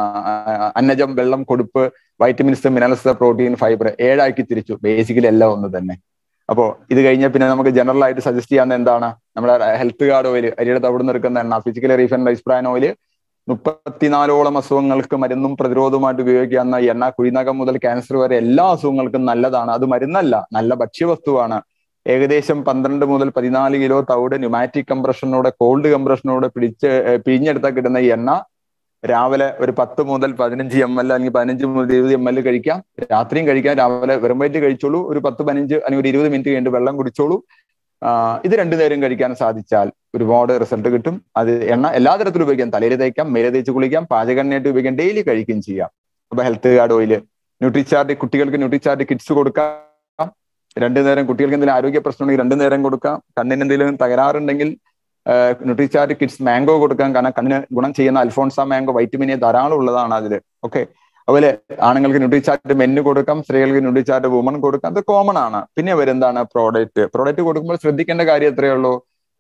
അന്നജം വെള്ളം കൊടുപ്പ് വൈറ്റമിൻസ് മിനറൽസ് പ്രോട്ടീൻ ഫൈബർ ഏഴാക്കി തിരിച്ചു ബേസിക്കലി എല്ലാം ഒന്ന് തന്നെ അപ്പോ ഇത് കഴിഞ്ഞാൽ പിന്നെ നമുക്ക് ജനറൽ ആയിട്ട് സജസ്റ്റ് ചെയ്യാവുന്ന എന്താണ് നമ്മുടെ ഹെൽത്ത് കാർഡ് ഓയിൽ അരിയുടെ തവിട് നിൽക്കുന്ന എണ്ണ physically refine rice bran oil മുപ്പത്തിനാലോളം അസുഖങ്ങൾക്ക് മരുന്നും പ്രതിരോധവുമായിട്ട് ഉപയോഗിക്കാവുന്ന എണ്ണ കുഴിനകം മുതൽ ക്യാൻസർ വരെ എല്ലാ അസുഖങ്ങൾക്കും നല്ലതാണ് അത് മരുന്നല്ല നല്ല ഭക്ഷ്യവസ്തുവാണ് ഏകദേശം പന്ത്രണ്ട് മുതൽ പതിനാല് കിലോ തവിട് ന്യൂമാറ്റിക് കംപ്രഷനോടെ കോൾഡ് കംപ്രഷനോടെ പിടിച്ച് പിഴിഞ്ഞെടുത്താൽ കിട്ടുന്ന ഈ എണ്ണ രാവിലെ ഒരു പത്ത് മുതൽ പതിനഞ്ച് എം എൽ അല്ലെങ്കിൽ പതിനഞ്ച് മുതൽ ഇരുപത് എം എൽ കഴിക്കാം രാത്രിയും കഴിക്കാം രാവിലെ വെറും വയറ്റ് കഴിച്ചോളൂ ഒരു പത്ത് പതിനഞ്ച് അല്ലെങ്കിൽ ഒരു ഇരുപത് മിനിറ്റ് കഴിഞ്ഞിട്ട് വെള്ളം കുടിച്ചോളൂ ഇത് രണ്ടു നേരം കഴിക്കാൻ സാധിച്ചാൽ ഒരുപാട് റിസൾട്ട് കിട്ടും അത് എണ്ണ എല്ലാ തരത്തിലും ഉപയോഗിക്കാം തലയിൽ തേക്കാം മേലെ തേച്ച് കുളിക്കാം പാചകണ്ണയായിട്ട് ഉപയോഗിക്കാം ഡെയിലി കഴിക്കുകയും ചെയ്യാം അപ്പൊ ഹെൽത്ത് കാർഡ് ഓയിൽ ന്യൂട്രിചാർട്ട് കുട്ടികൾക്ക് ന്യൂട്രിചാർട്ട് കിറ്റ്സ് കൊടുക്കാം രണ്ടു നേരം കുട്ടികൾക്ക് എന്തെങ്കിലും ആരോഗ്യ പ്രശ്നമുണ്ടെങ്കിൽ രണ്ടു നേരം കൊടുക്കാം കണ്ണിന് എന്തെങ്കിലും തകരാറുണ്ടെങ്കിൽ ന്യൂട്രിചാർട്ട് കിഡ്സ് മാംഗോ കൊടുക്കാം കാരണം കണ്ണിന് ഗുണം ചെയ്യുന്ന അൽഫോൺസ മാംഗോ വൈറ്റമിൻ എ ധാരാളം ഉള്ളതാണ് അതിൽ ഓക്കെ അതുപോലെ ആണുങ്ങൾക്ക് ന്യൂട്രിചാർട്ട് മെന്ന് കൊടുക്കാം സ്ത്രീകൾക്ക് ന്യൂട്രിചാർട്ട് വുമൺ കൊടുക്കാം അത് കോമൺ ആണ് പിന്നെ വരുന്നതാണ് പ്രോഡക്റ്റ് പ്രോഡക്റ്റ് കൊടുക്കുമ്പോൾ ശ്രദ്ധിക്കേണ്ട കാര്യം എത്രയേ ഉള്ളൂ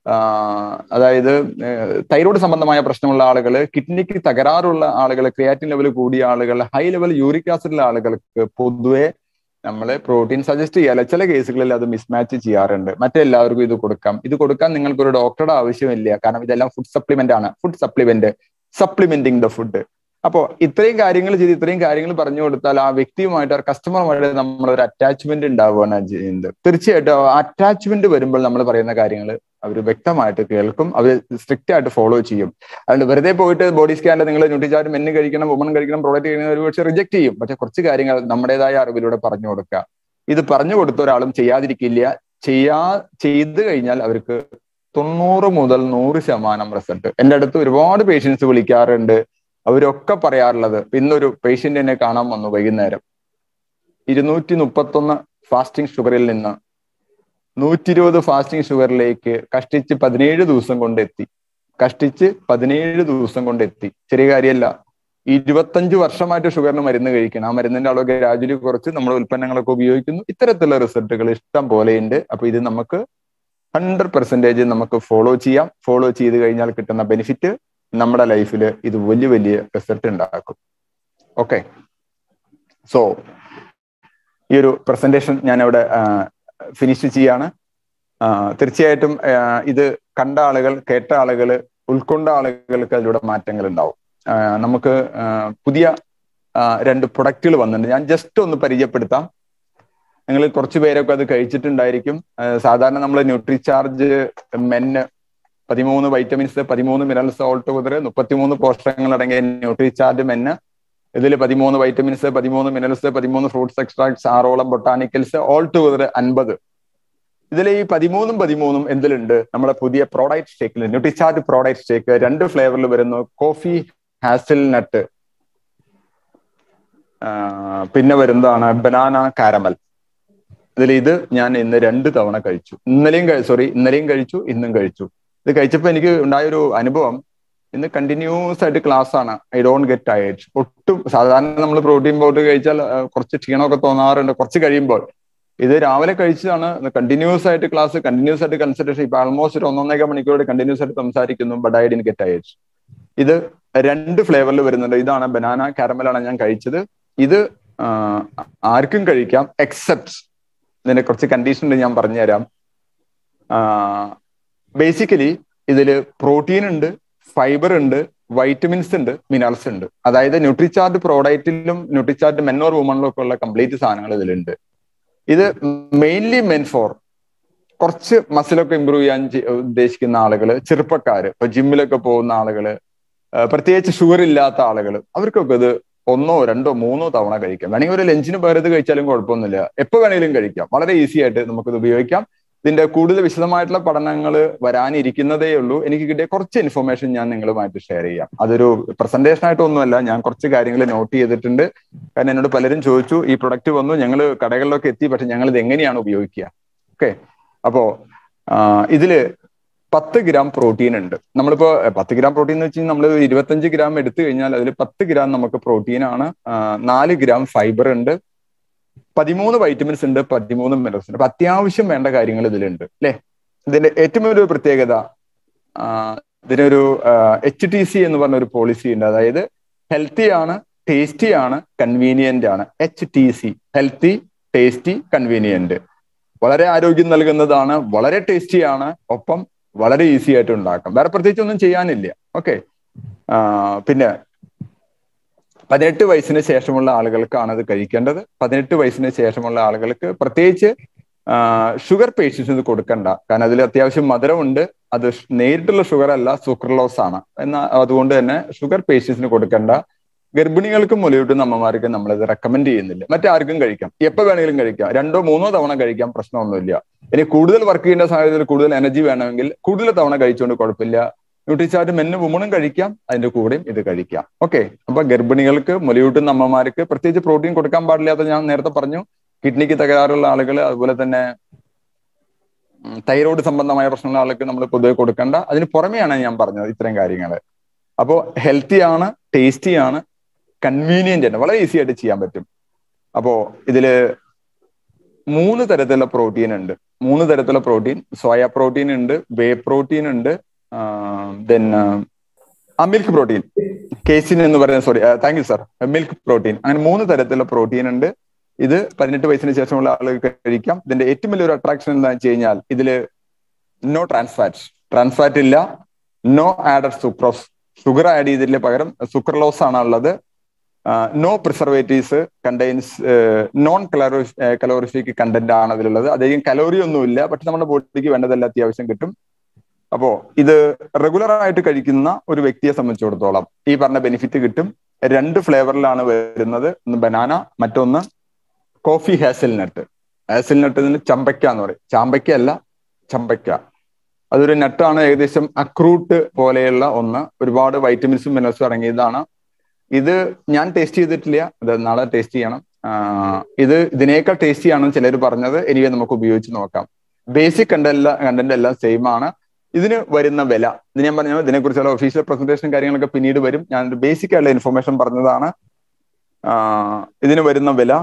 അതായത് തൈറോയ്ഡ് സംബന്ധമായ പ്രശ്നമുള്ള ആളുകൾ കിഡ്നിക്ക് തകരാറുള്ള ആളുകൾ ക്രിയാറ്റിൻ ലെവൽ കൂടിയ ആളുകൾ ഹൈ ലെവൽ യൂറിക് ആസിഡുള്ള ആളുകൾക്ക് പൊതുവെ നമ്മൾ പ്രോട്ടീൻ സജസ്റ്റ് ചെയ്യാല്ല ചില കേസുകളിൽ അത് മിസ്മാച്ച് ചെയ്യാറുണ്ട് മറ്റെല്ലാവർക്കും ഇത് കൊടുക്കാം ഇത് കൊടുക്കാൻ നിങ്ങൾക്ക് ഒരു ഡോക്ടറുടെ ആവശ്യമില്ല കാരണം ഇതെല്ലാം ഫുഡ് സപ്ലിമെന്റ് ആണ് food supplement supplementing the food അപ്പോൾ ഇത്രയും കാര്യങ്ങൾ ചെയ്ത് ഇത്രയും കാര്യങ്ങൾ പറഞ്ഞു കൊടുത്താൽ ആ വ്യക്തിയുമായിട്ട് ആ കസ്റ്റമറുമായിട്ട് നമ്മൾ ഒരു അറ്റാച്ച്മെന്റ് ഉണ്ടാവുകയാണ് ചെയ്യുന്നത് തീർച്ചയായിട്ടും അറ്റാച്ച്മെന്റ് വരുമ്പോൾ നമ്മൾ പറയുന്ന കാര്യങ്ങൾ അവർ വ്യക്തമായിട്ട് കേൾക്കും അവർ സ്ട്രിക്റ്റ് ആയിട്ട് ഫോളോ ചെയ്യും അതുകൊണ്ട് വെറുതെ പോയിട്ട് ബോഡി സ്കാനിൽ നിങ്ങൾ ന്യൂട്രിചാർട്ട് മെന്ന് കഴിക്കണം വുമൺ കഴിക്കണം പ്രോഡക്റ്റ് കഴിക്കണം ഒരു പക്ഷേ റിജക്ട് ചെയ്യും പക്ഷെ കുറച്ച് കാര്യങ്ങൾ നമ്മുടേതായ അറിവിലൂടെ പറഞ്ഞു കൊടുക്കുക ഇത് പറഞ്ഞു കൊടുത്ത ഒരാളും ചെയ്യാതിരിക്കില്ല ചെയ്യാ ചെയ്തു കഴിഞ്ഞാൽ അവർക്ക് തൊണ്ണൂറ് മുതൽ നൂറ് ശതമാനം റിസൾട്ട് എൻ്റെ അടുത്ത് ഒരുപാട് പേഷ്യൻസ് വിളിക്കാറുണ്ട് അവരൊക്കെ പറയാറുള്ളത് ഇന്നൊരു പേഷ്യന്റ് എന്നെ കാണാൻ വന്നു വൈകുന്നേരം ഇരുന്നൂറ്റി മുപ്പത്തൊന്ന് ഫാസ്റ്റിംഗ് ഷുഗറിൽ നിന്ന് നൂറ്റി ഇരുപത് ഫാസ്റ്റിംഗ് ഷുഗറിലേക്ക് കഷ്ടിച്ച് പതിനേഴ് ദിവസം കൊണ്ട് എത്തി കഷ്ടിച്ച് പതിനേഴ് ദിവസം കൊണ്ട് എത്തി ചെറിയ കാര്യമല്ല ഇരുപത്തഞ്ച് വർഷമായിട്ട് ഷുഗറിന് മരുന്ന് കഴിക്കണം ആ മരുന്നിന്റെ അളവ് ഗ്രാജുവലി കുറച്ച് നമ്മുടെ ഉൽപ്പന്നങ്ങളൊക്കെ ഉപയോഗിക്കുന്നു ഇത്തരത്തിലുള്ള റിസൾട്ടുകൾ ഇഷ്ടം പോലെയുണ്ട് അപ്പൊ ഇത് നമുക്ക് ഹൺഡ്രഡ് പെർസെൻറ്റേജ് നമുക്ക് ഫോളോ ചെയ്യാം ഫോളോ ചെയ്ത് കഴിഞ്ഞാൽ കിട്ടുന്ന ബെനിഫിറ്റ് നമ്മുടെ ലൈഫിൽ ഇത് വലിയ വലിയ റിസൾട്ട് ഉണ്ടാക്കും ഓക്കെ സോ ഈ ഒരു പ്രസന്റേഷൻ ഞാൻ അവിടെ ഫിനിഷ് ചെയ്യാണ് തീർച്ചയായിട്ടും ഇത് കണ്ട ആളുകൾ കേട്ട ആളുകൾ ഉൾക്കൊണ്ട ആളുകൾക്ക് അതിലൂടെ മാറ്റങ്ങൾ ഉണ്ടാവും നമുക്ക് പുതിയ രണ്ട് പ്രൊഡക്റ്റുകൾ വന്നിട്ടുണ്ട് ഞാൻ ജസ്റ്റ് ഒന്ന് പരിചയപ്പെടുത്താം നിങ്ങൾ കുറച്ച് പേരൊക്കെ അത് കഴിച്ചിട്ടുണ്ടായിരിക്കും സാധാരണ നമ്മൾ ന്യൂട്രിചാർജ് മെന്ന് പതിമൂന്ന് വൈറ്റമിൻസ് പതിമൂന്ന് മിനറൽസ് ഓൾ ടുഗദർ മുപ്പത്തിമൂന്ന് പോഷകങ്ങൾ അടങ്ങിയ ന്യൂട്രിചാർജ് മെന്ന് ഇതിൽ പതിമൂന്ന് വൈറ്റമിൻസ് പതിമൂന്ന് മിനറൽസ് പതിമൂന്ന് ഫ്രൂട്ട്സ് എക്സ്ട്രാക്ട്സ് ആറോളം ബൊട്ടാനിക്കൽസ് ഓൾ ടുഗദർ അൻപത് ഇതിൽ ഈ പതിമൂന്നും പതിമൂന്നും എന്തിലുണ്ട് നമ്മുടെ പുതിയ പ്രോഡക്റ്റ് ഷേക്കിൽ ന്യൂട്രിചാർജ് പ്രോഡക്റ്റ് ഷേക്ക് രണ്ട് ഫ്ലേവറിൽ വരുന്നു കോഫി ഹാസിൽ നട്ട് പിന്നെ വരുന്നതാണ് ബനാന കാരമൽ ഇതിൽ ഇത് ഞാൻ ഇന്ന് രണ്ട് തവണ കഴിച്ചു ഇന്നലെയും സോറി ഇന്നലെയും കഴിച്ചു ഇന്നും കഴിച്ചു ഇത് കഴിച്ചപ്പോൾ എനിക്ക് ഉണ്ടായൊരു അനുഭവം ഇന്ന് കണ്ടിന്യൂസ് ആയിട്ട് ക്ലാസ് ആണ് ഐ ഡോണ്ട് ഗെറ്റ് ടയേർഡ് ഒട്ടും സാധാരണ നമ്മൾ പ്രോട്ടീൻ പൗഡർ കഴിച്ചാൽ കുറച്ച് ക്ഷീണമൊക്കെ തോന്നാറുണ്ട് കുറച്ച് കഴിയുമ്പോൾ ഇത് രാവിലെ കഴിച്ചതാണ് കണ്ടിന്യൂസ് ആയിട്ട് ക്ലാസ് കണ്ടിന്യൂസ് ആയിട്ട് കൺസൾട്ടേഷൻ ഇപ്പൊ ആൾമോസ്റ്റ് ഒരു ഒന്നൊന്നേക മണിക്കൂർ കണ്ടിന്യൂസ് ആയിട്ട് സംസാരിക്കുന്നു ബട്ട് ഐ ഡിൻ ഗെറ്റ് അയച്ച് ഇത് രണ്ട് ഫ്ലേവറിൽ വരുന്നുണ്ട് ഇതാണ് ബനാന കാരമലാണ് ഞാൻ കഴിച്ചത് ഇത് ആർക്കും കഴിക്കാം എക്സെപ്റ്റ് ഇതിനെ കുറച്ച് കണ്ടീഷൻ ഞാൻ പറഞ്ഞുതരാം ബേസിക്കലി ഇതില് പ്രോട്ടീൻ ഉണ്ട് ഫൈബർ ഉണ്ട് വൈറ്റമിൻസ് ഉണ്ട് മിനറൽസ് ഉണ്ട് അതായത് ന്യൂട്രിചാർജ് പ്രോഡക്റ്റിലും ന്യൂട്രിചാർജ് മെൻ ഓർ വുമണിലും ഒക്കെ ഉള്ള കംപ്ലീറ്റ് സാധനങ്ങൾ ഇതിലുണ്ട് ഇത് മെയിൻലി മെൻ ഫോർ കുറച്ച് മസിലൊക്കെ ഇമ്പ്രൂവ് ചെയ്യാൻ ഉദ്ദേശിക്കുന്ന ആളുകൾ ചെറുപ്പക്കാര് ഇപ്പൊ ജിമ്മിലൊക്കെ പോകുന്ന ആളുകള് പ്രത്യേകിച്ച് ഷുഗർ ഇല്ലാത്ത ആളുകൾ അവർക്കൊക്കെ ഇത് ഒന്നോ രണ്ടോ മൂന്നോ തവണ കഴിക്കാം വേണമെങ്കിൽ ഒരു ലഞ്ചിന് പകരം ഇത് കഴിച്ചാലും കുഴപ്പമൊന്നുമില്ല എപ്പോ വേണമെങ്കിലും കഴിക്കാം വളരെ ഈസി ആയിട്ട് നമുക്കിത് ഉപയോഗിക്കാം ഇതിന്റെ കൂടുതൽ വിശദമായിട്ടുള്ള പഠനങ്ങൾ വരാനിരിക്കുന്നതേ ഉള്ളൂ എനിക്ക് കിട്ടിയ കുറച്ച് ഇൻഫർമേഷൻ ഞാൻ നിങ്ങളുമായിട്ട് ഷെയർ ചെയ്യാം അതൊരു പ്രസന്റേഷൻ ആയിട്ടൊന്നുമല്ല ഞാൻ കുറച്ച് കാര്യങ്ങൾ നോട്ട് ചെയ്തിട്ടുണ്ട് കാരണം എന്നോട് പലരും ചോദിച്ചു ഈ പ്രൊഡക്റ്റ് വന്നു ഞങ്ങൾ കടകളിലൊക്കെ എത്തി പക്ഷെ ഞങ്ങൾ ഇത് എങ്ങനെയാണ് ഉപയോഗിക്കുക ഓക്കെ അപ്പോ ഇതില് പത്ത് ഗ്രാം പ്രോട്ടീൻ ഉണ്ട് നമ്മളിപ്പോ പത്ത് ഗ്രാം പ്രോട്ടീൻ എന്ന് വെച്ചാൽ നമ്മൾ ഇരുപത്തഞ്ച് ഗ്രാം എടുത്തു കഴിഞ്ഞാൽ അതിൽ പത്ത് ഗ്രാം നമുക്ക് പ്രോട്ടീൻ ആണ് നാല് ഗ്രാം ഫൈബർ ഉണ്ട് പതിമൂന്ന് വൈറ്റമിൻസ് ഉണ്ട് പതിമൂന്ന് മിനറൽസ് ഉണ്ട് അപ്പൊ അത്യാവശ്യം വേണ്ട കാര്യങ്ങൾ ഇതിലുണ്ട് അല്ലെ ഇതിന്റെ ഏറ്റവും ഒരു പ്രത്യേകത ഇതിനൊരു എച്ച് ടി സി എന്ന് പറഞ്ഞ ഒരു പോളിസി ഉണ്ട് അതായത് ഹെൽത്തി ആണ് ടേസ്റ്റി ആണ് കൺവീനിയന്റ് ആണ് H T C healthy tasty convenient വളരെ ആരോഗ്യം നൽകുന്നതാണ് വളരെ ടേസ്റ്റി ആണ് ഒപ്പം വളരെ ഈസി ആയിട്ട് ഉണ്ടാക്കാം വേറെ പ്രത്യേകിച്ച് ഒന്നും ചെയ്യാനില്ല ഓക്കെ പിന്നെ പതിനെട്ട് വയസ്സിന് ശേഷമുള്ള ആളുകൾക്കാണ് അത് കഴിക്കേണ്ടത് പതിനെട്ട് വയസ്സിന് ശേഷമുള്ള ആളുകൾക്ക് പ്രത്യേകിച്ച് ഷുഗർ പേഷ്യൻസ് ഇത് കൊടുക്കണ്ട കാരണം അതിൽ അത്യാവശ്യം മധുരമുണ്ട് അത് നേരിട്ടുള്ള ഷുഗർ അല്ല സുക്രലോസ് ആണ് എന്നാൽ അതുകൊണ്ട് തന്നെ ഷുഗർ പേഷ്യൻസിന് കൊടുക്കണ്ട ഗർഭിണികൾക്കും മുലയൂട്ടുന്ന അമ്മമാർക്ക് നമ്മളിത് റെക്കമെൻഡ് ചെയ്യുന്നില്ല മറ്റാർക്കും കഴിക്കാം എപ്പോ വേണമെങ്കിലും കഴിക്കാം രണ്ടോ മൂന്നോ തവണ കഴിക്കാം പ്രശ്നമൊന്നുമില്ല ഇനി കൂടുതൽ വർക്ക് ചെയ്യേണ്ട സാഹചര്യത്തിൽ കൂടുതൽ എനർജി വേണമെങ്കിൽ കൂടുതൽ തവണ കഴിച്ചുകൊണ്ട് കുഴപ്പമില്ല ന്യൂട്രിചാർട്ട് മെന്നും വുമണും കഴിക്കാം അതിന്റെ കൂടെയും ഇത് കഴിക്കാം ഓക്കെ അപ്പൊ ഗർഭിണികൾക്ക് മുലയൂട്ടുന്ന അമ്മമാർക്ക് പ്രത്യേകിച്ച് പ്രോട്ടീൻ കൊടുക്കാൻ പാടില്ലാത്ത ഞാൻ നേരത്തെ പറഞ്ഞു കിഡ്നിക്ക് തകരാറുള്ള ആളുകൾ അതുപോലെ തന്നെ തൈറോയ്ഡ് സംബന്ധമായ പ്രശ്നമുള്ള ആൾക്ക് നമ്മൾ പൊതുവെ കൊടുക്കേണ്ട അതിന് പുറമെയാണ് ഞാൻ പറഞ്ഞത് ഇത്തരം കാര്യങ്ങൾ അപ്പോൾ ഹെൽത്തി ആണ് ടേസ്റ്റി ആണ് കൺവീനിയന്റ് ആണ് വളരെ ഈസി ആയിട്ട് ചെയ്യാൻ പറ്റും അപ്പോ ഇതില് മൂന്ന് തരത്തിലുള്ള പ്രോട്ടീൻ ഉണ്ട് മൂന്ന് തരത്തിലുള്ള പ്രോട്ടീൻ സോയ പ്രോട്ടീൻ ഉണ്ട് വേ പ്രോട്ടീൻ ഉണ്ട് ദെൻ ആ മിൽക്ക് പ്രോട്ടീൻ കേസിൻ എന്ന് പറയുന്ന sorry thank you sir milk protein അങ്ങനെ മൂന്ന് തരത്തിലുള്ള പ്രോട്ടീൻ ഉണ്ട് ഇത് പതിനെട്ട് വയസ്സിന് ശേഷമുള്ള ആളുകൾക്ക് കഴിക്കാം ഇതിന്റെ ഏറ്റവും വലിയൊരു അട്രാക്ഷൻ എന്താണെന്ന് വെച്ച് കഴിഞ്ഞാൽ ഇതില് നോ ട്രാൻസ്ഫാറ്റ് ട്രാൻസ്ഫാറ്റ് ഇല്ല no added sucrose sugar add ചെയ്തില്ല പകരം സുക്രലോസ് ആണ് ഉള്ളത് no preservatives contains non calorie calorific content ആണ് അതിലുള്ളത് അധികം കലോറി ഒന്നുമില്ല പക്ഷെ നമ്മുടെ ബോഡിക്ക് വേണ്ടതെല്ലാം അത്യാവശ്യം കിട്ടും അപ്പോ ഇത് റെഗുലർ ആയിട്ട് കഴിക്കുന്ന ഒരു വ്യക്തിയെ സംബന്ധിച്ചിടത്തോളം ഈ പറഞ്ഞ ബെനിഫിറ്റ് കിട്ടും രണ്ട് ഫ്ലേവറിലാണ് വരുന്നത് ഒന്ന് ബനാന മറ്റൊന്ന് കോഫി ഹാസൽനട്ട് ഹാസൽനട്ട് ഇതിന് ചമ്പയ്ക്ക എന്ന് പറയും ചാമ്പയ്ക്ക അല്ല ചമ്പയ്ക്ക അതൊരു നട്ടാണ് ഏകദേശം അക്രൂട്ട് പോലെയുള്ള ഒന്ന് ഒരുപാട് വൈറ്റമിൻസും മിനറൽസും അടങ്ങിയതാണ് ഇത് ഞാൻ ടേസ്റ്റ് ചെയ്തിട്ടില്ല ഇത് നാളെ ടേസ്റ്റ് ചെയ്യണം ഇത് ഇതിനേക്കാൾ ടേസ്റ്റി ആണെന്ന് ചിലർ പറഞ്ഞത് എനിവേ നമുക്ക് ഉപയോഗിച്ച് നോക്കാം ബേസിക് കണ്ടല്ല കണ്ടന്റ് എല്ലാം സെയിം ആണ് ഇതിന് വരുന്ന വില ഇത് ഞാൻ പറഞ്ഞ ഇതിനെക്കുറിച്ചുള്ള ഒഫീഷ്യൽ പ്രസന്റേഷൻ കാര്യങ്ങളൊക്കെ പിന്നീട് വരും ഞാൻ ബേസിക് ആയിട്ടുള്ള ഇൻഫർമേഷൻ പറഞ്ഞതാണ് ഇതിന് വരുന്ന വില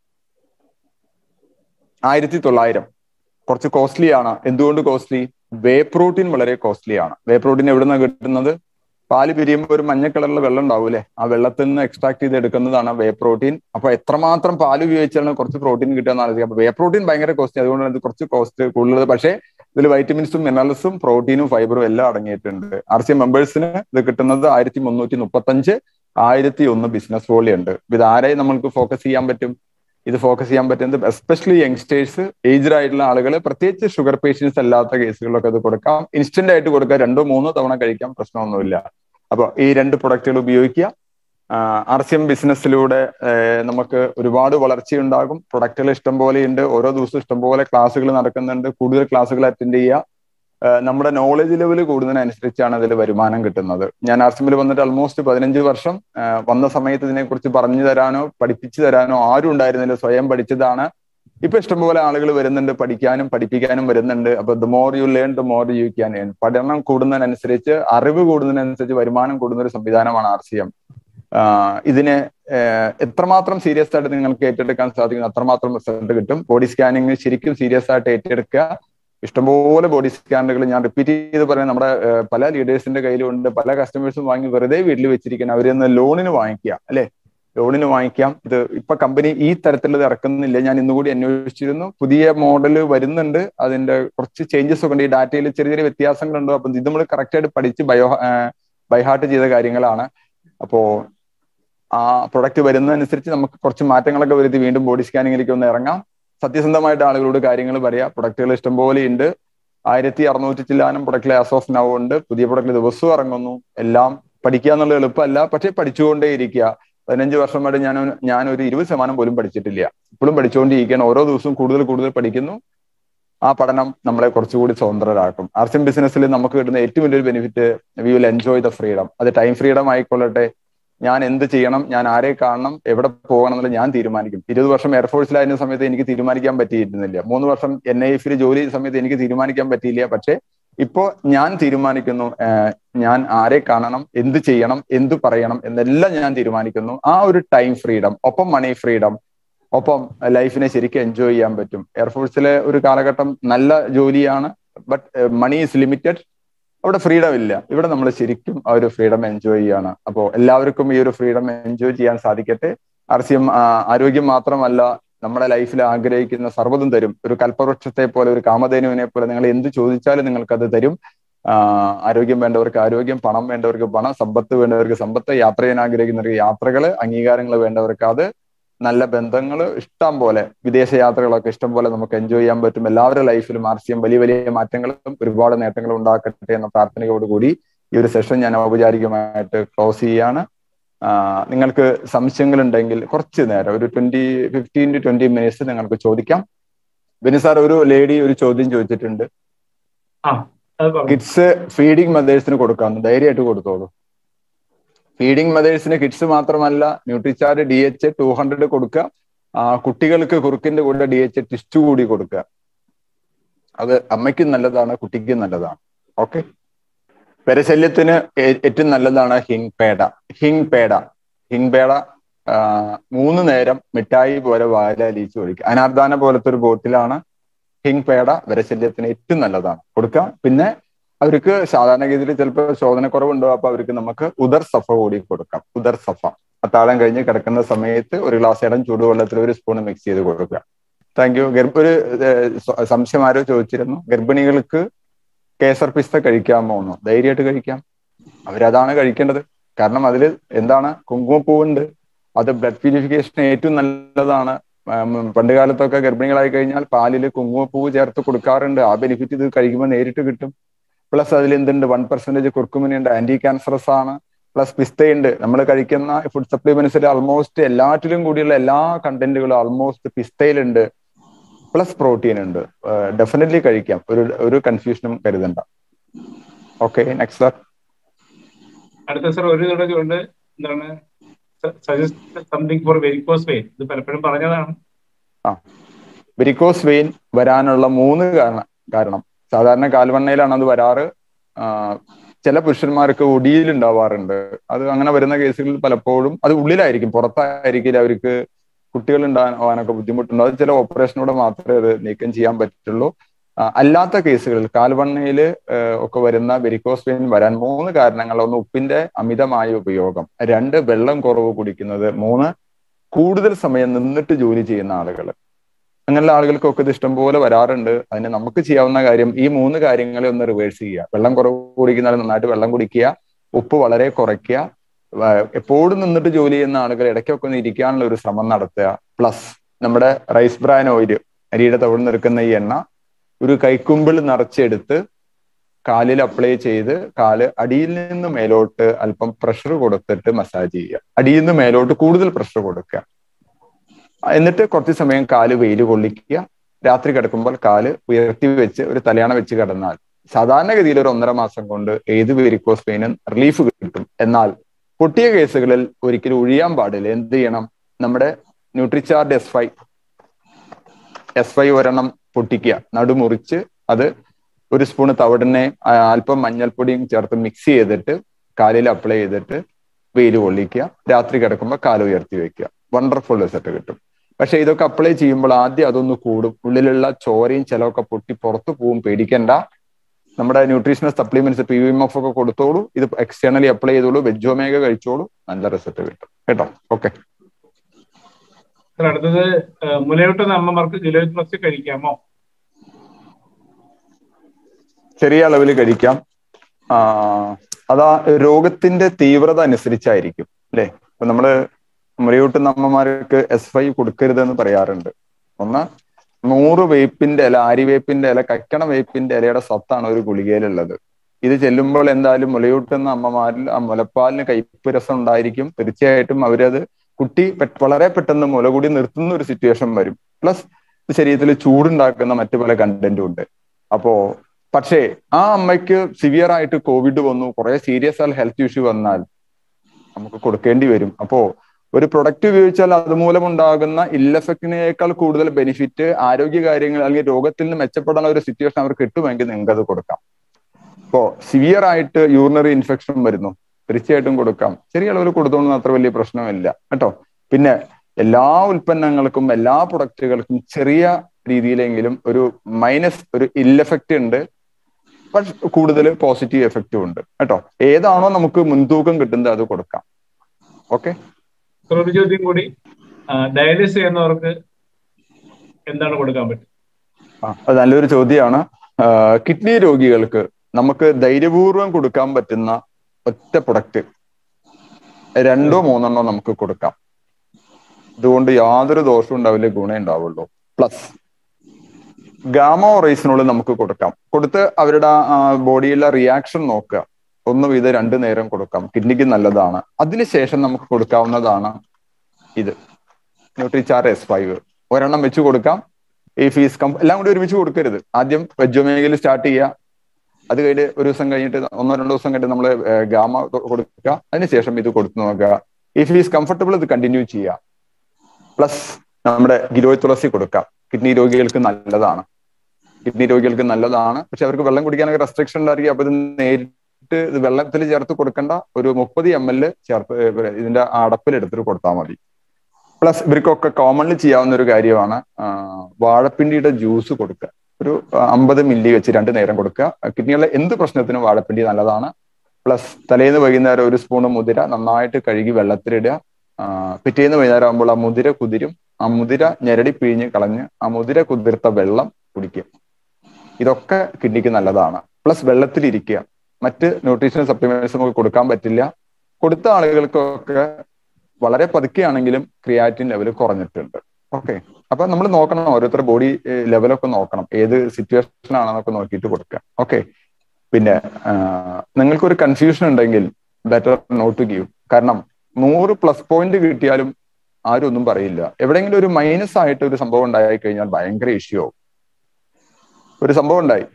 ആയിരത്തി തൊള്ളായിരം കുറച്ച് കോസ്റ്റ്ലി ആണ് എന്തുകൊണ്ട് കോസ്റ്റ്ലി വേ പ്രോട്ടീൻ വളരെ കോസ്റ്റ്ലി ആണ് വേ പ്രോട്ടീൻ എവിടെ നിന്നാണ് കിട്ടുന്നത് പാല് പിരിയുമ്പോൾ ഒരു മഞ്ഞ കളറിലെ വെള്ളം ഉണ്ടാവൂലേ ആ വെള്ളത്തിൽ നിന്ന് എക്സ്ട്രാക്ട് ചെയ്ത് എടുക്കുന്നതാണ് വേ പ്രോട്ടീൻ അപ്പൊ എത്രമാത്രം പാല് ഉപയോഗിച്ചാണ് കുറച്ച് പ്രോട്ടീൻ കിട്ടുക എന്നാണ് അപ്പൊ വേ പ്രോട്ടീൻ ഭയങ്കര കോസ്റ്റ് അതുകൊണ്ടാണ് ഇത് കുറച്ച് കോസ്റ്റ് കൂടുതൽ പക്ഷേ ഇതിൽ വൈറ്റമിൻസും മിനറൽസും പ്രോട്ടീനും ഫൈബറും എല്ലാം അടങ്ങിയിട്ടുണ്ട് ആർ സി മെമ്പേഴ്സിന് ഇത് കിട്ടുന്നത് ആയിരത്തി മുന്നൂറ്റി മുപ്പത്തഞ്ച് ആയിരത്തി ഒന്ന് ബിസിനസ് വോളി ഉണ്ട് ഇത് ആരെയും നമ്മൾക്ക് ഫോക്കസ് ചെയ്യാൻ പറ്റും ഇത് ഫോക്കസ് ചെയ്യാൻ പറ്റുന്നത് എസ്പെഷ്യലി യങ്സ്റ്റേഴ്സ് ഏജ്ഡ് ആയിട്ടുള്ള ആളുകൾ പ്രത്യേകിച്ച് ഷുഗർ പേഷ്യൻസ് അല്ലാത്ത കേസുകളിലൊക്കെ ഇത് കൊടുക്കാം ഇൻസ്റ്റന്റ് ആയിട്ട് കൊടുക്കാം രണ്ടോ മൂന്നോ തവണ കഴിക്കാം പ്രശ്നമൊന്നുമില്ല അപ്പോൾ ഈ രണ്ട് പ്രൊഡക്റ്റുകൾ ഉപയോഗിക്കുക ആർ സി എം ബിസിനസ്സിലൂടെ നമുക്ക് ഒരുപാട് വളർച്ചയുണ്ടാകും പ്രൊഡക്റ്റുകൾ ഇഷ്ടം പോലെയുണ്ട് ഓരോ ദിവസവും ഇഷ്ടംപോലെ ക്ലാസ്സുകൾ നടക്കുന്നുണ്ട് കൂടുതൽ ക്ലാസ്സുകൾ അറ്റൻഡ് ചെയ്യുക നമ്മുടെ നോളജ് ലെവൽ കൂടുന്നതിനനുസരിച്ചാണ് അതിൽ വരുമാനം കിട്ടുന്നത് ഞാൻ ആർ സി എമ്മിൽ വന്നിട്ട് ഓൾമോസ്റ്റ് പതിനഞ്ച് വർഷം വന്ന സമയത്ത് ഇതിനെക്കുറിച്ച് പറഞ്ഞു തരാനോ പഠിപ്പിച്ചു തരാനോ ആരും ഉണ്ടായിരുന്നില്ല സ്വയം പഠിച്ചതാണ് ഇപ്പൊ ഇഷ്ടംപോലെ ആളുകൾ വരുന്നുണ്ട് പഠിക്കാനും പഠിപ്പിക്കാനും വരുന്നുണ്ട് അപ്പൊ the more you learn the more you can earn പഠനം കൂടുന്നതിനനുസരിച്ച് അറിവ് കൂടുന്നതിനനുസരിച്ച് വരുമാനം കൂടുന്ന ഒരു സംവിധാനമാണ് ആർ സി എം ഇതിനെ എത്രമാത്രം സീരിയസ് ആയിട്ട് നിങ്ങൾക്ക് ഏറ്റെടുക്കാൻ സാധിക്കുന്നു അത്രമാത്രം റിസൾട്ട് കിട്ടും ബോഡി സ്കാനിങ് ശരിക്കും സീരിയസ് ആയിട്ട് ഏറ്റെടുക്കുക ഇഷ്ടംപോലെ ബോഡി സ്കാനറുകൾ ഞാൻ റിപ്പീറ്റ് ചെയ്ത് പറയുന്നത് നമ്മുടെ പല ലീഡേഴ്സിന്റെ കയ്യിലുണ്ട് പല കസ്റ്റമേഴ്സും വാങ്ങി വെറുതെ വീട്ടിൽ വെച്ചിരിക്കണം അവരൊന്ന് ലോണിന് വാങ്ങിക്കുക അല്ലെ ലോണിന് വാങ്ങിക്കാം ഇത് ഇപ്പൊ കമ്പനി ഈ തരത്തിലുള്ളത് ഇറക്കുന്നില്ല ഞാൻ ഇന്നുകൂടി അന്വേഷിച്ചിരുന്നു പുതിയ മോഡൽ വരുന്നുണ്ട് അതിന്റെ കുറച്ച് ചേഞ്ചസ് ഒക്കെ ഉണ്ട് ഈ ഡാറ്റയിൽ ചെറിയ ചെറിയ വ്യത്യാസങ്ങളുണ്ട് അപ്പൊ ഇത് നമ്മൾ കറക്റ്റ് ആയിട്ട് പഠിച്ച് ബയോ ബൈഹാർട്ട് ചെയ്ത കാര്യങ്ങളാണ് അപ്പോ ആ പ്രൊഡക്റ്റ് വരുന്നതനുസരിച്ച് നമുക്ക് കുറച്ച് മാറ്റങ്ങളൊക്കെ വരുത്തി വീണ്ടും ബോഡി സ്കാനിങ്ങിലേക്ക് ഒന്ന് ഇറങ്ങാം സത്യസന്ധമായിട്ട് ആളുകളോട് കാര്യങ്ങൾ പറയാം പ്രൊഡക്റ്റുകൾ ഇഷ്ടംപോലെ ഉണ്ട് ആയിരത്തി അറുന്നൂറ്റി ചില്ലാനം പ്രൊഡക്റ്റിലെ ആസ് ഓഫ് നൗ ഉണ്ട് പുതിയ പ്രൊഡക്റ്റ് ദിവസവും ഇറങ്ങുന്നു എല്ലാം പഠിക്കുക എന്നുള്ള എളുപ്പമല്ല പക്ഷെ പഠിച്ചുകൊണ്ടേ ഇരിക്കുക പതിനഞ്ച് വർഷമായിട്ട് ഞാൻ ഞാൻ ഒരു ഇരുപത് ശതമാനം പോലും പഠിച്ചിട്ടില്ല ഇപ്പോഴും പഠിച്ചുകൊണ്ടിരിക്കുകയാണ് ഓരോ ദിവസവും കൂടുതൽ കൂടുതൽ പഠിക്കുന്നു ആ പഠനം നമ്മളെ കുറച്ചുകൂടി സ്വതന്ത്രരാക്കും ആർട്സ് ബിസിനസ്സിൽ നമുക്ക് കിട്ടുന്ന ഏറ്റവും വലിയൊരു benefit we will enjoy the freedom അത് ടൈം ഫ്രീഡം ആയിക്കൊള്ളട്ടെ ഞാൻ എന്ത് ചെയ്യണം ഞാൻ ആരെ കാണണം എവിടെ പോകണം എന്നുള്ളത് ഞാൻ തീരുമാനിക്കും ഇരുപത് വർഷം എയർഫോഴ്സിലായിരുന്ന സമയത്ത് എനിക്ക് തീരുമാനിക്കാൻ പറ്റിയിരുന്നില്ല മൂന്ന് വർഷം എൻ ഐ എഫിൽ ജോലി ചെയ്ത സമയത്ത് എനിക്ക് തീരുമാനിക്കാൻ പറ്റിയില്ല പക്ഷേ ഇപ്പോ ഞാൻ തീരുമാനിക്കുന്നു ഞാൻ ആരെ കാണണം എന്ത് ചെയ്യണം എന്ത് പറയണം എന്നെല്ലാം ഞാൻ തീരുമാനിക്കുന്നു ആ ഒരു ടൈം ഫ്രീഡം ഒപ്പം മണി ഫ്രീഡം ഒപ്പം ലൈഫിനെ ശരിക്കും എൻജോയ് ചെയ്യാൻ പറ്റും എയർഫോഴ്സിലെ ഒരു കാലഘട്ടം നല്ല ജോലിയാണ് ബട്ട് മണി ഈസ് ലിമിറ്റഡ് അവിടെ ഫ്രീഡം ഇല്ല ഇവിടെ നമ്മൾ ശരിക്കും ആ ഒരു ഫ്രീഡം എൻജോയ് ചെയ്യാണ് അപ്പോൾ എല്ലാവർക്കും ഈ ഒരു ഫ്രീഡം എൻജോയ് ചെയ്യാൻ സാധിക്കട്ടെ ആർ സി എം ആരോഗ്യം മാത്രമല്ല നമ്മുടെ ലൈഫിൽ ആഗ്രഹിക്കുന്ന സർവ്വതും തരും ഒരു കൽപ്പവൃക്ഷത്തെ പോലെ ഒരു കാമധേനുവിനെ പോലെ നിങ്ങൾ എന്ത് ചോദിച്ചാലും നിങ്ങൾക്ക് അത് തരും ആരോഗ്യം വേണ്ടവർക്ക് ആരോഗ്യം പണം വേണ്ടവർക്ക് പണം സമ്പത്ത് വേണ്ടവർക്ക് സമ്പത്ത് യാത്ര ചെയ്യാൻ ആഗ്രഹിക്കുന്നവർക്ക് യാത്രകൾ അംഗീകാരങ്ങൾ വേണ്ടവർക്ക് അത് നല്ല ബന്ധങ്ങൾ ഇഷ്ടം പോലെ വിദേശ യാത്രകളൊക്കെ ഇഷ്ടം പോലെ നമുക്ക് എൻജോയ് ചെയ്യാൻ പറ്റും എല്ലാവരുടെ ലൈഫിലും ആർ സി എം വലിയ വലിയ മാറ്റങ്ങളും ഒരുപാട് നേട്ടങ്ങളും ഉണ്ടാക്കട്ടെ എന്ന പ്രാർത്ഥനയോടുകൂടി ഈ ഒരു സെഷൻ ഞാൻ ഔപചാരികമായിട്ട് ക്ലോസ് ചെയ്യാണ് നിങ്ങൾക്ക് സംശയങ്ങൾ ഉണ്ടെങ്കിൽ കുറച്ച് നേരം ഒരു twenty fifteen to twenty minutes നിങ്ങൾക്ക് ചോദിക്കാം ബിനി സാർ ഒരു ലേഡി ഒരു ചോദ്യം ചോദിച്ചിട്ടുണ്ട് കിഡ്സ് ഫീഡിങ് മെതേഴ്സിന് കൊടുക്കാമെന്ന് ധൈര്യമായിട്ട് കൊടുത്തോളൂ ഫീഡിങ് മെതേഴ്സിന് കിഡ്സ് മാത്രമല്ല Nutricharge D H two hundred കൊടുക്കുക കുട്ടികൾക്ക് കുറുക്കിന്റെ കൂടെ ഡി എച്ച് ടിസ്റ്റ് കൂടി കൊടുക്കുക അത് അമ്മയ്ക്കും നല്ലതാണ് കുട്ടിക്കും നല്ലതാണ് ഓക്കെ പെരശല്യത്തിന് ഏറ്റവും നല്ലതാണ് ഹിങ് പേട ഹിങ് പേട ഹിങ് പേട മൂന്ന് നേരം മിഠായി പോലെ വാല അലിയിച്ച് ഒഴിക്കുക അനാർദാന പോലത്തെ ഒരു ബോട്ടിലാണ് ഹിങ് പേട വരശല്യത്തിന് ഏറ്റവും നല്ലതാണ് കൊടുക്കുക പിന്നെ അവർക്ക് സാധാരണഗതിയിൽ ചിലപ്പോൾ ശോധനക്കുറവുണ്ടാവും അപ്പൊ അവർക്ക് നമുക്ക് ഉദർ സഫ കൂടി കൊടുക്കാം ഉദർ സഫ അത്താഴം കഴിഞ്ഞ് കിടക്കുന്ന സമയത്ത് ഒരു ഗ്ലാസ് ഇടം ചൂടുവെള്ളത്തിൽ ഒരു സ്പൂൺ മിക്സ് ചെയ്ത് കൊടുക്കുക താങ്ക് യു ഗർഭ ഒരു സംശയം ആരോ ചോദിച്ചിരുന്നു ഗർഭിണികൾക്ക് കേസർ പിസ്ത കഴിക്കാമോ എന്നോ ധൈര്യമായിട്ട് കഴിക്കാം അവരതാണ് കഴിക്കേണ്ടത് കാരണം അതിൽ എന്താണ് കുങ്കുമപ്പൂവുണ്ട് അത് ബ്ലഡ് പ്യൂരിഫിക്കേഷന് ഏറ്റവും നല്ലതാണ് പണ്ട് കാലത്തൊക്കെ ഗർഭിണികളായി കഴിഞ്ഞാൽ പാലിൽ കുങ്കുമപ്പൂവ് ചേർത്ത് കൊടുക്കാറുണ്ട് ആ ബെനിഫിറ്റ് ഇത് കഴിക്കുമ്പോൾ നേരിട്ട് കിട്ടും പ്ലസ് അതിൽ എന്തുണ്ട് വൺ പെർസെന്റേജ് കുർക്കുമിനി ഉണ്ട് ആന്റി ക്യാൻസറസ് ആണ് പ്ലസ് പിസ്തയുണ്ട് നമ്മൾ കഴിക്കുന്ന ഫുഡ് സപ്ലിമെന്റ്സിൽ ആൾമോസ്റ്റ് എല്ലാറ്റിലും കൂടിയുള്ള എല്ലാ കണ്ടന്റുകളും ആൾമോസ്റ്റ് പിസ്തയിലുണ്ട് പ്ലസ് പ്രോട്ടീൻ ഉണ്ട് ഡെഫിനറ്റ്ലി കഴിക്കാം ഒരു ഒരു കൺഫ്യൂഷനും കരുതണ്ട ഓക്കെ നെക്സ്റ്റ് സാർ അടുത്ത സാർ ഒരു ഉണ്ട് എന്താണ് suggest something for varicose vein ഇത് പലപ്പോഴും പറഞ്ഞതാണ് ആ വെരിക്കോസ് വെയിൻ വരാനുള്ള മൂന്ന് കാരണം കാരണം സാധാരണ കാൽവണ്ണയിലാണ് അത് വരാറ് ചില പുരുഷന്മാർക്ക് ഒടിയിൽ ഉണ്ടാവാറുണ്ട് അത് അങ്ങനെ വരുന്ന കേസുകളിൽ പലപ്പോഴും അത് ഉള്ളിലായിരിക്കും പുറത്തായിരിക്കില്ല അവർക്ക് കുട്ടികൾ ഉണ്ടാകാനൊക്കെ ബുദ്ധിമുട്ടുണ്ട് അത് ചില ഓപ്പറേഷനോടെ മാത്രമേ അത് നീക്കം ചെയ്യാൻ പറ്റുള്ളൂ അല്ലാത്ത കേസുകളിൽ കാൽവണ്ണയിൽ ഒക്കെ വരുന്ന വെരിക്കോസ് വെയിൻ വരാൻ മൂന്ന് കാരണങ്ങൾ ഒന്ന് ഉപ്പിന്റെ അമിതമായ ഉപയോഗം രണ്ട് വെള്ളം കുറവ് കുടിക്കുന്നത് മൂന്ന് കൂടുതൽ സമയം നിന്നിട്ട് ജോലി ചെയ്യുന്ന ആളുകൾ അങ്ങനെയുള്ള ആളുകൾക്കൊക്കെ ഇത് ഇഷ്ടംപോലെ വരാറുണ്ട് അതിന് നമുക്ക് ചെയ്യാവുന്ന കാര്യം ഈ മൂന്ന് കാര്യങ്ങളെ ഒന്ന് റിവേഴ്സ് ചെയ്യുക വെള്ളം കുറവ് കുടിക്കുന്ന നന്നായിട്ട് വെള്ളം കുടിക്കുക ഉപ്പ് വളരെ കുറയ്ക്കുക എപ്പോഴും നിന്നിട്ട് ജോലി ചെയ്യുന്ന ആളുകൾ ഇടയ്ക്കൊക്കെ ഒന്ന് ഇരിക്കാനുള്ള ഒരു ശ്രമം നടത്തുക പ്ലസ് നമ്മുടെ റൈസ് ബ്രാൻ ഓയിൽ അരിയുടെ തവിട് നിൽക്കുന്ന ഈ എണ്ണ ഒരു കൈക്കുമ്പിൾ നിറച്ചെടുത്ത് കാലിൽ അപ്ലൈ ചെയ്ത് കാല് അടിയിൽ നിന്ന് മേലോട്ട് അല്പം പ്രഷർ കൊടുത്തിട്ട് മസാജ് ചെയ്യുക അടിയിൽ നിന്ന് മേലോട്ട് കൂടുതൽ പ്രഷർ കൊടുക്കുക എന്നിട്ട് കുറച്ച് സമയം കാല് വെയിൽ കൊള്ളിക്കുക രാത്രി കിടക്കുമ്പോൾ കാല് ഉയർത്തി വെച്ച് ഒരു തലയാണ വെച്ച് കിടന്നാൽ സാധാരണഗതിയിൽ ഒരു ഒന്നര മാസം കൊണ്ട് ഏത് വെരിക്കോസ് പെയിനും റിലീഫ് കിട്ടും എന്നാൽ പൊട്ടിയ കേസുകളിൽ ഒരിക്കലും ഒഴിയാൻ പാടില്ല എന്ത് ചെയ്യണം നമ്മുടെ Nutricharge S five S five ഒരെണ്ണം പൊട്ടിക്കുക നടുമുറിച്ച് അത് ഒരു സ്പൂണ് തവിടിനെ അല്പം മഞ്ഞൾപ്പൊടിയും ചേർത്ത് മിക്സ് ചെയ്തിട്ട് കാലിൽ അപ്ലൈ ചെയ്തിട്ട് വെയിൽ കൊള്ളിക്കുക രാത്രി കിടക്കുമ്പോൾ കാല് ഉയർത്തി വെക്കുക വണ്ടർഫുൾ റിസൾട്ട് കിട്ടും പക്ഷെ ഇതൊക്കെ അപ്ലൈ ചെയ്യുമ്പോൾ ആദ്യം അതൊന്ന് കൂടും ഉള്ളിലുള്ള ചോരയും ചിലവൊക്കെ പൊട്ടി പുറത്തു പോവും പേടിക്കണ്ട നമ്മുടെ nutritional supplements P V M F ഒക്കെ കൊടുത്തോളൂ ഇത് എക്സ്റ്റേണലി അപ്ലൈ ചെയ്തോളൂ വെജോമേഗ കഴിച്ചോളൂ നല്ല റിസൾട്ട് കിട്ടും കേട്ടോ ഓക്കെ സർ അടുത്തത് മുലയൂട്ടുന്ന അമ്മമാർക്ക് ഗിലോയിഡ് പ്ലസ് കഴിക്കാമോ ചെറിയ അളവിൽ കഴിക്കാം ആ അതാ രോഗത്തിന്റെ തീവ്രത അനുസരിച്ചായിരിക്കും അല്ലെ ഇപ്പൊ നമ്മള് മുലയൂട്ടുന്ന അമ്മമാർക്ക് എസ് ഫൈവ് കൊടുക്കരുത് എന്ന് പറയാറുണ്ട് ഒന്ന് നൂറ് വേപ്പിന്റെ ഇല ആരിവേപ്പിന്റെ ഇല കക്കണ വേപ്പിന്റെ ഇലയുടെ സത്താണ് ഒരു ഗുളികയിലുള്ളത് ഇത് ചെല്ലുമ്പോൾ എന്തായാലും മുലയൂട്ടുന്ന അമ്മമാരിൽ ആ മുലപ്പാലിന് കയ്പ് രസം ഉണ്ടായിരിക്കും തീർച്ചയായിട്ടും അവരത് കുട്ടി വളരെ പെട്ടെന്ന് മുലകൂടി നിർത്തുന്ന ഒരു സിറ്റുവേഷൻ വരും പ്ലസ് ശരീരത്തിൽ ചൂടുണ്ടാക്കുന്ന മറ്റു പല കണ്ടന്റും ഉണ്ട് അപ്പോ പക്ഷേ ആ അമ്മയ്ക്ക് സിവിയർ ആയിട്ട് കോവിഡ് വന്നു കുറെ സീരിയസ് ആയ ഹെൽത്ത് ഇഷ്യൂ വന്നാൽ നമുക്ക് കൊടുക്കേണ്ടി വരും അപ്പോ ഒരു പ്രൊഡക്റ്റ് ഉപയോഗിച്ചാൽ അതുമൂലം ഉണ്ടാകുന്ന ഇല്ലഫക്റ്റിനേക്കാൾ കൂടുതൽ ബെനിഫിറ്റ് ആരോഗ്യ കാര്യങ്ങൾ അല്ലെങ്കിൽ രോഗത്തിൽ നിന്ന് മെച്ചപ്പെടാനുള്ള ഒരു സിറ്റുവേഷൻ അവർക്ക് കിട്ടുമെങ്കിൽ നിങ്ങൾക്ക് അത് കൊടുക്കാം ഇപ്പോ സിവിയർ ആയിട്ട് യൂറിനറി ഇൻഫെക്ഷൻ വരുന്നു തീർച്ചയായിട്ടും കൊടുക്കാം ചെറിയ അളവിൽ കൊടുത്തോണ്ട് അത്ര വലിയ പ്രശ്നമില്ല കേട്ടോ പിന്നെ എല്ലാ ഉൽപ്പന്നങ്ങൾക്കും എല്ലാ പ്രൊഡക്റ്റുകൾക്കും ചെറിയ രീതിയിലെങ്കിലും ഒരു മൈനസ് ഒരു ഇല്ലഫക്റ്റ് ഉണ്ട് പക്ഷെ കൂടുതൽ പോസിറ്റീവ് എഫക്റ്റും ഉണ്ട് കേട്ടോ ഏതാണോ നമുക്ക് മുൻതൂക്കം കിട്ടുന്നത് അത് കൊടുക്കാം ഓക്കെ ഒരു ചോദ്യം കൂടി ഡയാലിസിസ് ചെയ്യുന്നവർക്ക് എന്താണ് കൊടുക്കാൻ പറ്റും അത് നല്ലൊരു ചോദ്യമാണ് കിഡ്നി രോഗികൾക്ക് നമുക്ക് ധൈര്യപൂർവ്വം കൊടുക്കാൻ പറ്റുന്ന ഒറ്റ പ്രൊഡക്റ്റ് രണ്ടോ മൂന്നെണ്ണോ നമുക്ക് കൊടുക്കാം ഇതുകൊണ്ട് യാതൊരു ദോഷവും ഉണ്ടാവില്ല ഗുണം ഉണ്ടാവുള്ളൂ പ്ലസ് ഗാമ റൈസിനോട് നമുക്ക് കൊടുക്കാം കൊടുത്ത് അവരുടെ ബോഡിയിലെ റിയാക്ഷൻ നോക്കുക ഒന്ന് വീതം രണ്ട് നേരം കൊടുക്കാം കിഡ്നിക്ക് നല്ലതാണ് അതിനുശേഷം നമുക്ക് കൊടുക്കാവുന്നതാണ് ഇത് ന്യൂട്രിചാർ എസ് ഫൈവ് ഒരെണ്ണം വെച്ച് കൊടുക്കാം ഈ ഫീസ് കം എല്ലാം കൂടി ഒരുമിച്ച് കൊടുക്കരുത് ആദ്യം വെജോമേഖല സ്റ്റാർട്ട് ചെയ്യുക അത് കഴിഞ്ഞ് ഒരു ദിവസം കഴിഞ്ഞിട്ട് ഒന്നോ രണ്ടോ ദിവസം കഴിഞ്ഞിട്ട് നമ്മൾ ഗാമ കൊടുക്കുക അതിനുശേഷം ഇത് കൊടുത്തു നോക്കുക ഈ ഫീസ് കംഫർട്ടബിൾ ഇത് കണ്ടിന്യൂ ചെയ്യുക പ്ലസ് നമ്മുടെ ഗിലോയ് തുളസി കൊടുക്കാം കിഡ്നി രോഗികൾക്ക് നല്ലതാണ് കിഡ്നി രോഗികൾക്ക് നല്ലതാണ് പക്ഷെ അവർക്ക് വെള്ളം കുടിക്കാനൊക്കെ റെസ്ട്രിക്ഷൻ ഉണ്ടായിരിക്കും അപ്പൊ ഇത് നേരിട്ട് ഇത് വെള്ളത്തിൽ ചേർത്ത് കൊടുക്കേണ്ട ഒരു മുപ്പത് എം എൽ ചേർത്ത് ഇതിന്റെ അടപ്പിൽ എടുത്തിട്ട് കൊടുത്താൽ മതി പ്ലസ് ഇവർക്കൊക്കെ കോമൺലി ചെയ്യാവുന്ന ഒരു കാര്യമാണ് വാഴപ്പിണ്ടിയുടെ ജ്യൂസ് കൊടുക്കുക ഒരു അമ്പത് മില്ലി വെച്ച് രണ്ട് നേരം കൊടുക്കുക കിഡ്നികളിലെ എന്ത് പ്രശ്നത്തിനും വാഴപ്പിണ്ടി നല്ലതാണ് പ്ലസ് തലേന്ന് വൈകുന്നേരം ഒരു സ്പൂൺ മുതിര നന്നായിട്ട് കഴുകി വെള്ളത്തിലിടുക പിറ്റേന്ന് വൈകുന്നേരം ആകുമ്പോൾ ആ മുതിര കുതിരും ആ മുതിര ഞെരടി പിഴിഞ്ഞ് കളഞ്ഞ് ആ മുതിര കുതിർത്ത വെള്ളം കുടിക്കുക ഇതൊക്കെ കിഡ്നിക്ക് നല്ലതാണ് പ്ലസ് വെള്ളത്തിലിരിക്കുക മറ്റ് ന്യൂട്രീഷണൽ സപ്ലിമെന്റ്സ് നമുക്ക് കൊടുക്കാൻ പറ്റില്ല കൊടുത്ത ആളുകൾക്കൊക്കെ വളരെ പതുക്കെയാണെങ്കിലും ക്രിയാറ്റിൻ ലെവൽ കുറഞ്ഞിട്ടുണ്ട് ഓക്കെ അപ്പൊ നമ്മൾ നോക്കണം ഓരോരുത്തർ ബോഡി ലെവലൊക്കെ നോക്കണം ഏത് സിറ്റുവേഷൻ ആണെന്നൊക്കെ നോക്കിയിട്ട് കൊടുക്കുക ഓക്കെ പിന്നെ നിങ്ങൾക്കൊരു കൺഫ്യൂഷൻ ഉണ്ടെങ്കിൽ ബെറ്റർ നോട്ട് ടു ഗീവ് കാരണം നൂറ് പ്ലസ് പോയിന്റ് കിട്ടിയാലും ആരും ഒന്നും പറയില്ല എവിടെയെങ്കിലും ഒരു മൈനസ് ആയിട്ട് ഒരു സംഭവം ഉണ്ടായി കഴിഞ്ഞാൽ ഭയങ്കര ഇഷ്യൂ ആവും ഒരു സംഭവം ഉണ്ടായി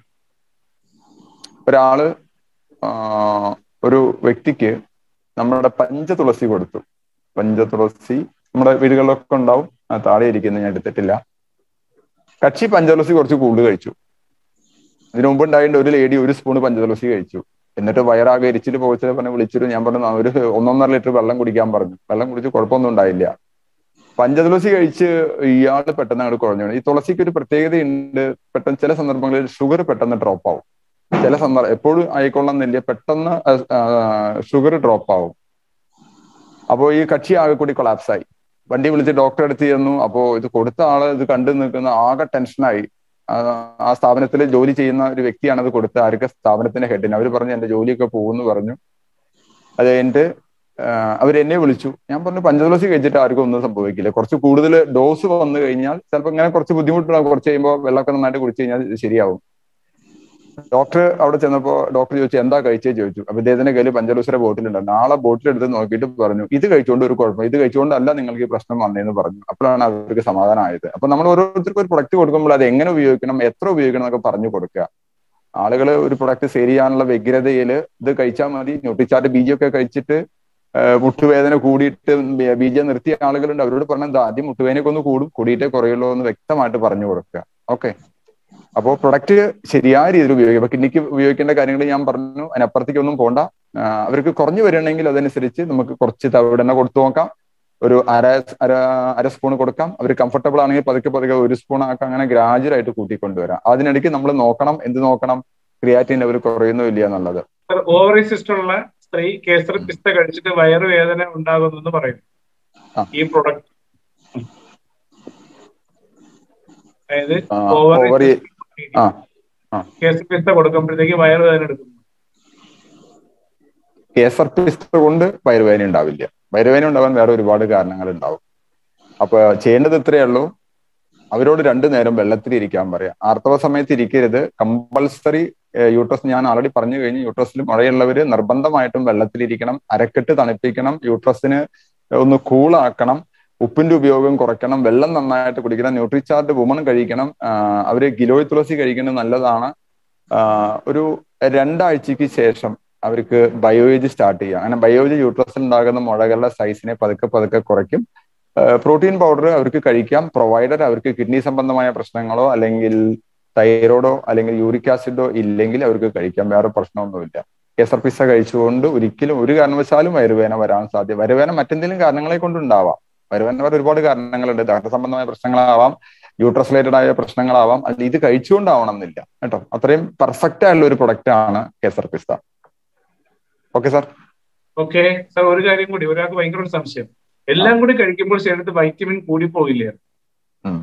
ഒരാള് ഒരു വ്യക്തിക്ക് നമ്മുടെ പഞ്ചതുളസി കൊടുത്തു പഞ്ചതുളസി നമ്മുടെ വീടുകളിലൊക്കെ ഉണ്ടാവും താഴെ ഇരിക്കുന്നത് ഞാൻ എടുത്തിട്ടില്ല കക്ഷി പഞ്ചതുളസി കുറച്ച് കൂടുതൽ കഴിച്ചു ഇതിനു മുമ്പ് ഉണ്ടായിട്ട് ഒരു ലേഡി ഒരു സ്പൂൺ പഞ്ചതുളസി കഴിച്ചു എന്നിട്ട് വയറാകെ എരിച്ചിട്ട് പോയിച്ചിട്ട് പറഞ്ഞ് വിളിച്ചിട്ട് ഞാൻ പറഞ്ഞു ഒരു ഒന്നൊന്നര ലിറ്റർ വെള്ളം കുടിക്കാൻ പറഞ്ഞു വെള്ളം കുടിച്ച് കുഴപ്പമൊന്നും ഉണ്ടായില്ല പഞ്ചതുളസി കഴിച്ച് ഇയാൾ പെട്ടെന്ന് അങ്ങോട്ട് കുഴഞ്ഞു ഈ തുളസിക്ക് ഒരു പ്രത്യേകതയുണ്ട് പെട്ടെന്ന് ചില സന്ദർഭങ്ങളിൽ ഷുഗർ പെട്ടെന്ന് ഡ്രോപ്പ് ആവും ചില സന്ദർഭം എപ്പോഴും ആയിക്കൊള്ളുന്നില്ല പെട്ടെന്ന് ഷുഗർ ഡ്രോപ്പ് ആവും അപ്പോൾ ഈ കക്ഷി ആകെ കൂടി കൊളാപ്സ് ആയി വണ്ടി വിളിച്ച് ഡോക്ടറെ അടുത്ത് ചെന്നു അപ്പോൾ ഇത് കൊടുത്ത ആള് ഇത് കണ്ടു നിൽക്കുന്ന ആകെ ടെൻഷനായി ആ സ്ഥാപനത്തിൽ ജോലി ചെയ്യുന്ന ഒരു വ്യക്തിയാണ് അത് കൊടുത്ത ആർക്ക് സ്ഥാപനത്തിന്റെ ഹെഡിന് അവർ പറഞ്ഞു എന്റെ ജോലിയൊക്കെ പോകുമെന്ന് പറഞ്ഞു അത് കഴിഞ്ഞിട്ട് അവർ എന്നെ വിളിച്ചു ഞാൻ പറഞ്ഞു പഞ്ചതുളസി കഴിച്ചിട്ട് ആർക്കും ഒന്നും സംഭവിക്കില്ല കുറച്ച് കൂടുതൽ ഡോസ് വന്നു കഴിഞ്ഞാൽ ചിലപ്പോൾ ഇങ്ങനെ കുറച്ച് ബുദ്ധിമുട്ടുണ്ടാകും കുറച്ച് കഴിയുമ്പോൾ വെള്ളമൊക്കെ നന്നായിട്ട് കുടിച്ചു കഴിഞ്ഞാൽ ശരിയാവും ഡോക്ടർ അവിടെ ചെന്നപ്പോ ഡോക്ടർ ചോദിച്ചു എന്താ കഴിച്ചേ ചോദിച്ചു അപ്പൊ ഇദ്ദേഹത്തിന്റെ കയ്യിൽ പഞ്ചലോസര ബോട്ടിലുണ്ട് നാളെ ബോട്ടിൽ എടുത്ത് നോക്കിയിട്ട് പറഞ്ഞു ഇത് കഴിച്ചുകൊണ്ട് ഒരു കുഴപ്പം ഇത് കഴിച്ചുകൊണ്ടല്ല നിങ്ങൾക്ക് ഈ പ്രശ്നം വന്നതെന്ന് പറഞ്ഞു അപ്പോഴാണ് അവർക്ക് സമാധാനമായത് അപ്പൊ നമ്മൾ ഓരോരുത്തർക്കും ഒരു പ്രൊഡക്റ്റ് കൊടുക്കുമ്പോൾ അത് എങ്ങനെ ഉപയോഗിക്കണം എത്ര ഉപയോഗിക്കണം എന്നൊക്കെ പറഞ്ഞു കൊടുക്കുക ആളുകൾ ഒരു പ്രൊഡക്റ്റ് സെയിൽ ചെയ്യാനുള്ള വ്യഗ്രതയിൽ ഇത് കഴിച്ചാൽ മതി ന്യൂട്രിച്ചാർട്ട് ബീജമൊക്കെ കഴിച്ചിട്ട് മുട്ടുവേദന കൂടിയിട്ട് ബീജം നിർത്തിയ ആളുകളുണ്ട് അവരോട് പറഞ്ഞാൽ ആദ്യം മുട്ടുവേദനയൊക്കെ ഒന്ന് കൂടും കൂടിയിട്ടേ കുറയുള്ളൂ എന്ന് വ്യക്തമായിട്ട് പറഞ്ഞു കൊടുക്കുക ഓക്കെ അപ്പോൾ പ്രൊഡക്റ്റ് ശരിയായ രീതിയിൽ ഉപയോഗിക്കുക അപ്പൊ കിഡ്നിക്ക് ഉപയോഗിക്കേണ്ട കാര്യങ്ങൾ ഞാൻ പറഞ്ഞു അതിനപ്പുറത്തേക്ക് ഒന്നും പോണ്ട ആ, അവർക്ക് കുറഞ്ഞു വരികയാണെങ്കിൽ അതനുസരിച്ച് നമുക്ക് കുറച്ച് തവിടെണ്ണ കൊടുത്തു നോക്കാം ഒരു അര അര അര സ്പൂൺ കൊടുക്കാം അവർ കംഫർട്ടബിൾ ആണെങ്കിൽ പതുക്കെ പതുക്കെ ഒരു സ്പൂൺ ആക്കാം അങ്ങനെ ഗ്രാജുവൽ ആയിട്ട് കൂട്ടിക്കൊണ്ടുവരാം അതിനിടയ്ക്ക് നമ്മൾ നോക്കണം എന്ത് നോക്കണം ക്രിയാറ്റിൻ ലെവൽ കുറയുന്നോ ഇല്ല എന്നുള്ളത് സർ ഓവറി സിസ്റ്റം ഉള്ള സ്ത്രീ കേസർ പിസ്ത കഴിച്ചിട്ട് വയറുവേദന ഉണ്ടാകുന്നെന്ന് പറയുന്നു ആ. ഈ പ്രൊഡക്റ്റ് അതായത് ആ, ഓവറി ovary- ആ ആ. കേസർ പിസ്ത കൊടുക്കുമ്പോഴത്തേക്ക് വയറുവേദന എടുക്കുന്നു കേസർ പിസ്ത കൊണ്ട് വയറുവേദന ഉണ്ടാവില്ല വയറുവേദന ഉണ്ടാവാൻ വേറെ ഒരുപാട് കാരണങ്ങൾ ഉണ്ടാവും അപ്പൊ ചെയ്യേണ്ടത് ഇത്രയേ ഉള്ളൂ അവരോട് രണ്ടു നേരം വെള്ളത്തിൽ ഇരിക്കാൻ പറയാം ആർത്തവ സമയത്ത് ഇരിക്കരുത് കമ്പൾസറി യൂട്രസ് ഞാൻ ആൾറെഡി പറഞ്ഞു കഴിഞ്ഞു യൂട്രസിൽ മുഴയുള്ളവര് നിർബന്ധമായിട്ടും വെള്ളത്തിലിരിക്കണം അരക്കെട്ട് തണുപ്പിക്കണം യൂട്രസിന് ഒന്ന് കൂളാക്കണം ഉപ്പിന്റെ ഉപയോഗം കുറയ്ക്കണം വെള്ളം നന്നായിട്ട് കുടിക്കണം ന്യൂട്രിചാർട്ട് വുമൺ കഴിക്കണം ആ, അവര് ഗിലോയ് തുളസി കഴിക്കുന്നത് നല്ലതാണ് ആ, ഒരു രണ്ടാഴ്ചക്ക് ശേഷം അവർക്ക് ബയോയേജ് സ്റ്റാർട്ട് ചെയ്യാം അങ്ങനെ ബയോയേജ് യൂട്രസിൽ ഉണ്ടാകുന്ന മുഴകളുടെ സൈസിനെ പതുക്കെ പതുക്കെ കുറയ്ക്കും പ്രോട്ടീൻ പൗഡർ അവർക്ക് കഴിക്കാം പ്രൊവൈഡർ അവർക്ക് കിഡ്നി സംബന്ധമായ പ്രശ്നങ്ങളോ അല്ലെങ്കിൽ തൈറോയിഡോ അല്ലെങ്കിൽ യൂറിക് ആസിഡോ ഇല്ലെങ്കിൽ അവർക്ക് കഴിക്കാം വേറെ പ്രശ്നമൊന്നുമില്ല കേസർ പിസ്സ കഴിച്ചുകൊണ്ട് ഒരിക്കലും ഒരു കാരണവശാലും വയറുവേദന വരാൻ സാധ്യത വയറുവേദന മറ്റെന്തെങ്കിലും കാരണങ്ങളെ കൊണ്ടുണ്ടാവാം വയറുവേദന വേറെ ഒരുപാട് കാരണങ്ങളുണ്ട് ദഹന സംബന്ധമായ പ്രശ്നങ്ങളാവാം യൂട്രസ് റിലേറ്റഡ് ആയ പ്രശ്നങ്ങളാവാം അല്ല ഇത് കഴിച്ചുകൊണ്ടാവണം എന്നില്ല കേട്ടോ അത്രയും പെർഫെക്റ്റ് ആയിട്ടുള്ള ഒരു പ്രൊഡക്റ്റ് ആണ് Kesar Pista okay sir okay sir ഒരു കാര്യം കൂടി ഒരാൾക്ക് ഭയങ്കര ഒരു സംശയം എല്ലാം കൂടി കഴിക്കുമ്പോൾ ശരീരത്തിൽ വൈറ്റമിൻ കൂടി പോകില്ലേ ഉം.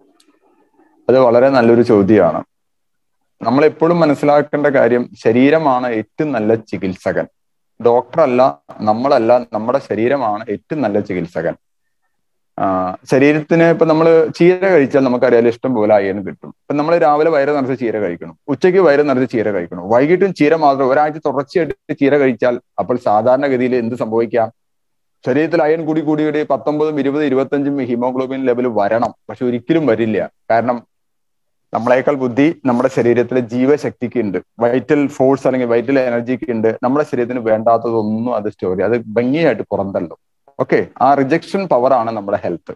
അത് വളരെ നല്ലൊരു ചോദ്യമാണ് നമ്മൾ എപ്പോഴും മനസ്സിലാക്കേണ്ട കാര്യം ശരീരമാണ് ഏറ്റവും നല്ല ചികിത്സകൻ ഡോക്ടറല്ല നമ്മളല്ല നമ്മുടെ ശരീരമാണ് ഏറ്റവും നല്ല ചികിത്സകൻ ആ, ശരീരത്തിന് ഇപ്പൊ നമ്മൾ ചീര കഴിച്ചാൽ നമുക്കറിയാലോ ഇഷ്ടം പോലെ അയൺ കിട്ടും ഇപ്പൊ നമ്മൾ രാവിലെ വയറ് നിറച്ച് ചീര കഴിക്കണം ഉച്ചയ്ക്ക് വയറ് നിറച്ച് ചീര കഴിക്കണം വൈകിട്ടും ചീര മാത്രം ഒരാഴ്ച തുടർച്ചയായിട്ട് ചീര കഴിച്ചാൽ അപ്പോൾ സാധാരണഗതിയിൽ എന്ത് സംഭവിക്കാം ശരീരത്തിൽ അയൺ കൂടി കൂടി കൂടി പത്തൊമ്പതും ഇരുപത് ഇരുപത്തഞ്ചും ഹീമോഗ്ലോബിൻ ലെവൽ വരണം പക്ഷെ ഒരിക്കലും വരില്ല കാരണം നമ്മളെക്കാൾ ബുദ്ധി നമ്മുടെ ശരീരത്തിലെ ജീവശക്തിക്ക് ഉണ്ട് വൈറ്റൽ ഫോഴ്സ് അല്ലെങ്കിൽ വൈറ്റൽ എനർജിക്ക് ഉണ്ട് നമ്മുടെ ശരീരത്തിന് വേണ്ടാത്തതൊന്നും അത് സ്റ്റോർ ചെയ്യും അത് ഭംഗിയായിട്ട് പുറന്തള്ളും ഓക്കെ ആ റിജക്ഷൻ പവർ ആണ് നമ്മുടെ ഹെൽത്ത്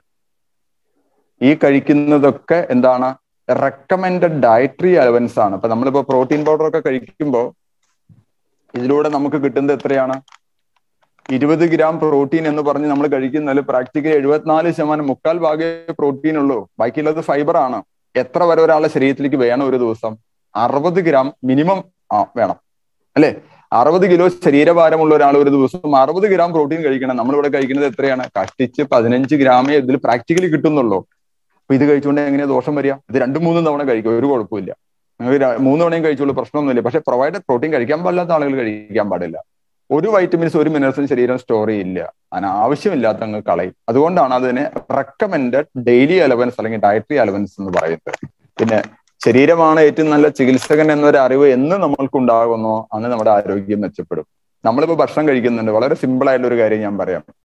ഈ കഴിക്കുന്നതൊക്കെ എന്താണ് റെക്കമെൻഡഡ് ഡയറ്ററി അലവൻസ് ആണ് ഇപ്പൊ നമ്മളിപ്പോ പ്രോട്ടീൻ പൗഡർ ഒക്കെ കഴിക്കുമ്പോൾ ഇതിലൂടെ നമുക്ക് കിട്ടുന്നത് എത്രയാണ് ഇരുപത് ഗ്രാം പ്രോട്ടീൻ എന്ന് പറഞ്ഞ് നമ്മൾ കഴിക്കുന്നതിൽ പ്രാക്ടിക്കലി എഴുപത്തിനാല് ശതമാനം മുക്കാൽ ഭാഗേ പ്രോട്ടീൻ ഉള്ളൂ ബാക്കിയുള്ളത് ഫൈബർ ആണ് എത്ര വരെ ഒരാളുടെ ശരീരത്തിലേക്ക് വേണം ഒരു ദിവസം അറുപത് ഗ്രാം മിനിമം ആ വേണം അല്ലെ അറുപത് കിലോ ശരീരഭാരമുള്ള ഒരാൾ ഒരു ദിവസം അറുപത് ഗ്രാം പ്രോട്ടീൻ കഴിക്കണം നമ്മളിവിടെ കഴിക്കുന്നത് എത്രയാണ് കഷ്ടിച്ച് പതിനഞ്ച് ഗ്രാമേ ഇതിൽ പ്രാക്ടിക്കലി കിട്ടുന്നുള്ളൂ അപ്പൊ ഇത് കഴിച്ചുകൊണ്ട് എങ്ങനെയാ ദോഷം വരിക ഇത് രണ്ടും മൂന്നും തവണ കഴിക്കും ഒരു കുഴപ്പമില്ല നിങ്ങൾക്ക് ര- മൂന്ന് തവണയും കഴിച്ചോളൂ പ്രശ്നമൊന്നുമില്ല പക്ഷെ പ്രൊവൈഡഡ് പ്രോട്ടീൻ കഴിക്കാൻ പാടില്ലാത്ത ആളുകൾ കഴിക്കാൻ പാടില്ല ഒരു വൈറ്റമിൻസ് ഒരു മിനറൽസും ശരീരം സ്റ്റോർ ചെയ്യില്ല അതിന് ആവശ്യമില്ലാത്ത അങ്ങ് കളയും അതുകൊണ്ടാണ് അതിനെ റെക്കമെൻഡഡ് ഡെയിലി അലവൻസ് അല്ലെങ്കിൽ ഡയറ്ററി അലവൻസ് എന്ന് പറയുന്നത് പിന്നെ ശരീരമാണ് ഏറ്റവും നല്ല ചികിത്സകൻ എന്നൊരു അറിവ് എന്ന് നമ്മൾക്ക് ഉണ്ടാകുന്നോ അന്ന് നമ്മുടെ ആരോഗ്യം മെച്ചപ്പെടും നമ്മളിപ്പോ ഭക്ഷണം കഴിക്കുന്നുണ്ട് വളരെ സിമ്പിൾ ആയിട്ടുള്ള ഒരു കാര്യം ഞാൻ പറയാം